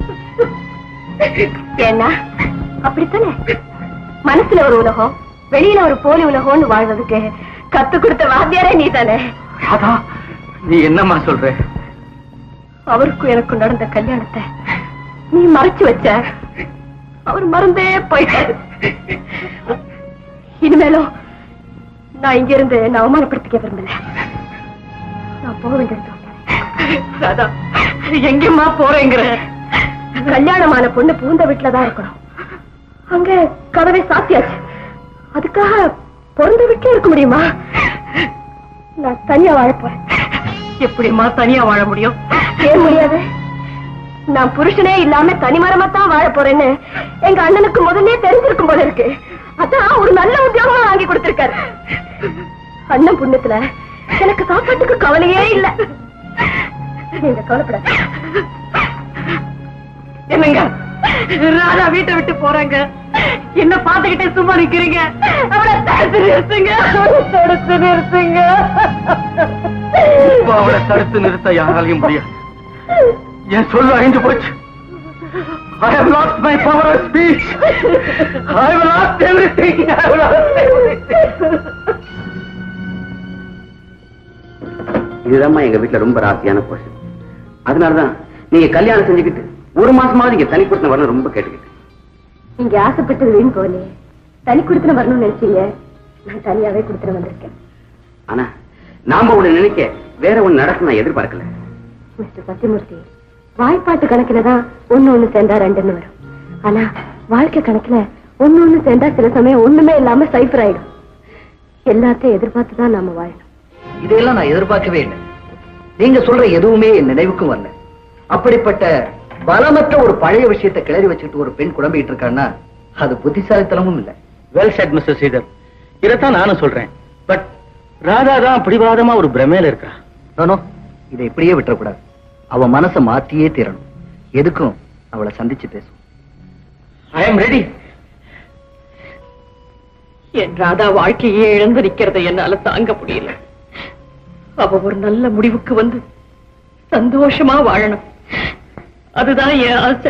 ஏன்னா அப்படித்தானே மனசுல ஒரு உலகம் வெளியில ஒரு போலி உலகம்னு வாழ்வதுக்கு கத்து கொடுத்த வாத்தியாரே நீ தானே ராதா நீ என்னம்மா சொல்ற அவருக்கும் எனக்கும் நடந்த கல்யாணத்தை நீ மறைச்சு வச்ச அவர் மறந்தே போயிட்டாரு இனிமேலும் நான் இங்க இருந்து நான் அவமானப்படுத்திக்க விரும்பல நான் போக வேண்டியது ராதா எங்கம்மா போறேங்கிற கல்யாணமான பொண்ணு பூந்த வீட்டுலதான் இருக்கணும் அங்க கதவை சாத்தியாச்சு அதுக்காக பிறந்த வீட்டுல இருக்க முடியுமா நான் தனியா வாழ போறேன் எப்படிம்மா தனியா வாழ முடியும் ஏன் முடியாது நான் புருஷனே இல்லாம தனிமரமா தான் வாழ போறேன்னு எங்க அண்ணனுக்கு முதல்ல தெரிஞ்சிருக்கும் போல இருக்கு அதான் ஒரு நல்ல உத்தியோகமா வாங்கி கொடுத்திருக்காரு அண்ணன் புண்ணியத்துல எனக்கு சாப்பாட்டுக்கு கவலையே இல்ல நீங்க கவலைப்படாத என்னங்க ராதா வீட்டை விட்டு போறாங்க என்ன பாத்துக்கிட்டே சும்மா நிக்கிறீங்க அவளை தடுத்து நிறுத்துங்க அவளை தடுத்து நிறுத்துங்க இப்ப அவளை தடுத்து நிறுத்த யாராலையும் முடியாது என் சொல்லு அழிஞ்சு போச்சு I have lost my power of speech. I have lost everything. I have lost everything. இதுதான் எங்க வீட்டுல ரொம்ப ராசியான போர்ஷன் அதனாலதான் நீங்க கல்யாணம் செஞ்சுக்கிட்டு ஒரு மாசமாவது இங்க தனி கொடுத்த வரணும் ரொம்ப கேட்டுக்கிட்டேன் நீங்க ஆசைப்பட்டது வீண் போலே தனி கொடுத்துன வரணும்னு நினைச்சீங்க நான் தனியாவே கொடுத்துன வந்திருக்கேன் ஆனா நாம ஒண்ணு நினைக்க வேற ஒண்ணு நடக்கும் நான் எதிர்பார்க்கல மிஸ்டர் சத்தியமூர்த்தி வாய்ப்பாட்டு கணக்குல தான் ஒண்ணு ஒண்ணு சேர்ந்தா ரெண்டுன்னு வரும் ஆனா வாழ்க்கை கணக்குல ஒண்ணு ஒண்ணு சேர்ந்தா சில சமயம் ஒண்ணுமே இல்லாம சைஃபர் ஆயிடும் எல்லாத்தையும் எதிர்பார்த்து தான் நாம வாழணும் இதையெல்லாம் நான் எதிர்பார்க்கவே இல்லை நீங்க சொல்ற எதுவுமே என் நினைவுக்கும் வரல அப்படிப்பட்ட பலமற்ற ஒரு பழைய விஷயத்தை கிளறி வச்சுக்கிட்டு ஒரு பெண் குழம்பிட்டு இருக்கான்னா அது புத்திசாலித்தனமும் இல்லை வெல் செட் மிஸ்டர் ஸ்ரீதர் இதைத்தான் நானும் சொல்றேன் பட் ராதா தான் பிடிவாதமா ஒரு பிரமையில இருக்கா நானோ இதை இப்படியே விட்டுறக்கூடாது அவ மனசை மாத்தியே தீரணும் எதுக்கும் அவளை சந்திச்சு பேசும் ஐ எம் ரெடி என் ராதா வாழ்க்கையே இழந்து நிக்கிறதை என்னால தாங்க முடியல அவ ஒரு நல்ல முடிவுக்கு வந்து சந்தோஷமா வாழணும் அதுதான் என் ஆசை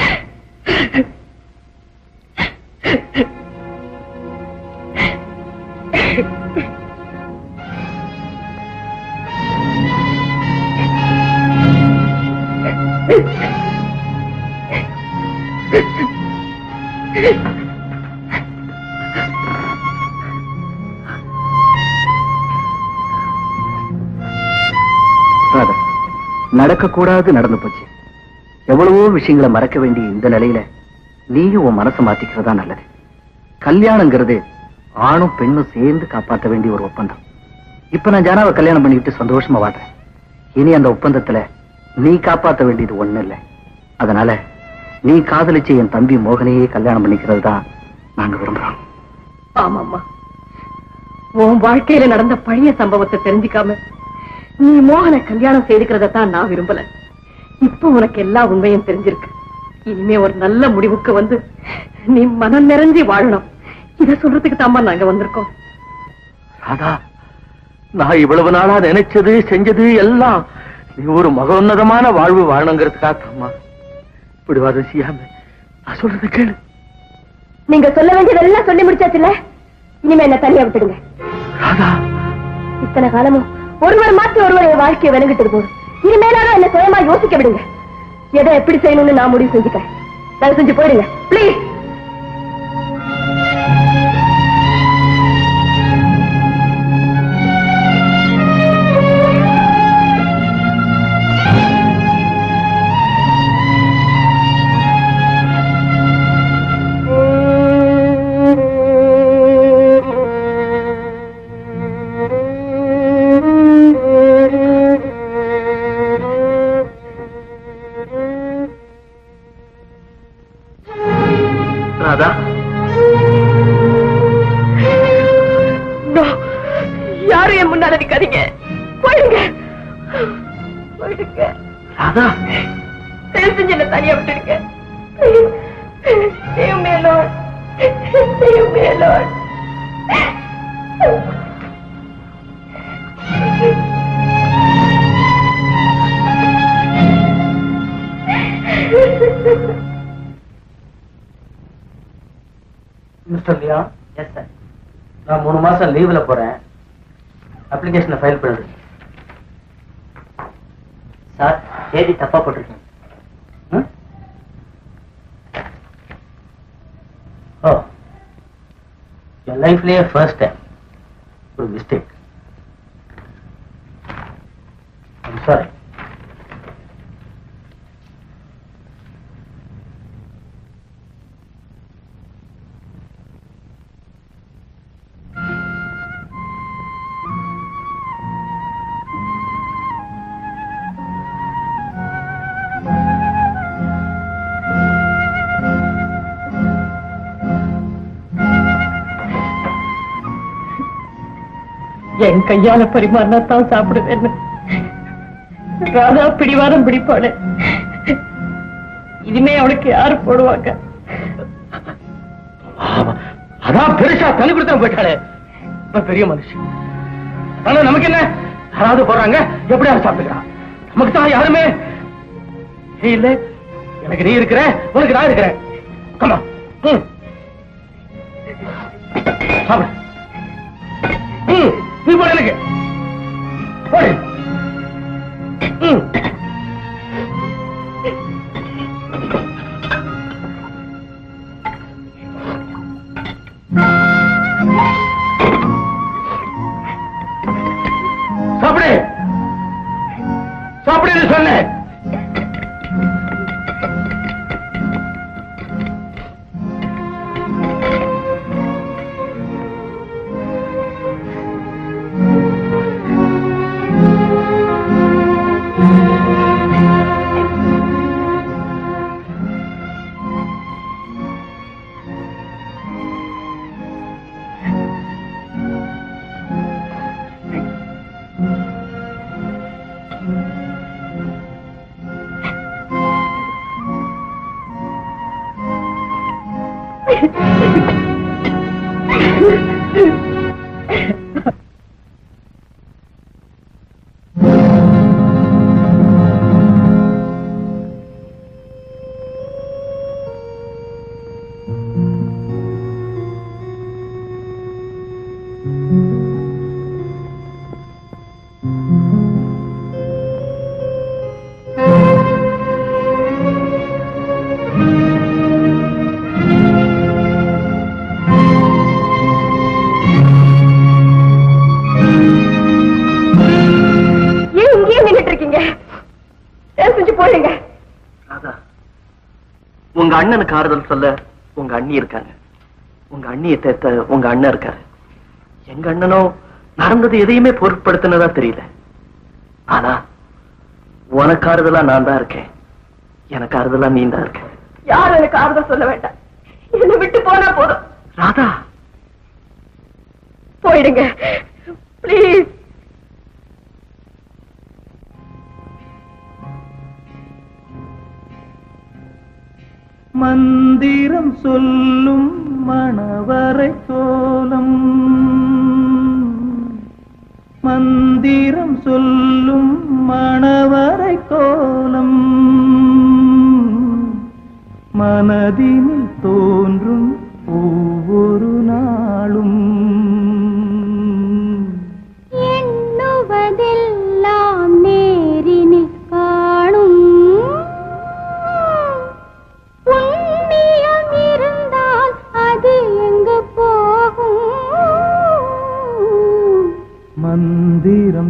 ராதா, நடக்கக்கூடாது நடந்து போச்சு எவ்வளவோ விஷயங்களை மறக்க வேண்டிய இந்த நிலையில நீயும் உன் மனசை மாத்திக்கிறதா நல்லது கல்யாணங்கிறது ஆணும் பெண்ணும் சேர்ந்து காப்பாத்த வேண்டிய ஒரு ஒப்பந்தம் இப்ப நான் ஜானாவை கல்யாணம் பண்ணிக்கிட்டு சந்தோஷமா வாழ்றேன் இனி அந்த ஒப்பந்தத்துல நீ காப்பாத்த வேண்டியது ஒண்ணு இல்லை அதனால நீ காதலிச்ச என் தம்பி மோகனையே கல்யாணம் பண்ணிக்கிறது தான் நாங்க விரும்புறோம் ஆமாம்மா உன் வாழ்க்கையில நடந்த பழைய சம்பவத்தை தெரிஞ்சுக்காம நீ மோகனை கல்யாணம் செய்துக்கிறத தான் நான் விரும்பல இப்போ உனக்கு எல்லா உண்மையும் தெரிஞ்சிருக்கு இனிமே ஒரு நல்ல முடிவுக்கு வந்து நீ மனம் நிறைஞ்சி வாழணும் இத சொல்றதுக்கு தாம்மா நாங்க வந்திருக்கோம் ராதா நான் இவ்வளவு நாளா நினைச்சது செஞ்சது எல்லாம் நீ ஒரு மகோன்னதமான வாழ்வு வாழணுங்கிறதுக்காக அம்மா பிடிவாதம் செய்யாம நான் சொல்றத கேளு நீங்க சொல்ல வேண்டியதெல்லாம் சொல்லி முடிச்சாச்சுல்ல இனிமே என்ன தனியா விட்டுடுங்க ராதா இத்தனை காலமும் ஒருவர் மாற்றி ஒருவர் என் வாழ்க்கையை விலகிட்டு போதும் இனிமேலாலும் என்ன சுயமா யோசிக்க விடுங்க எதை எப்படி செய்யணும்னு நான் முடிவு செஞ்சுக்கிறேன் தயவு செஞ்சு போயிடுங்க ப்ளீஸ் ராதா யாரும் என் முன்னால நிக்காதீங்க போயிடுங்க போயிடுங்க ராதா தயவு செஞ்சு என்ன தனியா விட்டுடுங்க Leave me alone. Leave me alone. Mister லியா எஸ் சார் நான் மூணு மாசம் லீவ்ல போறேன் அப்ளிகேஷனை ஃபைல் பண்ணிடு சார் தேதி தப்பா போட்டிருக்கீங்க ம்? ஓ என் லைஃப்லயே ஃபர்ஸ்ட் டைம் ஒரு மிஸ்டேக் சாரி என் கையால பரிமாறினா தான் சாப்பிடுவேன்னு ராதா பிடிவாதம் பிடிப்பாளே இனிமே அவளுக்கு யாரு போடுவாங்க ஆமா. அதான் பெருசா தனி கொடுத்தா போயிட்டாளே இப்ப பெரிய மனுஷன் ஆனா நமக்கு என்ன யாராவது போறாங்க எப்படியாவது சாப்பிட்டுக்கிறான் நமக்கு தான் யாருமே நீ இல்ல எனக்கு நீ இருக்கிற உனக்கு நான் இருக்கிறேன் கமா ம் சாப்பிடு ம் நீ போட எனக்கு போடு ம் சாப்பிடு சாப்பிடுன்னு சொன்னேன் ஏன் இங்கேயே நின்னுட்டு இருக்கீங்க தயவு செஞ்சு போயிடுங்க ராதா உங்க அண்ணனுக்கு ஆறுதல் சொல்ல உங்க அண்ணி இருக்காங்க உங்க அண்ணியை தேத்த உங்க அண்ணன் இருக்காரு எங்க அண்ணனோ நடந்தது எதையுமே பொருட்படுத்தினதா தெரியல ஆனா உனக்கு ஆறுதலா நான் தான் இருக்கேன் எனக்கு ஆறுதலா நீ தான் இருக்க யாரும் எனக்கு ஆறுதல் சொல்ல வேண்டாம் என்னை விட்டு போனா போதும் ராதா போயிடுங்க ப்ளீஸ் மந்திரம் சொல்லும் மணவரை கோலம் மந்திரம் சொல்லும் மணவரை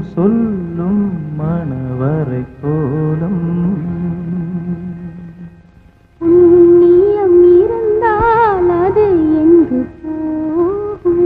சொல்லும் மணவரை கோலம் புண்ணியம் இருந்தால் அது எங்கு போகும்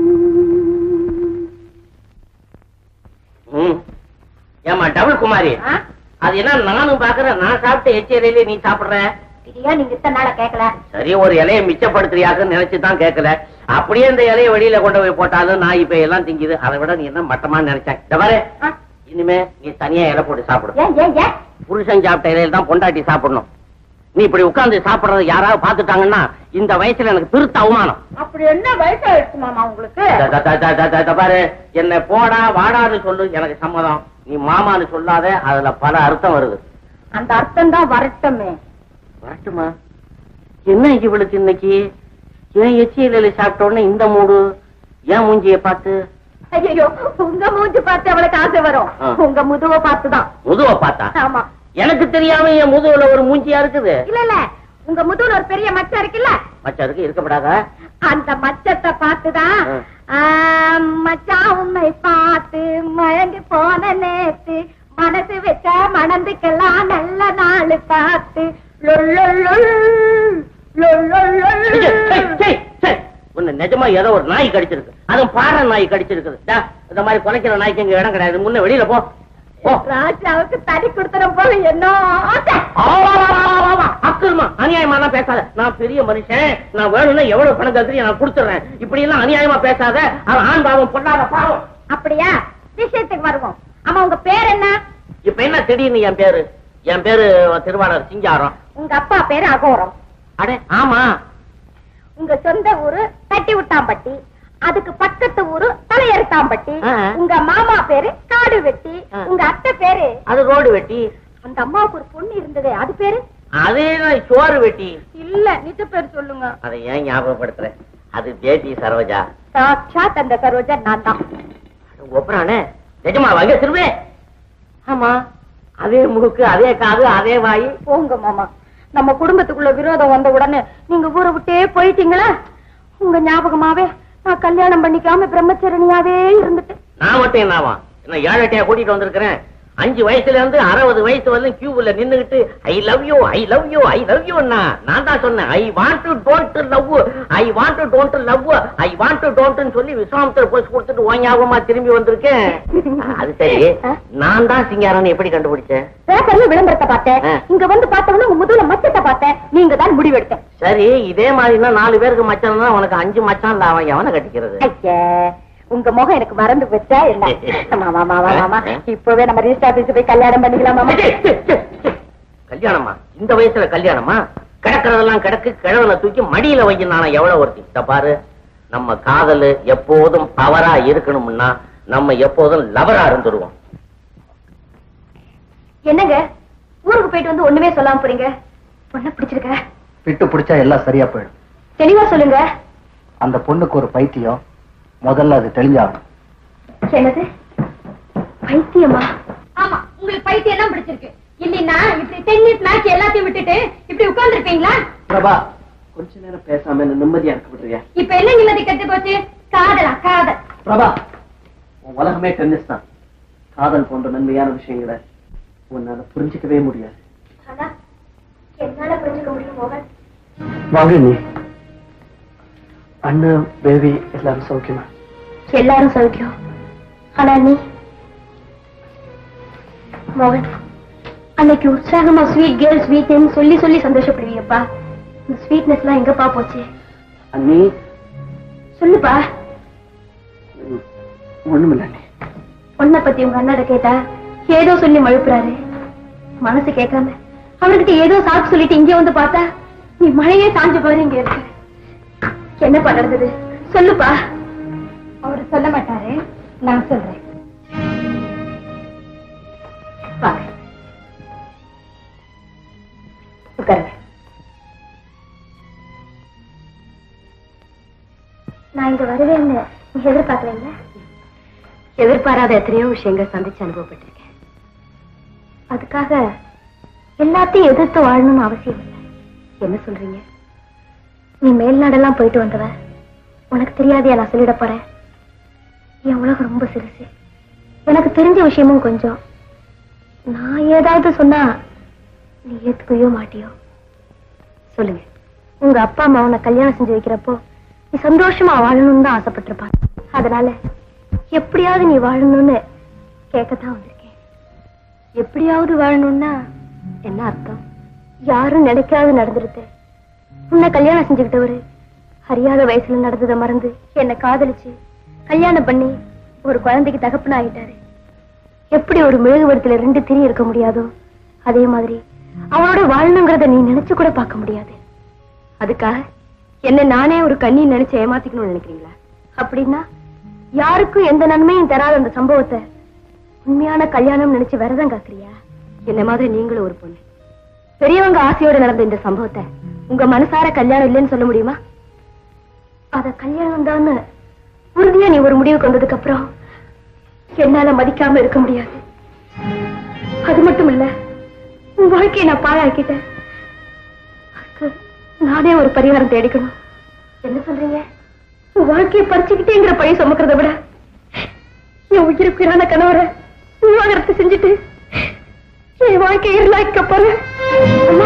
ம். ஏம்மா டபுள் குமாரி அது என்ன நானும் பாக்குறேன் நான் சாப்பிட்ட எச்சரியிலே நீ சாப்பிடுற இதையா நீங்க இத்தனை நாளா கேட்கல சரி ஒரு இலையை மிச்சப்படுத்துறியாக்குன்னு நினைச்சு தான் கேட்கல அப்படியே இந்த இலையை வெளியில கொண்டு போய் போட்டாலும் நாய் இப்ப எல்லாம் திங்குது அதை விட நீ என்ன மட்டமா நினைச்சேன் இந்த பாரு இனிமே நீ தனியா இலை போட்டு சாப்பிடு ஏன் ஏன் ஏன் புருஷன் சாப்பிட்ட இலையில தான் பொண்டாட்டி சாப்பிடணும் நீ இப்படி உட்கார்ந்து சாப்பிடுறத யாராவது பாத்துட்டாங்கன்னா இந்த வயசுல எனக்கு திருத்த அவமானம் அப்படி என்ன வயசாயிடுச்சு மாமா உங்களுக்கு த- த- த- த- த- த- த- பாரு என்ன போடா வாடான்னு சொல்லு எனக்கு சம்மதம் நீ மாமான்னு சொல்லாத அதுல பல அர்த்தம் வருது அந்த அர்த்தம் தான் வரட்டுமே வரட்டுமா என்ன இவளுக்கு இன்னைக்கு ஏன் எச்சியில சாப்பிட்ட உடனே இந்த மூடு ஏன் மூஞ்சிய பார்த்து ஐயோ உங்க மூஞ்சி பார்த்து அவளுக்கு ஆசை வரும் ஆ. உங்க முதுவை பார்த்துதான் முதுவ பார்த்தா ஆமா எனக்கு தெரியாம என் முதுகுல ஒரு மூஞ்சியா இருக்குது இல்ல இல்ல உங்க முதுகுல ஒரு பெரிய மச்சம் இருக்குல்ல மச்சருக்கு இருக்கப்படாதா அந்த மச்சத்தை பார்த்துதான் ஆ. ஆ, மச்சான் உன்னை பார்த்து மயங்கி போன நேத்து மனசு வச்ச மணந்துக்கெல்லாம் நல்ல நாள் பார்த்து லொல் லொல் லொல், லொல் லொல் லொல். உன்னை நிஜமா ஏதோ ஒரு நாய் கடிச்சிருக்கு அதுவும் பாறை நாய் கடிச்சிருக்குது டா, இந்த மாதிரி குலைக்கிற நாய்க்கு இங்க இடம் கிடையாது முன்ன வெளியில போ போ ராஜாவுக்கு தனி கொடுத்துரும் போல என்ன ஆசை. அக்கிரமா அநியாயமா பேசாத நான் பெரிய மனுஷன் நான் வேணும்னா எவ்வளவு பணம் தருகிறீங்க நான் கொடுத்துறேன் இப்படி எல்லாம் அநியாயமா பேசாத அவன் ஆண் பாவம் பொண்ணாத பாவம் அப்படியா விஷயத்துக்கு வருவோம் ஆமா உங்க பேர் என்ன இப்ப என்ன திடீர்னு என் பேரு என் பேரு திருவாளர் சிங்காரம் உங்க அப்பா பேரு அகோரம் அடே ஆமா உங்க சொந்த ஊரு தட்டி விட்டாம்பட்டி அதுக்கு பக்கத்து ஊரு தலையறுத்தாம்பட்டி ஆ. உங்க மாமா பேரு காடு வெட்டி ஆ. உங்க அத்தை பேரு அது ரோடு வெட்டி அந்த அம்மாவுக்கு ஒரு பொண்ணு இருந்ததே அது பேரு அதே தான் சோறு வெட்டி இல்ல நிஜ பேர் சொல்லுங்க அதை ஏன் ஞாபகப்படுத்துறேன் அது பேட்டி சரோஜா சாட்சாத் அந்த சரோஜா நான் தான் ஒப்புறானே நிஜமா வாங்க திரும்பே ஆமா அதே முழுக்கு அதே காது அதே வாய் போங்க மாமா நம்ம குடும்பத்துக்குள்ள விரோதம் வந்த உடனே நீங்க ஊரை விட்டே போயிட்டீங்களா உங்க ஞாபகமாவே நான் கல்யாணம் பண்ணிக்காம பிரம்மச்சரணியாவே இருந்துட்டு நான் மட்டும் என்னவா என்ன ஏழு எட்டையா கூட்டிட்டு வந்திருக்கிறேன் அஞ்சு வயசுல இருந்து அறுபது வயசு வரலும் கியூல நின்னுகிட்டு I love you I love you I love you நான் தான் சொன்னேன் I want to don't love I want to don't love I want to டோன்ட்னு சொல்லி விஸ்வாமத்தர் போய் கொடுத்துட்டு ஓ ஞாபகமா திரும்பி வந்திருக்கேன் அது சரி நான் தான் சிங்காரன் எப்படி கண்டுபிடிச்சேன் பேப்பர்ல விளம்பரத்தை பார்த்தேன் ஆ. இங்க வந்து பார்த்தவொடனே உங்க முதுகுல மச்சத்தை பார்த்தேன் நீங்க தான் முடிவெடுத்தேன் சரி இதே மாதிரினா நாலு பேருக்கு மச்சான் தான் உனக்கு அஞ்சு மச்சான் இல்ல அவன் எவனை கட்டிக்கிறது ஐயே உங்க முகம் எனக்கு மறந்து வச்சா இல்ல மாமா மாமா மாமா இப்பவே நம்ம ரிஜிஸ்டர் ஆபீஸ் போய் கல்யாணம் பண்ணிக்கலாம் மாமா கல்யாணமா இந்த வயசுல கல்யாணமா கிடக்கிறதெல்லாம் கிடக்கு கிழவனை தூக்கி மடியில வைக்க நானும் எவ்வளவு ஒருத்தி இத பாரு நம்ம காதல் எப்போதும் பவரா இருக்கணும்னா நம்ம எப்போதும் லவரா இருந்துருவோம் என்னங்க ஊருக்கு போயிட்டு வந்து ஒண்ணுமே சொல்லாம போறீங்க பொண்ண பிடிச்சிருக்க விட்டு பிடிச்சா எல்லாம் சரியா போயிடும் தெளிவா சொல்லுங்க அந்த பொண்ணுக்கு ஒரு பைத்தியம் முதல்ல அது தெளிஞ்சாகணும் என்னது பைத்தியமா ஆமா உங்களுக்கு பைத்தியம் தான் பிடிச்சிருக்கு இல்லைன்னா இப்படி டென்னிஸ் மேட்ச் எல்லாத்தையும் விட்டுட்டு இப்படி உட்கார்ந்து இருப்பீங்களா பிரபா கொஞ்ச நேரம் பேசாம என்ன நிம்மதியா இருக்க விட்டுறியா இப்ப என்ன நிம்மதி கெட்டு போச்சு காதலா காதல் பிரபா உன் உலகமே டென்னிஸ் தான் காதல் போன்ற நன்மையான விஷயங்களை உன்னால புரிஞ்சுக்கவே முடியாது ஆனா என்னால புரிஞ்சுக்க முடியும் மோகன் வாங்க நீ அண்ணன் பேபி எல்லாரும் சௌக்கியமா எல்லாரும் சௌக்கியம் ஆனா நீ மோகன் அன்னைக்கு உற்சாகமா ஸ்வீட் கேர்ள் ஸ்வீட்னு சொல்லி சொல்லி சந்தோஷப்படுவீங்கப்பா இந்த ஸ்வீட்னஸ் எல்லாம் எங்கப்பா போச்சு அண்ணி சொல்லுப்பா ஒண்ணுமில்ல அண்ணி பொண்ணை பத்தி உங்க அண்ணாட கேட்டா ஏதோ சொல்லி மழுப்புறாரு மனசு கேட்காம அவர்கிட்ட ஏதோ சாக்கு சொல்லிட்டு இங்க வந்து பார்த்தா நீ மழையே சாஞ்ச பாரு இங்க இருக்கு என்ன பண்றது சொல்லுப்பா அவர் சொல்ல மாட்டாரு நான் சொல்றேன் வாங்க உட்காருங்க நான் இங்க வருவேன்னு எதிர்பார்க்கல எதிர்பாராத எத்தனையோ விஷயங்கள் சந்திச்சு அனுபவப்பட்டிருக்கேன் அதுக்காக எல்லாத்தையும் எதிர்த்து வாழணும்னு அவசியம் இல்லை என்ன சொல்றீங்க நீ மேல்நாடெல்லாம் போயிட்டு வந்தவ உனக்கு தெரியாதையா நான் சொல்லிட போறேன் என் உலகம் ரொம்ப சிறுசு எனக்கு தெரிஞ்ச விஷயமும் கொஞ்சம் நான் ஏதாவது சொன்னா நீ ஏத்துக்கவே மாட்டியோ சொல்லுங்க உங்க அப்பா அம்மா உன்னை கல்யாணம் செஞ்சு வைக்கிறப்போ நீ சந்தோஷமா வாழணும்னு தான் ஆசைப்பட்டிருப்பாங்க அதனால எப்படியாவது நீ வாழணும்னு கேட்கத்தான் வந்திருக்கேன் எப்படியாவது வாழணும்னா என்ன அர்த்தம் யாரும் நினைக்காது நடந்துருது உன்னை கல்யாணம் செஞ்சுக்கிட்டவரு அறியாத வயசுல நடந்ததை மறந்து என்னை காதலிச்சு கல்யாணம் பண்ணி ஒரு குழந்தைக்கு தகப்பன ஆகிட்டாரு எப்படி ஒரு மெழுகுவரத்துல ரெண்டு திரி இருக்க முடியாதோ அதே மாதிரி அவனோட வாழணுங்கிறத நீ நினைச்சு கூட பார்க்க முடியாது அதுக்காக என்ன நானே ஒரு கண்ணி நினைச்சு ஏமாத்திக்கணும்னு நினைக்கிறீங்களா அப்படின்னா யாருக்கும் எந்த நன்மையும் தராத அந்த சம்பவத்தை உண்மையான கல்யாணம் நினைச்சு விரதம் காக்குறியா என்ன மாதிரி நீங்களும் ஒரு பொண்ணு பெரியவங்க ஆசையோட நடந்த இந்த சம்பவத்தை உங்க மனசார கல்யாணம் இல்லைன்னு சொல்ல முடியுமா அத கல்யாணம் தான் உறுதியா நீ ஒரு முடிவு கொண்டதுக்கு அப்புறம் என்னால மதிக்காம இருக்க முடியாது அது மட்டும் இல்ல உன் வாழ்க்கையை நான் பாழாக்கிட்டேன் அதுக்கு நானே ஒரு பரிகாரம் தேடிக்கணும் என்ன சொல்றீங்க உன் வாழ்க்கையை பறிச்சுக்கிட்டேங்கிற பழி சுமக்கிறத விட என் உயிருக்குயிரான கணவரை விவாகரத்து செஞ்சுட்டு என் வாழ்க்கையை இருளாக்க போறேன் அம்மா,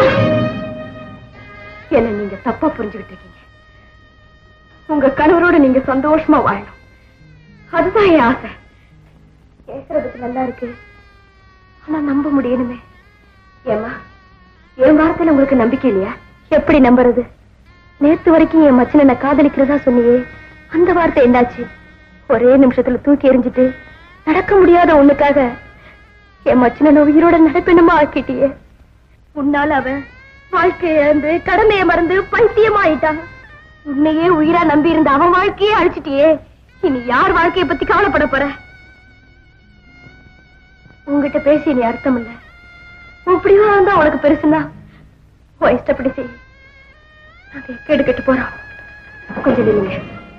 என்ன நீங்க தப்பா புரிஞ்சுக்கிட்டு இருக்கீங்க உங்க கணவரோட நீங்க சந்தோஷமா வாழணும் அதுதான் என் ஆசை கேட்கறதுக்கு நல்லா இருக்கு ஆனா நம்ப முடியணுமே ஏமா என் வார்த்தையில உங்களுக்கு நம்பிக்கை இல்லையா எப்படி நம்புறது நேத்து வரைக்கும் என் மச்சனை நான் காதலிக்கிறதா சொன்னியே அந்த வார்த்தை என்னாச்சு ஒரே நிமிஷத்துல தூக்கி எறிஞ்சிட்டு நடக்க முடியாத ஒண்ணுக்காக என் மச்சனை உயிரோட நடப்பினமா ஆக்கிட்டியே உன்னால அவன் வாழ்க்கைய இழந்து கடமையை மறந்து பைத்தியமா ஆயிட்டான் உன்னையே உயிரா நம்பி இருந்த அவன் வாழ்க்கையே அழிச்சிட்டியே இனி யார் வாழ்க்கைய பத்தி கவலைப்பட போற உங்ககிட்ட பேசி நீ அர்த்தம் இல்ல இப்படிவா இருந்தா உனக்கு பெருசுன்னா உன் இஷ்டப்படி செய் நாங்க கேடு கெட்டு போறோம் கொஞ்சம் நில்லுங்க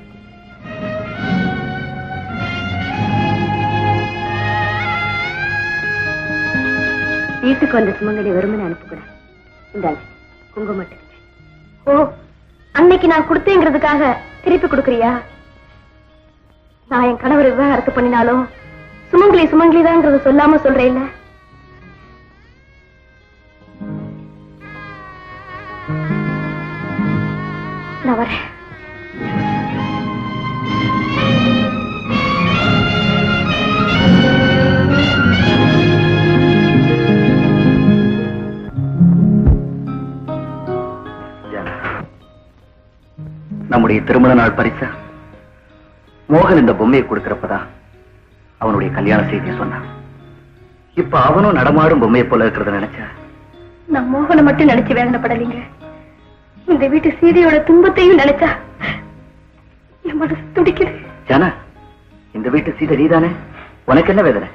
வீட்டுக்கு வந்த சுமங்கலி வெறுமனே அனுப்பக்கூடாது இந்தாங்க குங்குமம் ஓ அன்னைக்கு நான் கொடுத்தேங்கிறதுக்காக திருப்பி கொடுக்கறியா நான் என் கணவர் விவாகரத்து பண்ணினாலும் சுமங்கலி சுமங்கலி தாங்கிறத சொல்லாம சொல்றேன் நான் வரேன் ஜானா, நம்முடைய திருமண நாள் பரிசா மோகன் இந்த பொம்மையை கொடுக்கறப்பதான் அவனுடைய கல்யாண செய்தியை சொன்னான் இப்ப அவனும் நடமாடும் பொம்மையை போல இருக்கிறத நினைச்சா நான் மோகனை மட்டும் நினைச்சு வேதனைப்படலைங்க இந்த வீட்டு சீதையோட துன்பத்தையும் நினைச்சா என் மனசு துடிக்குது ஜானா இந்த வீட்டு சீதை நீதானே உனக்கு என்ன வேதனை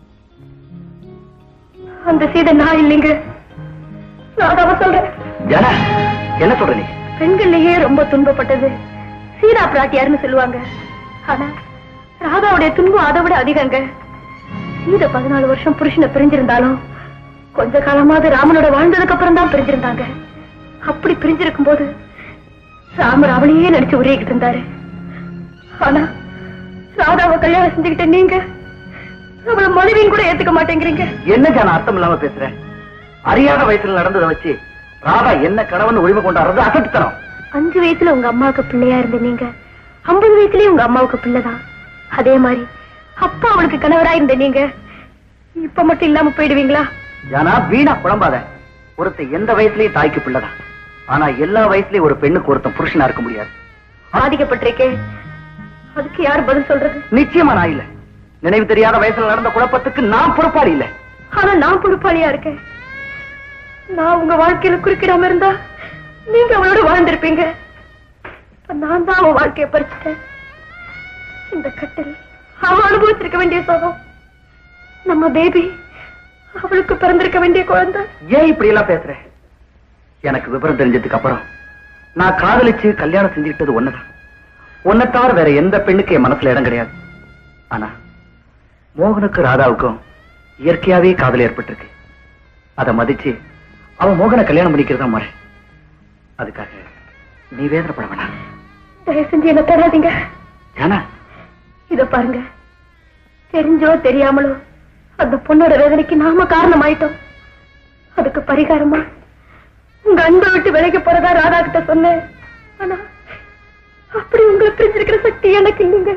அந்த சீதை நான் இல்லைங்க நான் அதான் சொல்றேன் ஜானா என்ன சொல்ற நீ பெண்கள்லயே ரொம்ப துன்பப்பட்டது சீதா பிராட்டியார்னு சொல்லுவாங்க ஆனா ராதாவுடைய துன்பம் அதை விட அதிகங்க சீதை பதினாலு வருஷம் புருஷனை பிரிஞ்சிருந்தாலும் கொஞ்ச காலமாவது ராமனோட வாழ்ந்ததுக்கு அப்புறம் தான் பிரிஞ்சிருந்தாங்க அப்படி பிரிஞ்சிருக்கும் போது ராமர் அவளையே நினைச்சு உரையிட்டு இருந்தாரு ஆனா ராதாவை கல்யாணம் செஞ்சுக்கிட்ட நீங்க அவளை மனைவியும் கூட ஏத்துக்க மாட்டேங்கிறீங்க என்ன ஜானா அர்த்தம் இல்லாம பேசுற அறியாத வயசுல நடந்ததை வச்சு ராதா என்ன கணவன் உரிமை கொண்டாடுறது அசட்டுத்தனம் அஞ்சு வயசுல உங்க அம்மாவுக்கு பிள்ளையா இருந்த நீங்க ஐம்பது வயசுலயும் உங்க அம்மாவுக்கு பிள்ளைதான் அதே மாதிரி அப்பா அவளுக்கு கணவரா இருந்த நீங்க இப்ப மட்டும் இல்லாம போயிடுவீங்களா ஜானா வீணா குழம்பாத ஒருத்தன் எந்த வயசுலயும் தாய்க்கு பிள்ளைதான் ஆனா எல்லா வயசுலயும் ஒரு பெண்ணுக்கு ஒருத்தன் புருஷனா இருக்க முடியாது பாதிக்கப்பட்டிருக்கே அதுக்கு யார் பதில் சொல்றது நிச்சயமா நான் இல்ல நினைவு தெரியாத வயசுல நடந்த குழப்பத்துக்கு நான் பொறுப்பாளி இல்ல ஆனா நான் பொறுப்பாளியா இருக்கேன் நான் உங்க வாழ்க்கையில குறுக்கிடாம இருந்தா நீங்க அவளோட வாழ்ந்திருப்பீங்க இப்ப நான் தான் அவன் வாழ்க்கையை பறிச்சுட்டேன் இந்த கட்டில் அவன் அனுபவிச்சிருக்க வேண்டிய சோகம் நம்ம பேபி அவளுக்கு பிறந்திருக்க வேண்டிய குழந்தை ஏன் இப்படி எல்லாம் பேசுற எனக்கு விவரம் தெரிஞ்சதுக்கு அப்புறம் நான் காதலிச்சு கல்யாணம் செஞ்சுக்கிட்டது ஒண்ணுதான் உன்னை தவிர வேற எந்த பெண்ணுக்கு என் மனசுல இடம் கிடையாது ஆனா மோகனுக்கு ராதாவுக்கும் இயற்கையாவே காதல் ஏற்பட்டிருக்கு அதை மதிச்சு அவன் மோகனை கல்யாணம் பண்ணிக்கிறதா முறை அதுக்காக நீ வேதனைப்பட வேணாம் தயவு செஞ்சு என்ன தராதீங்க ஏன்னா இத பாருங்க தெரிஞ்சோ தெரியாமலோ அந்த பொண்ணோட வேதனைக்கு நாம காரணமாயிட்டோம் அதுக்கு பரிகாரமா உங்க அன்பை விட்டு விலகி போறதா ராதா கிட்ட சொன்னேன் ஆனா அப்படி உங்களை பிரிஞ்சிருக்கிற சக்தி எனக்கு இல்லைங்க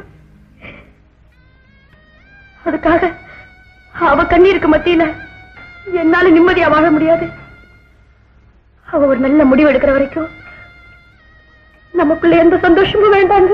அதுக்காக அவ கண்ணீருக்கு மத்தியில என்னால நிம்மதியா வாழ முடியாது அவ ஒரு நல்ல முடிவு எடுக்கிற வரைக்கும் நமக்குள்ள எந்த சந்தோஷமும் வேண்டாங்க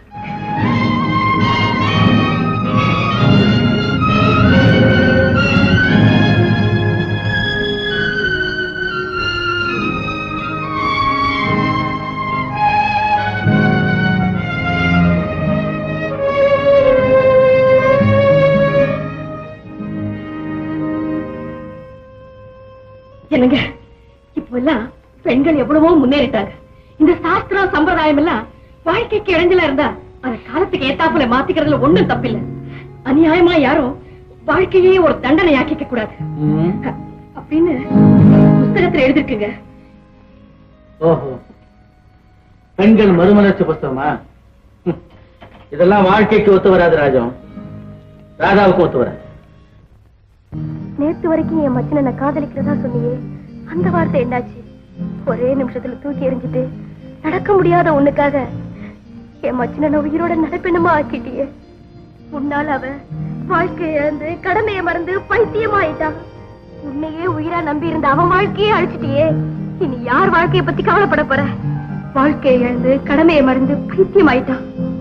என்னங்க இப்போ எல்லாம் பெண்கள் எவ்வளவோ முன்னேறிட்டாங்க இந்த சாஸ்திரம் சம்பிரதாயம் எல்லாம் வாழ்க்கைக்கு இடைஞ்சலா இருந்தா அத காலத்துக்கு ஏத்தாப்புல மாத்திக்கிறதுல ஒண்ணும் தப்பில்ல அநியாயமா யாரும் வாழ்க்கையே ஒரு தண்டனை ஆக்கிக்க கூடாது அப்படின்னு புஸ்தகத்துல எழுதிருக்குங்க ஓஹோ பெண்கள் மறுமலர்ச்சி புஸ்தகமா ஹம். இதெல்லாம் வாழ்க்கைக்கு ஒத்து வராது ராஜம் ராதாவுக்கு ஒத்து வராது நேத்து வரைக்கும் என் மச்சனை நான் காதலிக்கிறதா சொன்னியே அந்த வார்த்தை என்னாச்சு ஒரே நிமிஷத்துல தூக்கி எறிஞ்சிட்டு நடக்க முடியாத ஒண்ணுக்காக என் மச்சனை நான் உயிரோட நடப்பினமா ஆக்கிட்டியே முன்னால அவ வாழ்க்கைய இழந்து கடமையை மறந்து பைத்தியமா ஆயிட்டான் உன்னையே உயிரா நம்பி இருந்த அவன் வாழ்க்கையே அழிச்சிட்டியே இனி யார் வாழ்க்கைய பத்தி கவலைப்பட போற வாழ்க்கையை இழந்து கடமையை மறந்து பைத்தியம் ஆயிட்டான்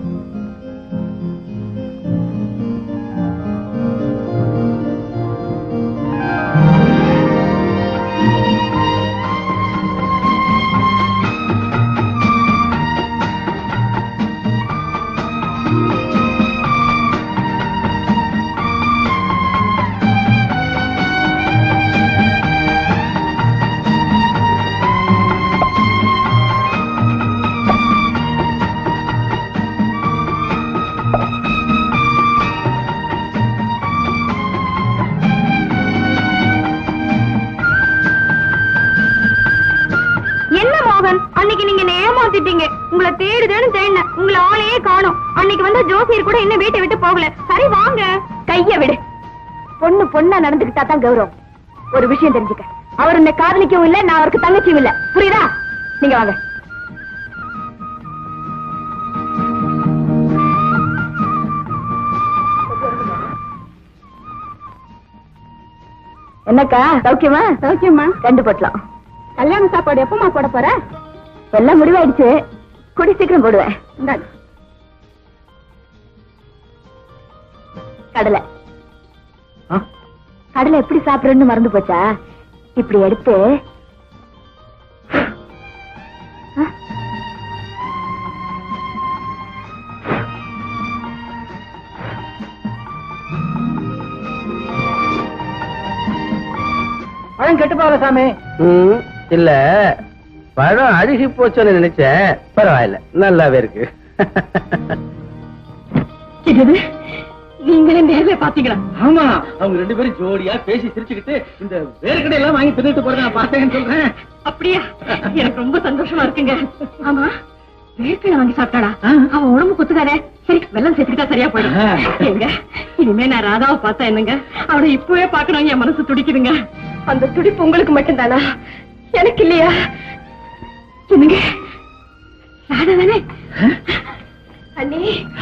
என்ன மோகன் அன்னைக்கு நீங்க என்ன ஏமாத்திட்டீங்க உங்களை தேடுதேன்னு தேடினேன் உங்களை ஆளையே காணும் அன்னைக்கு வந்த ஜோசியர் கூட இன்னும் வீட்டை விட்டு போகல சரி வாங்க கைய விடு பொண்ணு பொண்ணா நடந்துகிட்டா தான் கௌரவம் ஒரு விஷயம் தெரிஞ்சுக்க அவர் என்ன காதலிக்கவும் இல்ல நான் அவருக்கு தங்கச்சியும் இல்ல புரியுதா நீங்க வாங்க என்னக்கா சௌக்கியமா சௌக்கியமா ரெண்டு போட்டலாம் கல்யாண சாப்பாடு எப்பமா போட போற எல்லாம் முடிவாயிடுச்சு குடி சீக்கிரம் போடுவேன் இந்தாங்க. கடலை ஆ? கடலை எப்படி சாப்பிடுறேன்னு மறந்து போச்சா இப்படி எடுத்து ஆ? பழம் கெட்டு போகல சாமி ம், இல்ல பழம் அழுகி போச்சுன்னு நினைச்சேன் பரவாயில்ல நல்லாவே இருக்கு இது நீங்களே நேர்ல பாத்தீங்களா ஆமா அவங்க ரெண்டு பேரும் ஜோடியா பேசி சிரிச்சுக்கிட்டு இந்த வேர்க்கடை எல்லாம் வாங்கி தின்னுட்டு போறத நான் பார்த்தேன்னு சொல்றேன் அப்படியா எனக்கு ரொம்ப சந்தோஷமா இருக்குங்க ஆமா வேர்க்கடலை வாங்கி சாப்பிட்டாடா அவன் உடம்பு குத்துக்காரே சரி வெள்ளம் சேர்த்துக்கிட்டா சரியா போயிடும் ஆ. எங்க இனிமே நான் ராதாவை பார்த்தா என்னங்க அவனை இப்பவே பார்க்கணும் என் மனசு துடிக்குதுங்க அந்த துடிப்பு உங்களுக்கு மட்டும்தானா எனக்கு இல்லையா என்னங்க ராதா தானே அண்ணி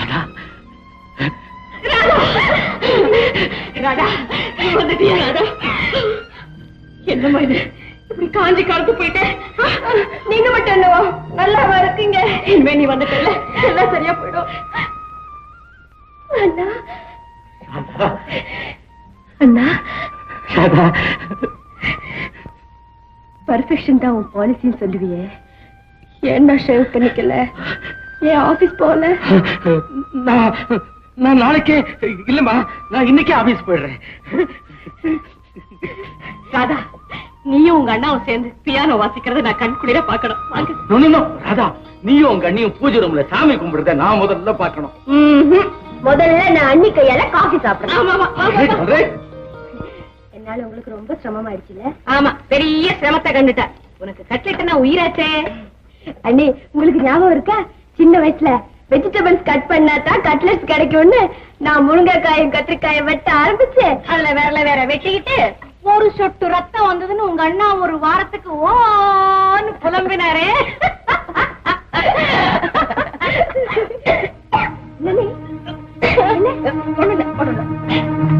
ராதா நீ வந்துட்டியா ராதா என்னம்மா இது இப்படி காஞ்சி கலந்து போயிட்டேன் நீங்க மட்டும் என்னவோ நல்லாவா இருக்கீங்க இனிமே நீ வந்துட்டல எல்லாம் சரியா போயிடும் அண்ணா அண்ணா பர்ஃபெக்ஷன் தான் உன் பாலிசின்னு சொல்லுவியே ஏன்னா ஷேவ் பண்ணிக்கல ஏன் ஆபீஸ் போகல நான் நான் நாளைக்கே இல்லம்மா நான் இன்னைக்கே ஆபீஸ் போயிடுறேன் ராதா நீயும் உங்க அண்ணாவும் சேர்ந்து பியானோ வாசிக்கிறத நான் கண் குளிர பாக்கணும் வாங்க No, no, no, ராதா நீயும் உங்க அண்ணியும் பூஜை ரூம்ல சாமி கும்பிடுறத நான் முதல்ல பார்க்கணும் ம்ஹும். முதல்ல நான் அண்ணி கையால காஃபி சாப்பிடுறேன் ஆமா ஆமா ஆமா, ஆமா. சொல்றேன். என்னால உங்களுக்கு ரொம்ப சிரமமாயிடுச்சுல ஆமா பெரிய சிரமத்தை கண்டுட்ட உனக்கு கட்லெட்டுனா உயிராச்சே அண்ணி உங்களுக்கு ஞாபகம் இருக்கா சின்ன வயசுல வெஜிடபிள்ஸ் கட் பண்ணா தான் கட்லெட்ஸ் கிடைக்கும்னு நான் முருங்கைக்காயும் கத்திரிக்காயும் வெட்ட ஆரம்பிச்சு அதுல வேற வேற வெட்டிக்கிட்டு ஒரு சொட்டு ரத்தம் வந்ததுன்னு உங்க அண்ணா ஒரு வாரத்துக்கு ஓன்னு புலம்பினாரே என்னண்ணே? என்ன? ஒண்ணும் இல்ல, ஒண்ணும் இல்ல.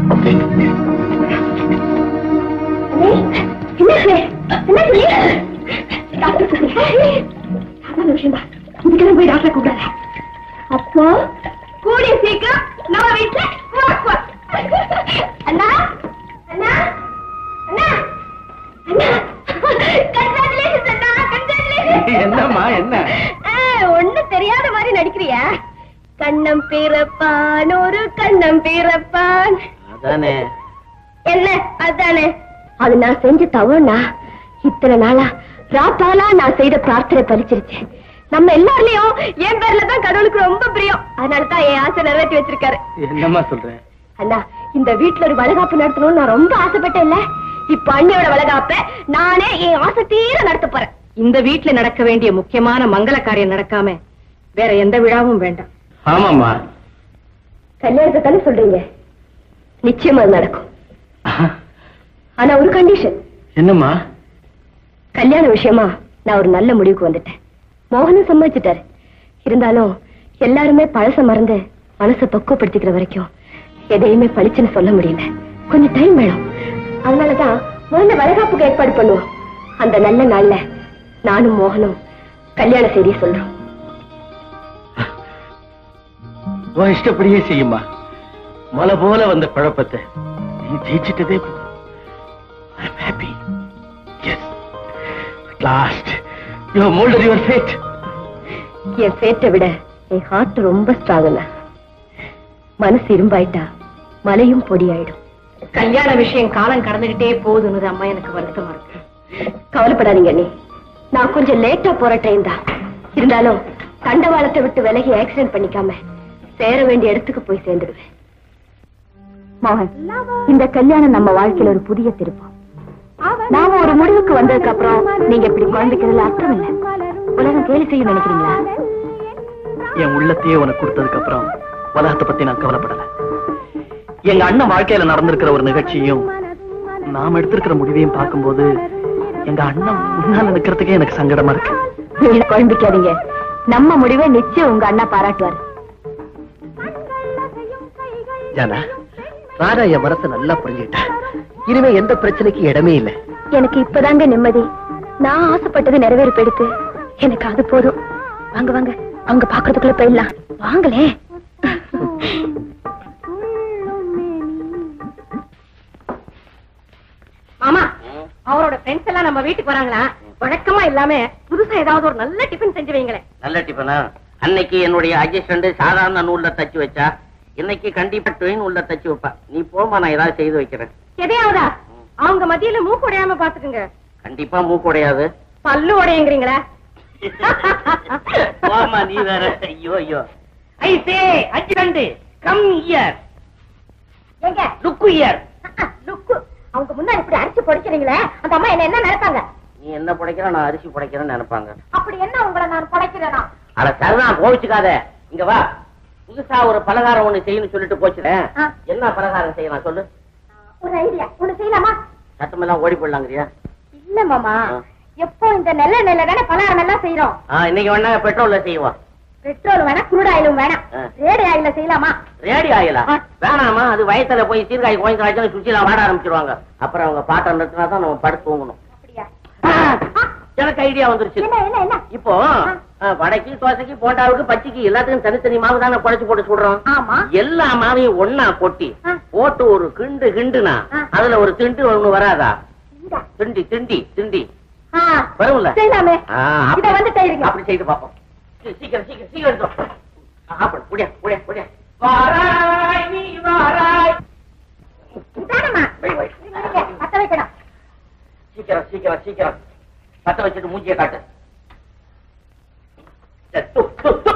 அண்ணே, என்னாச்சு? என்னாச்சு நீ? டாக்டர் கூப்பிடுங்க. சாதாரண விஷயம்தான். இதுக்கெல்லாம் போய் டாக்டர் கூப்பிடாத. அப்போ கூடிய சீக்கிரம் நம்ம வீட்டுல walk walk. அண்ணா அண்ணா அண்ணா அண்ணா Congratulations அண்ணா Congratulations. என்னம்மா, என்ன? ஆ, ஒண்ணும் தெரியாத மாதிரி நடிக்கிறியா கண்ணம் பிறப்பான் ஒரு கண்ணம் பிறப்பான் அதானே என்ன அதானே அது நான் செஞ்ச தவறுனா இத்தனை நாளா ராத்தாலா நான் செய்த பிரார்த்தனை பலிச்சிருச்சு நம்ம எல்லாருலயும் என் பேர்ல தான் கடவுளுக்கு ரொம்ப பிரியம் அதனால தான் என் ஆசை நிறைவேற்றி வச்சிருக்காரு என்னம்மா சொல்றேன் அண்ணா இந்த வீட்டுல ஒரு வளகாப்பு நடத்தணும்னு நான் ரொம்ப ஆசைப்பட்டேன் இல்ல இப்ப அண்ணியோட வளகாப்ப நானே என் ஆசை தீர நடத்த போறேன் இந்த வீட்டுல நடக்க வேண்டிய முக்கியமான மங்கள காரியம் நடக்காம வேற எந்த விழாவும் வேண்டாம் ஆமாம்மா கல்யாணத்தை தானே சொல்றீங்க நிச்சயமா அது நடக்கும் ஆனா ஒரு கண்டிஷன் என்னம்மா கல்யாண விஷயமா நான் ஒரு நல்ல முடிவுக்கு வந்துட்டேன் மோகனும் சம்மதிச்சிட்டாரு இருந்தாலும் எல்லாருமே பழச மறந்து மனசை பக்குவப்படுத்திக்கிற வரைக்கும் எதையுமே பளிச்சுன்னு சொல்ல முடியல கொஞ்சம் டைம் வேணும் அதனாலதான் முதல்ல வளகாப்புக்கு ஏற்பாடு பண்ணுவோம் அந்த நல்ல நாள்ல நானும் மோகனும் கல்யாண செய்தியை சொல்றோம் உன் இஷ்டப்படியே செய்யுமா மலை போல வந்த குழப்பத்தை நீ ஜெயிச்சிட்டதே போதும் I'm happy at last you have moulded your fate என் ஃபேட்டை விட என் ஹார்ட் ரொம்ப ஸ்ட்ராங் மனசு இரும்பாயிட்டா மலையும் பொடியாயிடும் கல்யாண விஷயம் காலம் கடந்துகிட்டே போகுதுன்னு அம்மா எனக்கு வருத்தமா இருக்கு கவலைப்படாதீங்க அண்ணி நான் கொஞ்சம் லேட்டா போற ட்ரெயின் தான் இருந்தாலும் தண்டவாளத்தை விட்டு விலகி ஆக்சிடென்ட் பண்ணிக்காம சேர வேண்டிய இடத்துக்கு போய் சேர்ந்துடுவேன் மோகன் இந்த கல்யாணம் நம்ம வாழ்க்கையில ஒரு புதிய திருப்பம் நாம ஒரு முடிவுக்கு வந்ததுக்கு அப்புறம் நீங்க இப்படி குழந்தைக்கிறதுல அர்த்தம் இல்ல உலகம் கேலி செய்யும் நினைக்கிறீங்களா என் உள்ளத்தையே உனக்கு கொடுத்ததுக்கு அப்புறம் உலகத்தை பத்தி நான் கவலைப்படல எங்க அண்ணன் வாழ்க்கையில நடந்திருக்கிற ஒரு நிகழ்ச்சியும் நாம எடுத்திருக்கிற முடிவையும் பார்க்கும்போது எங்க அண்ணன் முன்னால நிக்கிறதுக்கே எனக்கு சங்கடமா இருக்கு நீங்க குழம்பிக்காதீங்க நம்ம முடிவை நிச்சயம் உங்க அண்ணா பாராட்டுவாரு ஜானா ராதா என் மனசை நல்லா புரிஞ்சுக்கிட்டா இனிமே எந்த பிரச்சனைக்கு இடமே இல்லை எனக்கு இப்பதாங்க நிம்மதி நான் ஆசைப்பட்டது நிறைவேறி போயிடுத்து எனக்கு அது போதும் வாங்க வாங்க அவங்க பாக்குறதுக்குள்ள போயிடலாம் வாங்களே மாமா அவரோட ஃப்ரெண்ட்ஸ் எல்லாம் நம்ம வீட்டுக்கு வராங்களா வழக்கமா இல்லாம புதுசா ஏதாவது ஒரு நல்ல டிஃபன் செஞ்சு வைங்களேன் நல்ல டிஃபனா அன்னைக்கு என்னுடைய அசிஸ்டன்ட் சாதாரண நூல்ல தச்சு வச்சா இன்னைக்கு கண்டிப்பா ட்ரெயின் உள்ள தச்சு வைப்பா நீ போமா நான் ஏதாவது செய்து வைக்கிறேன் எதையாவதா அவங்க மத்தியில மூக்கு உடையாம பாத்துக்குங்க கண்டிப்பா மூக்குடையாது பல்லு உடையங்கிறீங்களா போமா நீ வேற ஐயோ ஐயோ ஐ சே அஜிரண்டு கம் இயர் எங்க லுக்கு இயர் லுக்கு அவங்க முன்னாடி இப்படி அரைச்சு பொடிக்கிறீங்களே அந்த அம்மா என்ன என்ன நினைப்பாங்க நீ என்ன புடைக்கிற நான் அரிசி புடைக்கிறேன்னு நினைப்பாங்க அப்படி என்ன உங்களை நான் பொழைக்கிறேனா அட சரிதான் கோவிச்சுக்காத இங்க வா புதுசா ஒரு பலகாரம் ஒண்ணு செய்யணும்னு சொல்லிட்டு போச்சுல ஆ. என்ன பலகாரம் செய்யலாம் சொல்லு ஒரு ஐடியா ஒண்ணு செய்யலாமா சத்தமெல்லாம் ஓடி போடலாங்கிறியா இல்ல மாமா ஆ. எப்போ இந்த நெல்ல நெல்ல தானே பலகாரம் எல்லாம் செய்யறோம் ஆ, இன்னைக்கு வேணா பெட்ரோல்ல செய்வோம் பெட்ரோல் வேணா குருட் ஆயிலும் வேணாம் ஆ. ரேடி ஆயில செய்யலாமா ரேடி ஆயிலா ஆ. வேணாமா அது வயத்துல போய் சீர்காழி கோயில் காய்ச்சல் சுற்றிலாம் வாட ஆரம்பிச்சிருவாங்க அப்புறம் அவங்க பாட்டம் நிறுத்தினா தான் நம்ம படுத்து தூங்கணும் அப்படியா எனக்கு ஐடியா வந்துருச்சு என்ன என்ன என்ன இப்போ ஆ, வடைக்கு தோசைக்கு போண்டாவுக்கு பச்சைக்கு எல்லாத்துக்கும் தனித்தனி மாவு தானே குழைச்சு போட்டு சுடுறோம் ஆமா எல்லா மாவையும் ஒண்ணா கொட்டி ஆ. போட்டு ஒரு கிண்டு கிண்டுனா ஆ. அதுல ஒரு திண்டு ஒண்ணு வராதா இந்தா. திண்டி திண்டி திண்டி ஆ, வரும்ல செய்யலாமே ஆ, இத அப்படி- வந்து செய்யுங்க அப்படி செய்து பாப்போம் சீ- சீக்கிரம் சீக்கிரம் சீக்கிரம் எடுத்தோம் அப்படி புடியா புடியா புடியா வாராய் நீ வாராய் இதானம்மா இருங்க, இருங்க, பத்த வைக்கணும் சீக்கிரம் சீக்கிரம் சீக்கிரம் பத்த வச்சுட்டு மூஞ்சிய காட்டு சரி, து, து, து.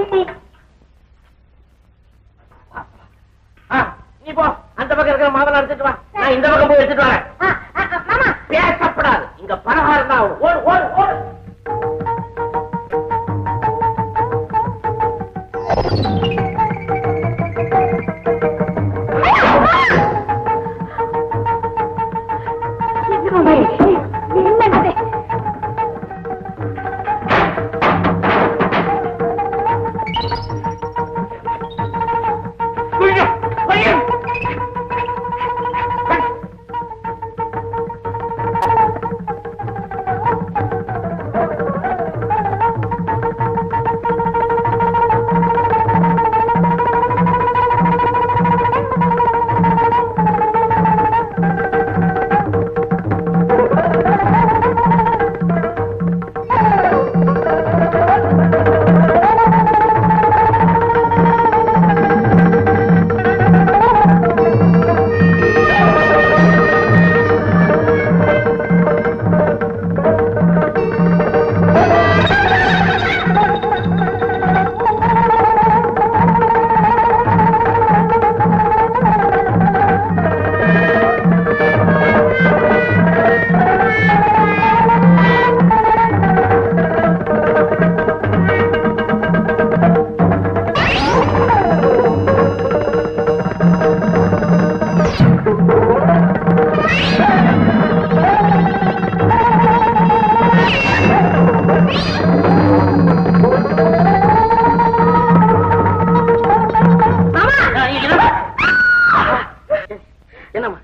ஆ, நீ போ அந்த பக்கம் இருக்கிற மாவெல்லாம் எடுத்துட்டு வா நான் இந்த பக்கம் போய் எடுத்துட்டு வரேன் ஆ, ஆ, ஆ, மாமா பேசப்படாது இங்க பலகாரம் தான் ஆகணும். ஓடு ஓடு ஓடு என்னம்மா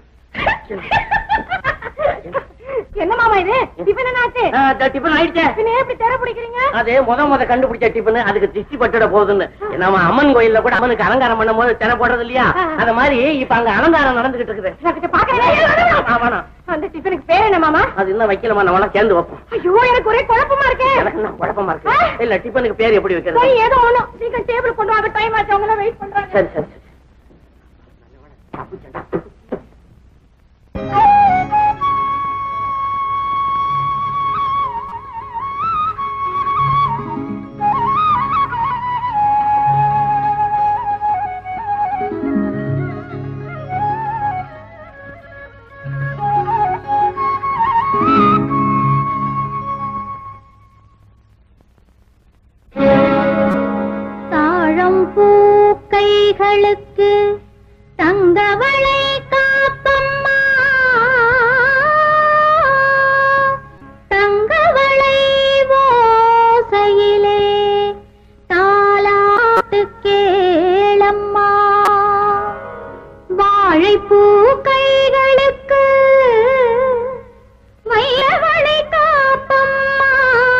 என்ன மாமா இது டிஃபன் என்ன ஆச்சு டிஃபன் ஆயிடுச்சே பின்ன ஏன் இப்படி தேர பிடிக்கிறீங்க அது முத முத கண்டுபிடிச்ச டிஃபன் அதுக்கு திஷ்டி பட்டுட போகுதுன்னு நம்ம அம்மன் கோயில்ல கூட அம்மனுக்கு அலங்காரம் பண்ணும் போது தின போடுறது இல்லையா அந்த மாதிரி இப்ப அங்க அலங்காரம் நடந்துகிட்டு இருக்குது நான் கொஞ்சம் பாக்குறேன் ஆ, வேணாம். அந்த டிஃபனுக்கு பேர் என்ன மாமா அது இன்னும் வைக்கலமா நம்மளாம் சேர்ந்து வைப்போம் ஐயோ எனக்கு ஒரே குழப்பமா இருக்கே எனக்கு என்ன குழப்பமா இருக்கு இல்ல டிஃபனுக்கு பேர் எப்படி சரி வைக்கிறது ஏதோ ஒண்ணும் சீக்கிரம் டேபிள் கொண்டு வாங்க டைம் ஆச்சு அவங்க எல்லாம் வெயிட் பண்றாங்க சரி சரி சரி தாழம் பூக்கைகளுக்கு தங்கவளை காப்பம்மா தங்கவளை ஓசையிலே தாலாட்டு கேளம்மா வாழைப்பூ கைகளுக்கு வைரவளை காப்பம்மா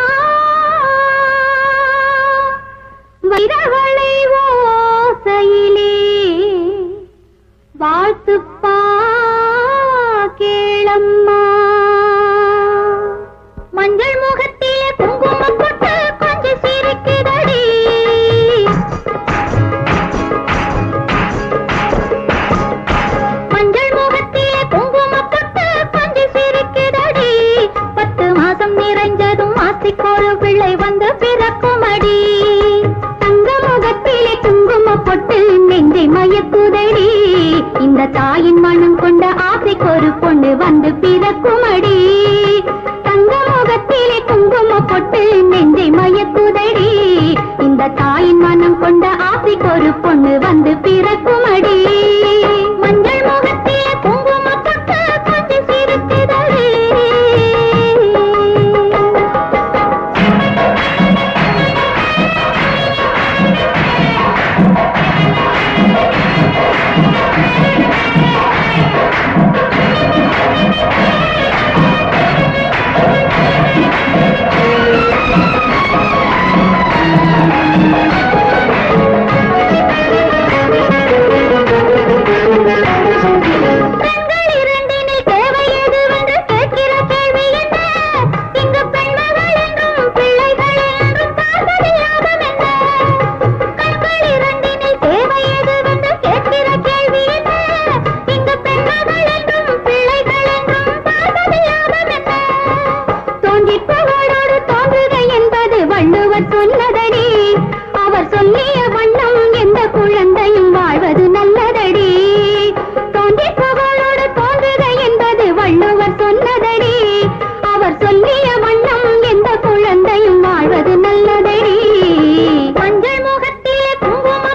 வைரவளை ஓசையிலே வாழ்த்துப்பா கேளம்மா மஞ்சள் முகத்திலே குங்குமம் போட்டு கொஞ்சம் சிரிக்குதடி மஞ்சள் முகத்திலே குங்குமம் போட்டு கொஞ்சம் சிரிக்குதடி பத்து மாசம் நிறைஞ்சதும் மாசிக்கொரு பிள்ளை வந்து பிறக்குமடி தங்க முகத்திலே குங்கும பொட்டு நெஞ்சை மயக்குதடி இந்த தாயின் மனம் கொண்ட ஆசைக்கொரு பொண்ணு வந்து பிறக்குமடி தங்க முகத்திலே குங்கும பொட்டு நெஞ்சை மயக்குதடி இந்த தாயின் மனம் கொண்ட ஆசைக்கொரு பொண்ணு வந்து பிறக்குமடி மஞ்சள் முகத்திலே குங்கும பொட்டு கொஞ்சம் சிரிக்குதடி பெண்கள் இரண்டினில் தேவை எது என்று கேட்கிற கேள்வி என்ன இங்கு பெண்மகள் என்றும் பிள்ளைகள் என்றும் பார்ப்பது லாபம் என்ன கண்கள் இரண்டினில் தேவை எது என்று கேட்கிற கேள்வி என்ன இங்கு பெண்மகள் என்றும் பிள்ளைகள் என்றும் பார்ப்பது லாபம் என்ன தோன்றிப் புகழோடு தோன்றுக என்பது வள்ளுவர் சொன்னதடி அவர் சொல்லிய வண்ணம் எந்த குழந்தையும் வாழ்வது நல்லதடி தோன்றிப் புகழோடு தோன்றுக என்பது வள்ளுவர் சொன்னதடி அவர் சொல்லிய வண்ணம் எந்த குழந்தையும் வாழ்வது நல்லதடி மஞ்சள் முகத்திலே குங்கும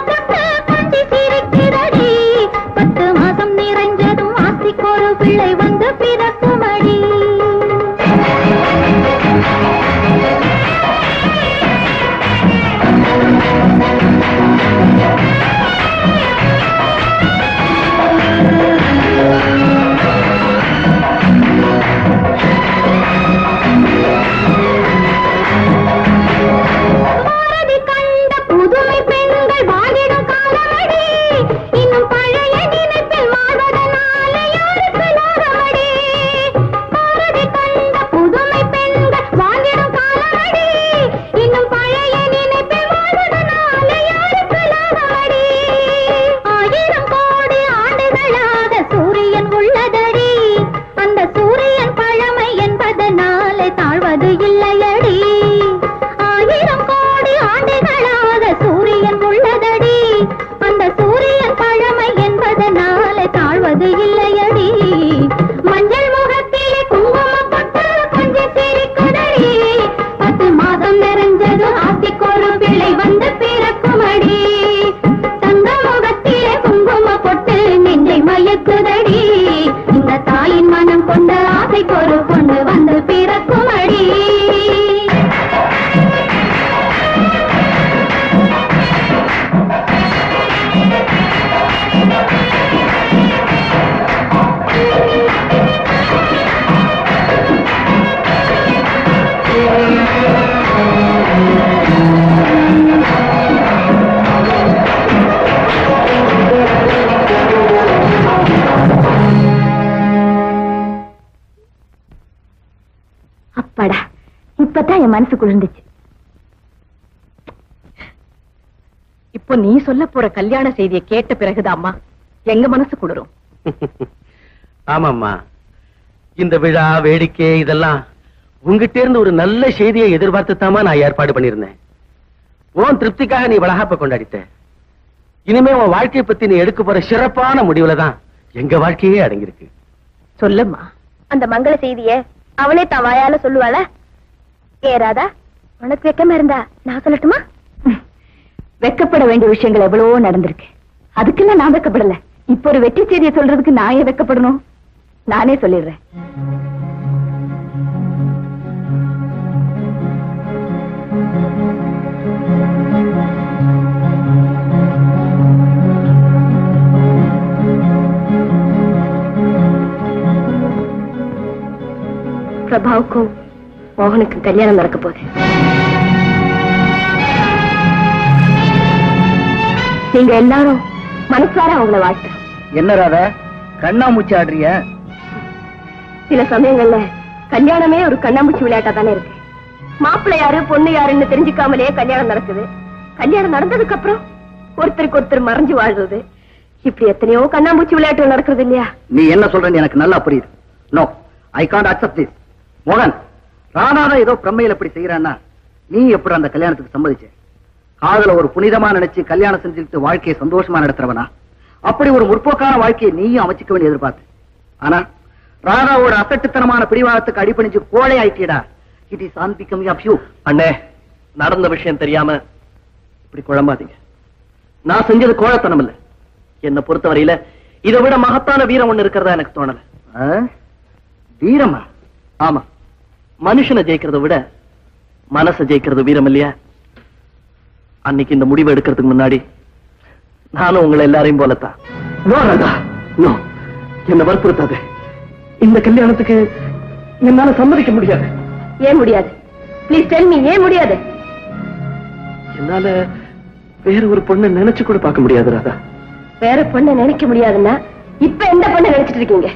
என் மனசு குளிர்ந்துச்சு இப்போ நீ சொல்ல போற கல்யாண செய்தியை கேட்ட பிறகுதாம்மா எங்க மனசு குளிரும் ஆமாம்மா இந்த விழா வேடிக்கை இதெல்லாம் உங்ககிட்ட இருந்து ஒரு நல்ல செய்தியை எதிர்பார்த்துத்தாமா நான் ஏற்பாடு பண்ணியிருந்தேன் உன் திருப்திக்காக நீ வளகாப்ப கொண்டாடிட்ட இனிமே உன் வாழ்க்கையை பத்தி நீ எடுக்க போற சிறப்பான முடிவுல தான் எங்க வாழ்க்கையே அடங்கியிருக்கு சொல்லுமா அந்த மங்கள செய்திய அவளே தான் வாயால சொல்லுவாள ஏ ராதா உனக்கு வெக்கமா இருந்தா நான் சொல்லட்டுமா வெக்கப்பட வேண்டிய விஷயங்கள் எவ்வளவோ நடந்திருக்கு அதுக்கெல்லாம் நான் வெக்கப்படல இப்ப ஒரு வெற்றி செய்தியை சொல்றதுக்கு நான் ஏன் வெக்கப்படணும் நானே சொல்லிடுறேன் பிரபாவுக்கும் மோகனுக்கும் கல்யாணம் நடக்க போகுது நீங்க எல்லாரும் மனசார அவங்கள வாழ்த்துறோம் என்ன ராதா கண்ணாமூச்சி ஆடுறிய சில சமயங்கள்ல கல்யாணமே ஒரு கண்ணாமூச்சி விளையாட்டா தானே இருக்கு மாப்பிள்ளை யாரு பொண்ணு யாருன்னு தெரிஞ்சுக்காமலே கல்யாணம் நடக்குது கல்யாணம் நடந்ததுக்கு அப்புறம் ஒருத்தருக்கு ஒருத்தர் மறைஞ்சு வாழ்றது இப்படி எத்தனையோ கண்ணாமூச்சி விளையாட்டு நடக்கிறது இல்லையா நீ என்ன சொல்றன்னு எனக்கு நல்லா புரியுது no I can't accept this மோகன் ராணாதான் ஏதோ பிரம்மையில இப்படி செய்யறான்னா நீ எப்படி அந்த கல்யாணத்துக்கு சம்மதிச்ச காதல ஒரு புனிதமா நினைச்சு கல்யாணம் செஞ்சுக்கிட்டு வாழ்க்கையை சந்தோஷமா நடத்துறவனா அப்படி ஒரு முற்போக்கான வாழ்க்கையை நீயும் அமைச்சுக்க வேண்டிய எதிர்பார்த்து ஆனா ராதாவோட அசட்டுத்தனமான பிடிவாதத்துக்கு அடிபணிஞ்சு கோழை ஆயிட்டியடா it is all because of you அண்ணே நடந்த விஷயம் தெரியாம இப்படி குழம்பாதீங்க நான் செஞ்சது கோழத்தனம் இல்ல என்ன பொறுத்தவரையில இதை விட மகத்தான வீரம் ஒண்ணு இருக்கிறதா எனக்கு தோணல வீரமா ஆமா மனுஷனை ஜெயிக்கிறத விட மனசை ஜெயிக்கிறது வீரம் இல்லையா அன்னைக்கு இந்த முடிவை எடுக்கிறதுக்கு முன்னாடி நானும் உங்களை எல்லாரையும் போலத்தான் நோ ராதா நோ என்ன வற்புறுத்தாதே இந்த கல்யாணத்துக்கு என்னால சம்மதிக்க முடியாது ஏன் முடியாது ப்ளீஸ் டெல் மீ ஏன் முடியாது என்னால வேற ஒரு பொண்ணை நினைச்சு கூட பார்க்க முடியாது ராதா வேற பொண்ணை நினைக்க முடியாதுன்னா இப்ப எந்த பொண்ணை நினைச்சிட்டு இருக்கீங்க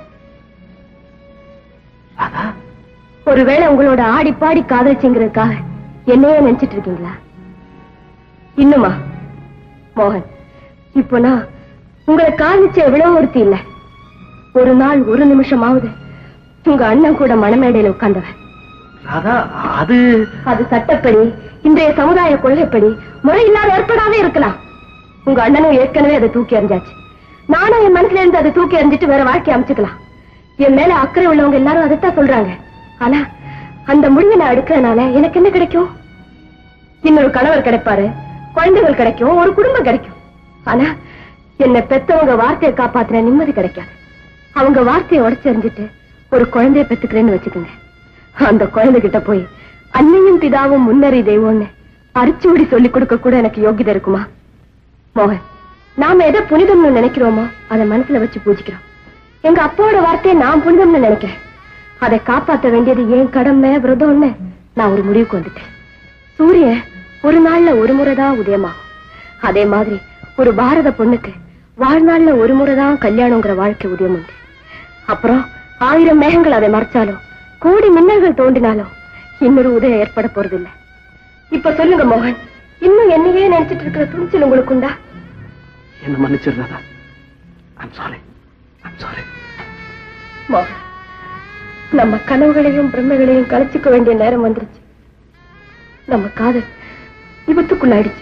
ராதா ஒருவேளை உங்களோட ஆடி பாடி காதலிச்சுங்கிறதுக்காக என்னையே நினைச்சிட்டு இருக்கீங்களா இன்னுமா மோகன் இப்போ நான் உங்களை காதலிச்ச எவ்வளவு ஒருத்தி இல்ல ஒரு நாள் ஒரு நிமிஷமாவது உங்க அண்ணன் கூட மணமேடையில உட்கார்ந்தவன் ராதா அது அது சட்டப்படி இன்றைய சமுதாய கொள்கைப்படி முறை இல்லாத ஏற்படாவே இருக்கலாம் உங்க அண்ணனும் ஏற்கனவே அதை தூக்கி எறிஞ்சாச்சு நானும் என் மனசுல இருந்து அதை தூக்கி எறிஞ்சிட்டு வேற வாழ்க்கை அமைச்சுக்கலாம் என் மேல அக்கறை உள்ளவங்க எல்லாரும் அதைத்தான் சொல்றாங்க ஆனா அந்த முடிவை நான் எடுக்கிறதுனால எனக்கு என்ன கிடைக்கும் இன்னொரு கணவர் கிடைப்பாரு குழந்தைகள் கிடைக்கும் ஒரு குடும்பம் கிடைக்கும் ஆனா என்னை பெத்தவங்க வார்த்தையை காப்பாத்துற நிம்மதி கிடைக்காது அவங்க வார்த்தையை உடைச்செறிஞ்சிட்டு ஒரு குழந்தைய பெத்துக்கிறேன்னு வச்சுக்கோங்க அந்த குழந்தைகிட்ட போய் அன்னையும் பிதாவும் முன்னறி தெய்வம்னு அரிச்சுவடி சொல்லிக் கொடுக்க கூட எனக்கு யோகிதை இருக்குமா மோகன் நாம எதை புனிதம்னு நினைக்கிறோமோ அதை மனசுல வச்சு பூஜிக்கிறோம் எங்க அப்பாவோட வார்த்தையை நான் புனிதம்னு நினைக்கிறேன் அதை காப்பாத்த வேண்டியது ஏன் கடமை விரதம்னு நான் ஒரு முடிவுக்கு வந்துட்டேன் சூரியன் ஒரு நாள்ல ஒரு முறைதான் உதயமாகும் அதே மாதிரி ஒரு பாரத பொண்ணுக்கு வாழ்நாள்ல ஒரு முறைதான் கல்யாணங்கிற வாழ்க்கை உதயம் உண்டு அப்புறம் ஆயிரம் மேகங்கள் அதை மறைச்சாலும் கோடி மின்னல்கள் தோண்டினாலும் இன்னொரு உதயம் ஏற்பட போறதில்லை இப்ப சொல்லுங்க மோகன் இன்னும் என்னையே நினைச்சிட்டு இருக்கிற துணிச்சல் உங்களுக்கு உண்டா என்ன மன்னிச்சிரு Radha I'm sorry I'm sorry மோகன் நம்ம கனவுகளையும் பிரம்மைகளையும் கழிச்சுக்க வேண்டிய நேரம் வந்துருச்சு நம்ம காதல் விபத்துக்குள்ளாயிடுச்சு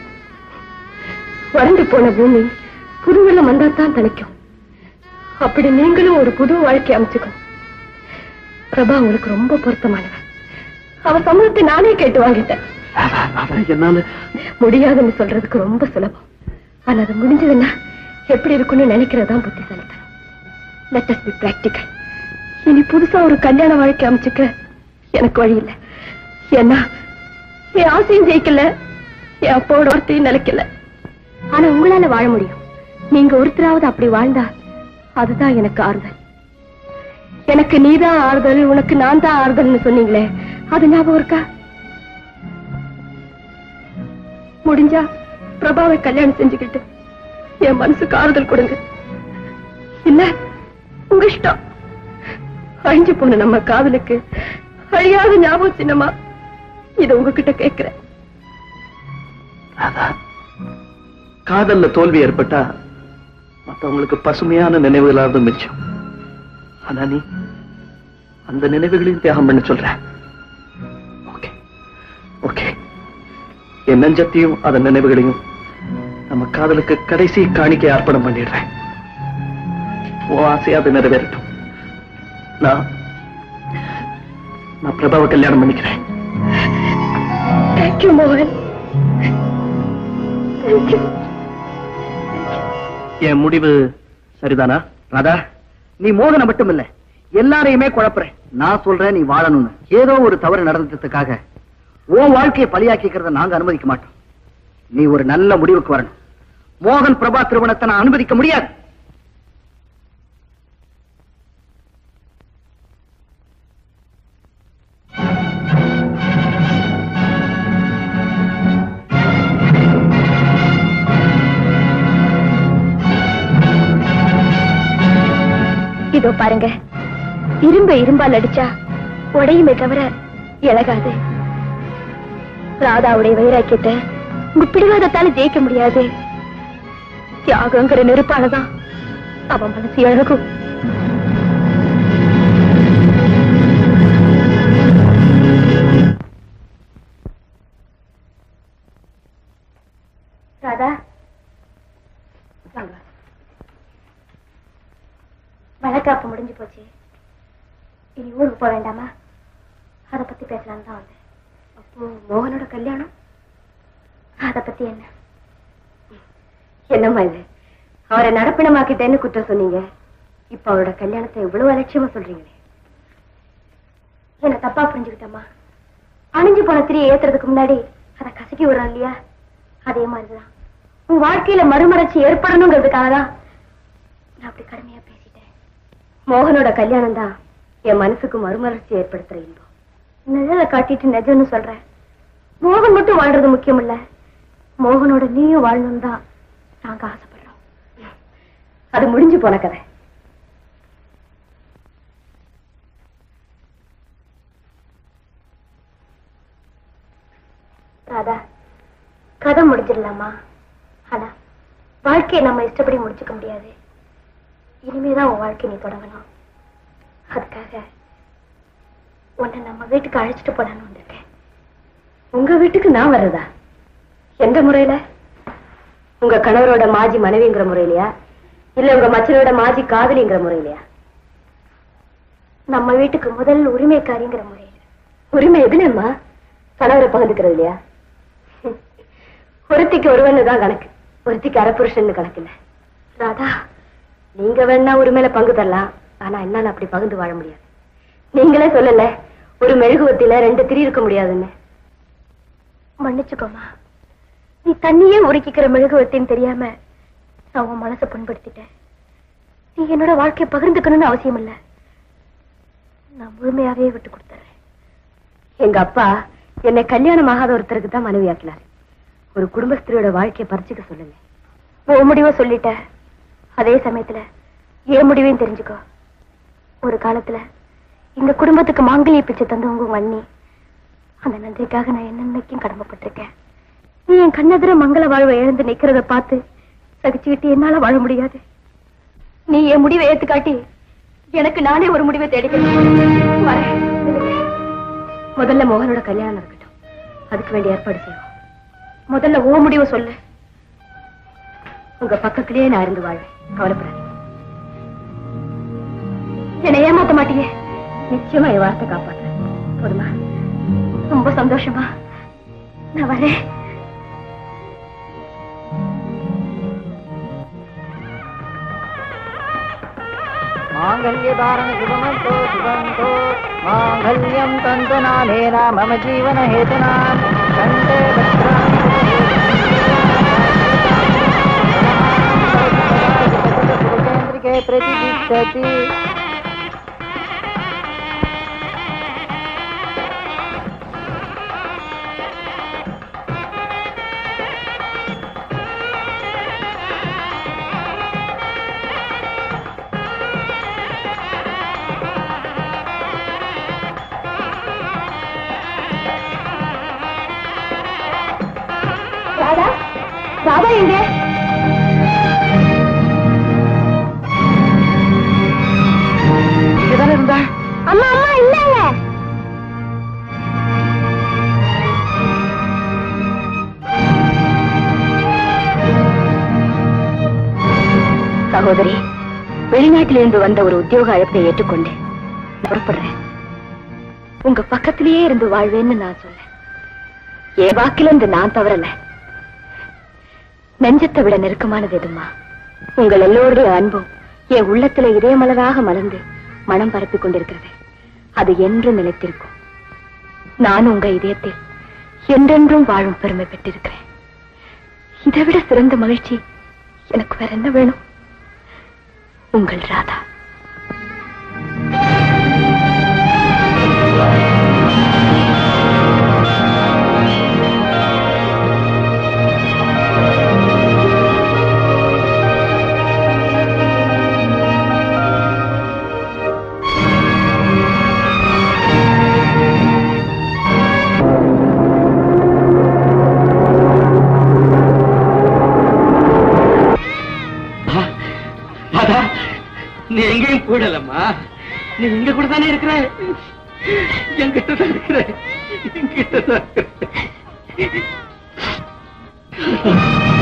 வறண்டு போன பூமி புது வெள்ளம் வந்தா தான் தணிக்கும் அப்படி நீங்களும் ஒரு புது வாழ்க்கை அமைச்சுக்கணும் பிரபா உங்களுக்கு ரொம்ப பொருத்தமானவன் அவ சம்மதத்தை நானே கேட்டு வாங்கிட்டேன் ராதா ராதா என்னால முடியாதுன்னு சொல்றதுக்கு ரொம்ப சுலபம் ஆனா அது முடிஞ்சதுன்னா எப்படி இருக்கும்னு நினைக்கிறதுதான் புத்திசாலித்தனம் லெட் அஸ் பி பிராக்டிக்கல் இனி புதுசா ஒரு கல்யாண வாழ்க்கை அமைச்சுக்க எனக்கு வழி இல்லை ஏன்னா என் ஆசையும் ஜெயிக்கல என் அப்பாவோட வார்த்தையும் நிலைக்கல ஆனா உங்களால வாழ முடியும் நீங்க ஒருத்தராவது அப்படி வாழ்ந்தா அதுதான் எனக்கு ஆறுதல் எனக்கு நீதான் ஆறுதல் உனக்கு நான் தான் ஆறுதல்னு சொன்னீங்களே அது ஞாபகம் இருக்கா முடிஞ்சா பிரபாவை கல்யாணம் செஞ்சுக்கிட்டு என் மனசுக்கு ஆறுதல் கொடுங்க இல்ல உங்க இஷ்டம் அழிஞ்சு போன நம்ம காதலுக்கு அழியாத ஞாபகம் சின்னமா இத உங்ககிட்ட கேக்குறேன் ராதா காதல்ல தோல்வி ஏற்பட்டா மத்தவங்களுக்கு பசுமையான நினைவுகளாவது மிச்சம் ஆனா நீ அந்த நினைவுகளையும் தியாகம் பண்ண சொல்ற ஓகே ஓகே என் நெஞ்சத்தையும் அதன் நினைவுகளையும் நம்ம காதலுக்கு கடைசி காணிக்கை அர்ப்பணம் பண்ணிடுறேன் உன் ஆசையா அது நிறைவேறட்டும் நான் நான் பிரபாவை கல்யாணம் பண்ணிக்கிறேன் தேங்க்யூ மோகன் தேங்க்யூ என் முடிவு சரிதானா ராதா நீ மோகனை மட்டும் இல்ல எல்லாரையுமே குழப்புற நான் சொல்றேன் நீ வாழணும்னு ஏதோ ஒரு தவறு நடந்ததுக்காக உன் வாழ்க்கையை பலியாக்கிக்கிறத நாங்க அனுமதிக்க மாட்டோம் நீ ஒரு நல்ல முடிவுக்கு வரணும் மோகன் பிரபா திருமணத்தை நான் அனுமதிக்க முடியாது இதோ பாருங்க இரும்ப இரும்பால் அடிச்சா உடையுமே தவிர இழகாது ராதாவுடைய வைராக்கியத்தை உங்க பிடிவாதத்தால ஜெயிக்க முடியாது தியாகங்கிற நெருப்பாலதான் அவன் மனசு இழகும் ராதா வாங்க வழக்காப்பு முடிஞ்சு போச்சு இனி ஊருக்கு போக வேண்டாமா அத பத்தி பேசலாம் தான் வந்தேன் அப்போ மோகனோட கல்யாணம் அத பத்தி என்ன என்னம்மா இது அவரை நடப்பினமாக்கிட்டேன்னு குற்றம் சொன்னீங்க இப்ப அவரோட கல்யாணத்தை இவ்வளவு அலட்சியமா சொல்றீங்களே என்ன தப்பா புரிஞ்சுக்கிட்டம்மா அணிஞ்சு போன திரியை ஏத்துறதுக்கு முன்னாடி அதை கசக்கி விடுறோம் இல்லையா அதே மாதிரிதான் உன் வாழ்க்கையில மறுமலர்ச்சி ஏற்படணுங்கிறதுக்காக தான் நான் அப்படி கடுமையா பேசிட்டேன் மோகனோட கல்யாணம் தான் என் மனசுக்கு மறுமலர்ச்சி ஏற்படுத்துற இன்பம் நிழலை காட்டிட்டு நிஜம்னு சொல்றேன் மோகன் மட்டும் வாழ்றது முக்கியம் இல்ல மோகனோட நீயும் வாழணும் தான் நாங்க ஆசைப்படுறோம் அது முடிஞ்சு போன கதை ராதா கதை முடிஞ்சிடலாமா ஆனா வாழ்க்கையை நம்ம இஷ்டப்படி முடிச்சுக்க முடியாது இனிமேதான் உன் வாழ்க்கை நீ தொடங்கணும் அதுக்காக உன்னை நம்ம வீட்டுக்கு அழைச்சிட்டு போலான்னு வந்திருக்கேன் உங்க வீட்டுக்கு நான் வர்றதா எந்த முறையில உங்க கணவரோட மாஜி மனைவிங்கிற முறையிலயா இல்ல உங்க மச்சனோட மாஜி காதலிங்கிற முறையிலயா நம்ம வீட்டுக்கு முதல் உரிமைக்காரிங்கிற முறையில உரிமை எதுலம்மா கணவரை பகிர்ந்துக்கிறது இல்லையா ஒருத்திக்கு ஒருவன் தான் கணக்கு ஒருத்திக்கு அரப்புருஷன் கணக்கு இல்ல ராதா நீங்க வேணா உரிமையில பங்கு தரலாம் ஆனா என்னால அப்படி பகிர்ந்து வாழ முடியாது நீங்களே சொல்லல ஒரு மெழுகுவத்தில ரெண்டு திரி இருக்க முடியாதுன்னு மன்னிச்சுக்கோமா நீ தண்ணியே உருக்கிக்கிற மெழுகுவத்தின்னு தெரியாம நான் உன் மனசை புண்படுத்திட்டேன் நீ என்னோட வாழ்க்கையை பகிர்ந்துக்கணும்னு அவசியம் இல்ல நான் முழுமையாவே விட்டு கொடுத்துறேன் எங்க அப்பா என்னை கல்யாணம் ஆகாத ஒருத்தருக்கு தான் மனைவி ஆக்கினார் ஒரு குடும்பஸ்திரியோட வாழ்க்கையை பறிச்சுக்க சொல்லல உன் முடிவை சொல்லிட்ட அதே சமயத்துல என் முடிவையும் தெரிஞ்சுக்கோ ஒரு காலத்துல எங்க குடும்பத்துக்கு மாங்கல்ய பிச்சை தந்தவங்க உங்க அண்ணி அந்த நன்றிக்காக நான் என்னென்னைக்கும் கடமைப்பட்டிருக்கேன் நீ என் கண்ணெதிர மங்கள வாழ்வை இழந்து நிக்கிறத பார்த்து சகிச்சுக்கிட்டு என்னால வாழ முடியாது நீ என் முடிவை ஏத்துக்காட்டி எனக்கு நானே ஒரு முடிவை தேடிக்கிறேன் வரேன். முதல்ல மோகனோட கல்யாணம் நடக்கட்டும் அதுக்கு வேண்டிய ஏற்பாடு செய்வோம் முதல்ல ஓ முடிவை சொல்லு உங்க பக்கத்திலேயே நான் இருந்து வாழ்வேன் கவலைப்படாதீங்க என்னை ஏமாத்த மாட்டீங்க நிச்சயமா என் வார்த்தை காப்பாற்றுறேன் போதுமா ரொம்ப சந்தோஷமா நான் வரேன் माङ्गल्यधारण सुगमन्तो सुगन्तो माङ्गल्यं तन्तुनानेन मम जीवनहेतुना कण्ठे भद्रान्द्रिके प्रतिष्ठति எங்க இங்கதானே இருந்தா அம்மா அம்மா இல்லங்க சகோதரி வெளிநாட்டிலிருந்து வந்த ஒரு உத்தியோக அழைப்பை ஏற்றுக்கொண்டேன் புறப்படுறேன் உங்க பக்கத்திலேயே இருந்து வாழ்வேன்னு நான் சொன்னேன் என் வாக்கில இருந்து நான் தவறல நெஞ்சத்தை விட நெருக்கமானது எதுமா உங்கள் எல்லோருடைய அன்பும் என் உள்ளத்துல இதயமலராக மலர்ந்து மனம் பரப்பிக் கொண்டிருக்கிறது அது என்றும் நிலைத்திருக்கும் நான் உங்க இதயத்தில் என்றென்றும் வாழும் பெருமை பெற்றிருக்கிறேன் இதைவிட சிறந்த மகிழ்ச்சி எனக்கு வேற என்ன வேணும் உங்கள் ராதா ராதா நீ எங்கேயும் போயிடலம்மா நீ இங்க கூட தானே இருக்கிற என்கிட்ட தான் இருக்கிற என்கிட்ட தான் இருக்கிற